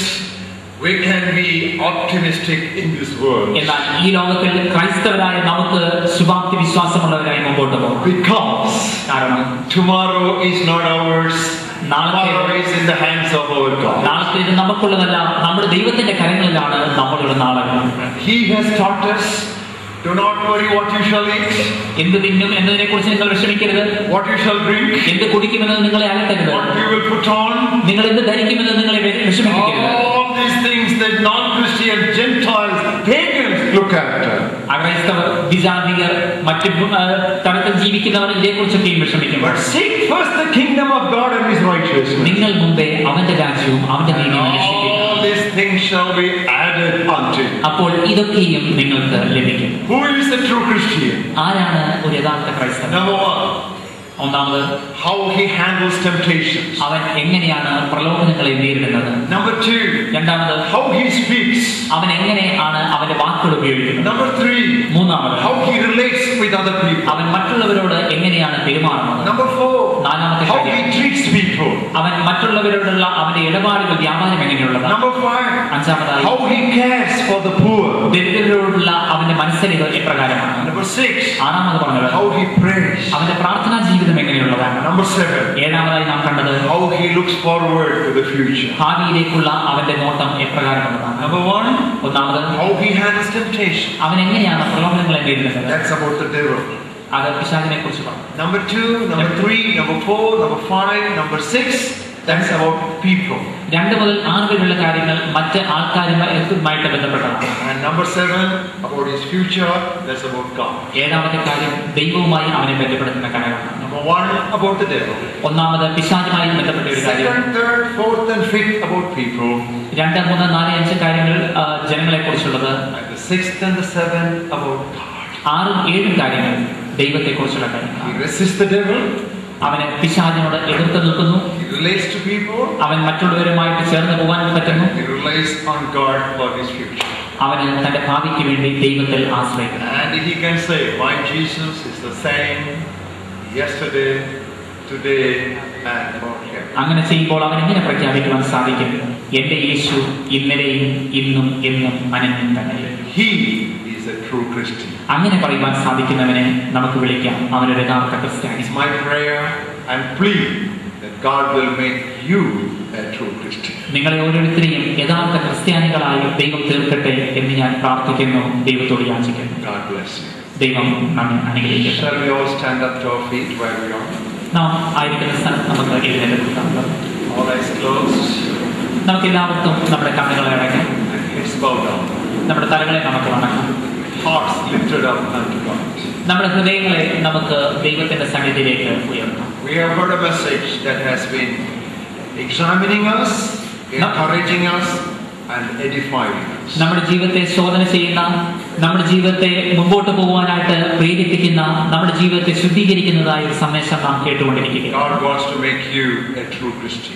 we can be optimistic in this world എന്നാൽ ഈ ലോകത്തിൽ ക്രൈസ്തവരായ നമുക്ക് ശുഭാപ്തി വിശ്വാസമുള്ളവരായി മുമ്പോട്ട് പോകും because കാരണം tomorrow is not ours, നാളത്തെ tomorrow is in the hands of our God. നാളത്തെ ഇത് നമുക്കുള്ളതല്ല നമ്മുടെ ദൈവത്തിന്റെ കരങ്ങളിലാണ് നമ്മളുടെ നാളെ He has taught us do not worry what you shall eat, എന്ത് തിന്നും എന്നതിനെ കുറിച്ച് നിങ്ങൾ വിഷമിക്കരുത് what you shall drink, എന്ത് കുടിക്കുമെന്നത് നിങ്ങളെ അലട്ടരുത് what you will put on. നിങ്ങൾ എന്ത് ധരിക്കുമെന്ന് നിങ്ങളെ വി- വിഷമിപ്പിക്കരുത് All these things that non Christian Gentiles, pagans look after. അക്രൈസ്തവർ വിജാതികർ മറ്റ് ആ, തരത്തിൽ ജീവിക്കുന്നവർ ഇതേക്കുറിച്ചൊക്കെയും വിഷമിക്കും But seek first the kingdom of God and His righteousness. നിങ്ങൾ മുമ്പേ അവന്റെ രാജ്യവും അവന്റെ നീതിയും അന്വേഷിക്കുക All these things shall be added unto you. അപ്പോൾ ഇതൊക്കെയും നിങ്ങൾക്ക് ലഭിക്കും Who is the true Christian? ആരാണ് ഒരു യഥാർത്ഥ ക്രൈസ്തവൻ Number one, ഒന്നാമത് how he handles temptations. അവൻ എങ്ങനെയാണ് പ്രലോഭനങ്ങളെ നേരിടുന്നത് Number two, രണ്ടാമത് how he speaks. അവൻ എങ്ങനെയാണ് അവന്റെ വാക്കുകൾ ഉപയോഗിക്കുന്നത് Number three, മൂന്നാമത് how he relates with other people. അവൻ മറ്റുള്ളവരോട് എങ്ങനെയാണ് പെരുമാറുന്നത് Number four, നാലാമത്തെ how കാര്യം he treats people. അവൻ മറ്റുള്ളവരോടുള്ള അവന്റെ ഇടപാടുകൾ വ്യാപാരം എങ്ങനെയുള്ളതാണ് Number five, അഞ്ചാമതായി how he cares for the poor. ദരിദ്രരോടുള്ള അവന്റെ മനസ്സരികൾ എപ്രകാരമാണ് Number six, ആറാമത് പറഞ്ഞത് how he prays. അവന്റെ പ്രാർത്ഥനാ ജീവിതം എങ്ങനെയുള്ളതാണ് Number seven, ഏഴാമതായി നാം കണ്ടത് how he looks forward to the future. ഭാവിയിലേക്കുള്ള അവന്റെ നോട്ടം എപ്രകാരമുള്ളതാണ് Number one, ഒന്നാമത് how he handles temptation. അവൻ എങ്ങനെയാണ് പ്രലോഭനങ്ങളെ നേരിടുന്നത് That's about the devil. അത് പിശാചിനെ കുറിച്ച് പറഞ്ഞു Number two, number three, number four, number five, number six, that's about people. രണ്ട് മുതൽ ആറ് വരെയുള്ള കാര്യങ്ങൾ മറ്റ് ആൾക്കാരുമായിട്ട് ബന്ധപ്പെട്ടതാണ് And number seven, about his future, that's about God. ഏഴാമത്തെ കാര്യം ദൈവവുമായി അവനെ ബന്ധപ്പെടുത്തുന്ന കാര്യമാണ് Number one, about the devil. ഒന്നാമത് പിശാചുമായി ബന്ധപ്പെട്ട ഒരു കാര്യം Second, third, fourth, and fifth, about people. രണ്ട് മൂന്ന് നാല് അഞ്ച് കാര്യങ്ങൾ ആ, ജനങ്ങളെ കുറിച്ചുള്ളത് And the sixth and the seventh, about God. ആറും ഏഴും കാര്യങ്ങൾ ദൈവത്തെ കുറിച്ചുള്ള കാര്യങ്ങൾ He resists the devil, അവന് പിശാചിനോട് എതിർത്ത് നിൽക്കുന്നു he relates to people, അവൻ മറ്റുള്ളവരുമായിട്ട് ചേർന്ന് പോകാൻ പറ്റുന്നു he relies on God for his future. അവന് തന്റെ ഭാവിക്ക് വേണ്ടി ദൈവത്തിൽ ആശ്രയിക്കുന്നു And he can say, My Jesus is the same yesterday, today, and forever. അങ്ങനെ ചെയ്യുമ്പോൾ അവൻ എങ്ങനെ പ്രഖ്യാപിക്കുവാൻ സാധിക്കും എന്റെ യേശു ഇന്നലെയും ഇന്നും എന്നും അനന്യം തന്നെ He is a true Christian. അങ്ങനെ പറയുവാൻ സാധിക്കുന്നവനെ നമുക്ക് വിളിക്കാം അവനൊരു യഥാർത്ഥ ക്രിസ്ത്യാനി It's my prayer and plea that God will make you a true Christian. നിങ്ങളെ ഓരോരുത്തരെയും യഥാർത്ഥ ക്രിസ്ത്യാനികളായി ദൈവം തീർക്കട്ടെ എന്ന് ഞാൻ പ്രാർത്ഥിക്കുന്നു ദൈവത്തോട് യാചിക്കുന്നു God bless you. ദൈവം നമ്മെ അനുഗ്രഹിക്കട്ടെ Shall we all stand up to our feet where we are? നാം ആയിരിക്കുന്ന സ്ഥലത്ത് നമുക്ക് എഴുന്നേൽക്കാം All eyes closed നമുക്ക് എല്ലാവർക്കും നമ്മുടെ കണ്ണുകളെ അടയ്ക്കാം and heads bowed down. നമ്മുടെ തലകളെ നമുക്ക് വണക്കാം Hearts lifted up unto God. നമ്മുടെ ഹൃദയങ്ങളെ നമുക്ക് ദൈവത്തിന്റെ സന്നിധിയിലേക്ക് ഉയർത്താം We have heard a message that has been examining us, encouraging us, and edifying us. നമ്മുടെ ജീവിതത്തെ ശോധന ചെയ്യുന്ന നമ്മുടെ ജീവിതത്തെ മുമ്പോട്ട് പോകുവാനായിട്ട് പ്രേരിപ്പിക്കുന്ന നമ്മുടെ ജീവിതത്തെ ശുദ്ധീകരിക്കുന്നതായ ഒരു സന്ദേശം നാം കേട്ടുകൊണ്ടിരിക്കുക God wants to make you a true Christian.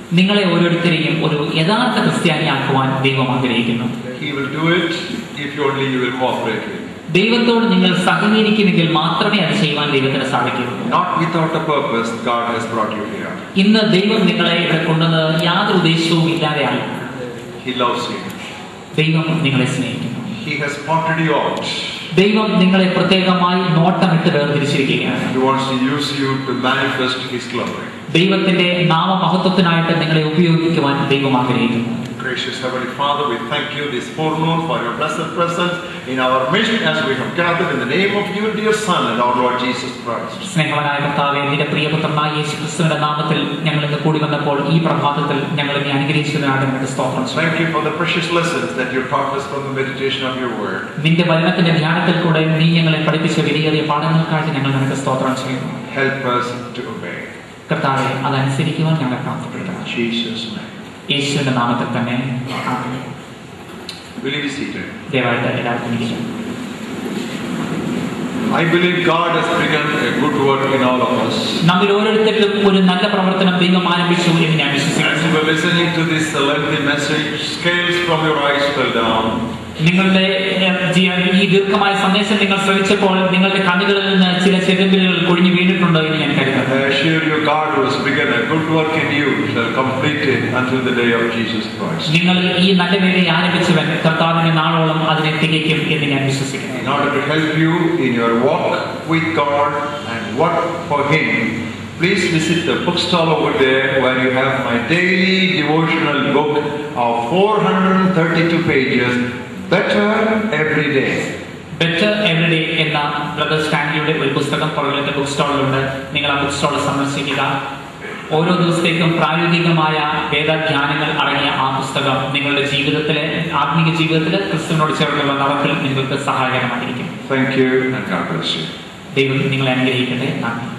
നിങ്ങളെ ഓരോരുത്തരെയും ഒരു യഥാർത്ഥ ക്രിസ്ത്യാനിയാക്കുവാൻ ദൈവം ആഗ്രഹിക്കുന്നു He will do it if only you will cooperate with Him. ദൈവത്തോട് നിങ്ങൾ സഹകരിക്കുമെങ്കിൽ മാത്രമേ അത് ചെയ്യുവാൻ ദൈവത്തിന് സാധിക്കുകയുള്ളൂ Not without a purpose, God has brought you here. ഇന്ന് ദൈവം നിങ്ങളെ ഇവിടെ കൊണ്ടുവന്നത് യാതൊരു ഉദ്ദേശവും ഇല്ലാതെയാണ് He loves you. ദൈവം നിങ്ങളെ സ്നേഹിക്കുന്നു He has spotted you out. ദൈവം നിങ്ങളെ പ്രത്യേകമായി നോട്ടമിട്ട് വേർതിരിച്ചിരിക്കുകയാണ് He wants to use you to manifest His glory. ദൈവത്തിന്റെ നാമമഹത്വത്തിനായിട്ട് നിങ്ങളെ ഉപയോഗിക്കുവാൻ ദൈവം ആഗ്രഹിക്കുന്നു Gracious Heavenly Father, we thank you this forenoon for your blessed presence in our midst as we have gathered in the name of your dear Son and our Lord Jesus Christ. സ്നേഹവനായ കർത്താവെ നിന്റെ പ്രിയപുത്രനായ യേശു ക്രിസ്തുവിന്റെ നാമത്തിൽ ഞങ്ങൾ ഇന്ന് കൂടി വന്നപ്പോൾ ഈ പ്രഭാതത്തിൽ ഞങ്ങൾ ഇനി അനുഗ്രഹിച്ചതിനാണ് നിങ്ങളുടെ സ്തോത്രം ചെയ്യുന്നു. Thank you for the precious lessons that you taught us from the meditation of your word. നിന്റെ വചനത്തിന്റെ ധ്യാനത്തിൽ കൂടെ നീ ഞങ്ങളെ പഠിപ്പിച്ച വിലയേറിയ പാഠങ്ങൾക്കായിട്ട് ഞങ്ങൾ നിനക്ക് സ്തോത്രം ചെയ്യുന്നു Help us to obey. കർത്താവെ അതനുസരിക്കുവാൻ ഞങ്ങളെ In പ്രാർത്ഥിക്കണം Jesus' name. യേശുവിന്റെ നാമത്തിൽ തന്നെ ആമേൻ. Will you be seated? ദയവായിട്ട് എല്ലാവർക്കും ഇരിക്കാം I believe God has begun a good work in all of us. നമ്മിൽ ഓരോരുത്തരിലും ഒരു നല്ല പ്രവർത്തനം ദൈവം ആരംഭിച്ചു എന്ന് ഞാൻ As വിശ്വസിക്കുന്നു you were listening to this lengthy message, scales from your eyes fell down. നിങ്ങളുടെ ഏഹ്, ജീ- ഈ ദീർഘമായ സന്ദേശം നിങ്ങൾ ശ്രമിച്ചപ്പോൾ നിങ്ങളുടെ കണ്ണുകളിൽ നിന്ന് ചില ചെറുമ്പിലുകൾ കൊഴിഞ്ഞു വീണിട്ടുണ്ടോ എന്ന് ഞാൻ കരുതുന്നു I assure you, God who has begun a good work in you shall complete it until the day of Jesus Christ. നിങ്ങൾ ഈ നല്ല വേലയെ ആരംഭിച്ചവൻ കർത്താവിന്റെ നാളോളം അതിനെ തികയ്ക്കും എന്ന് ഞാൻ വിശ്വസിക്കുന്നു In order to help you in your walk with God and work for Him, please visit the bookstall over there where you have my daily devotional book of 432 pages, Better Every Day. Better every day എന്ന ബ്രദർ സ്റ്റാൻലിയുടെ ഒരു പുസ്തകം പുറകിലത്തെ ബുക്ക് സ്റ്റാളിലുണ്ട് നിങ്ങൾ ആ ബുക്ക് സ്റ്റാൾ സന്ദർശിക്കുക ഓരോ ദിവസത്തേക്കും പ്രായോഗികമായ വേദധ്യാനങ്ങൾ അടങ്ങിയ ആ പുസ്തകം നിങ്ങളുടെ ജീവിതത്തിലെ ആത്മീക ജീവിതത്തിലെ ക്രിസ്തുവിനോട് ചേർന്നുള്ള നടപ്പിൽ നിങ്ങൾക്ക് സഹായകരമായിരിക്കും Thank you and God bless you. ദൈവം നിങ്ങളെ അനുഗ്രഹിക്കട്ടെ നന്ദി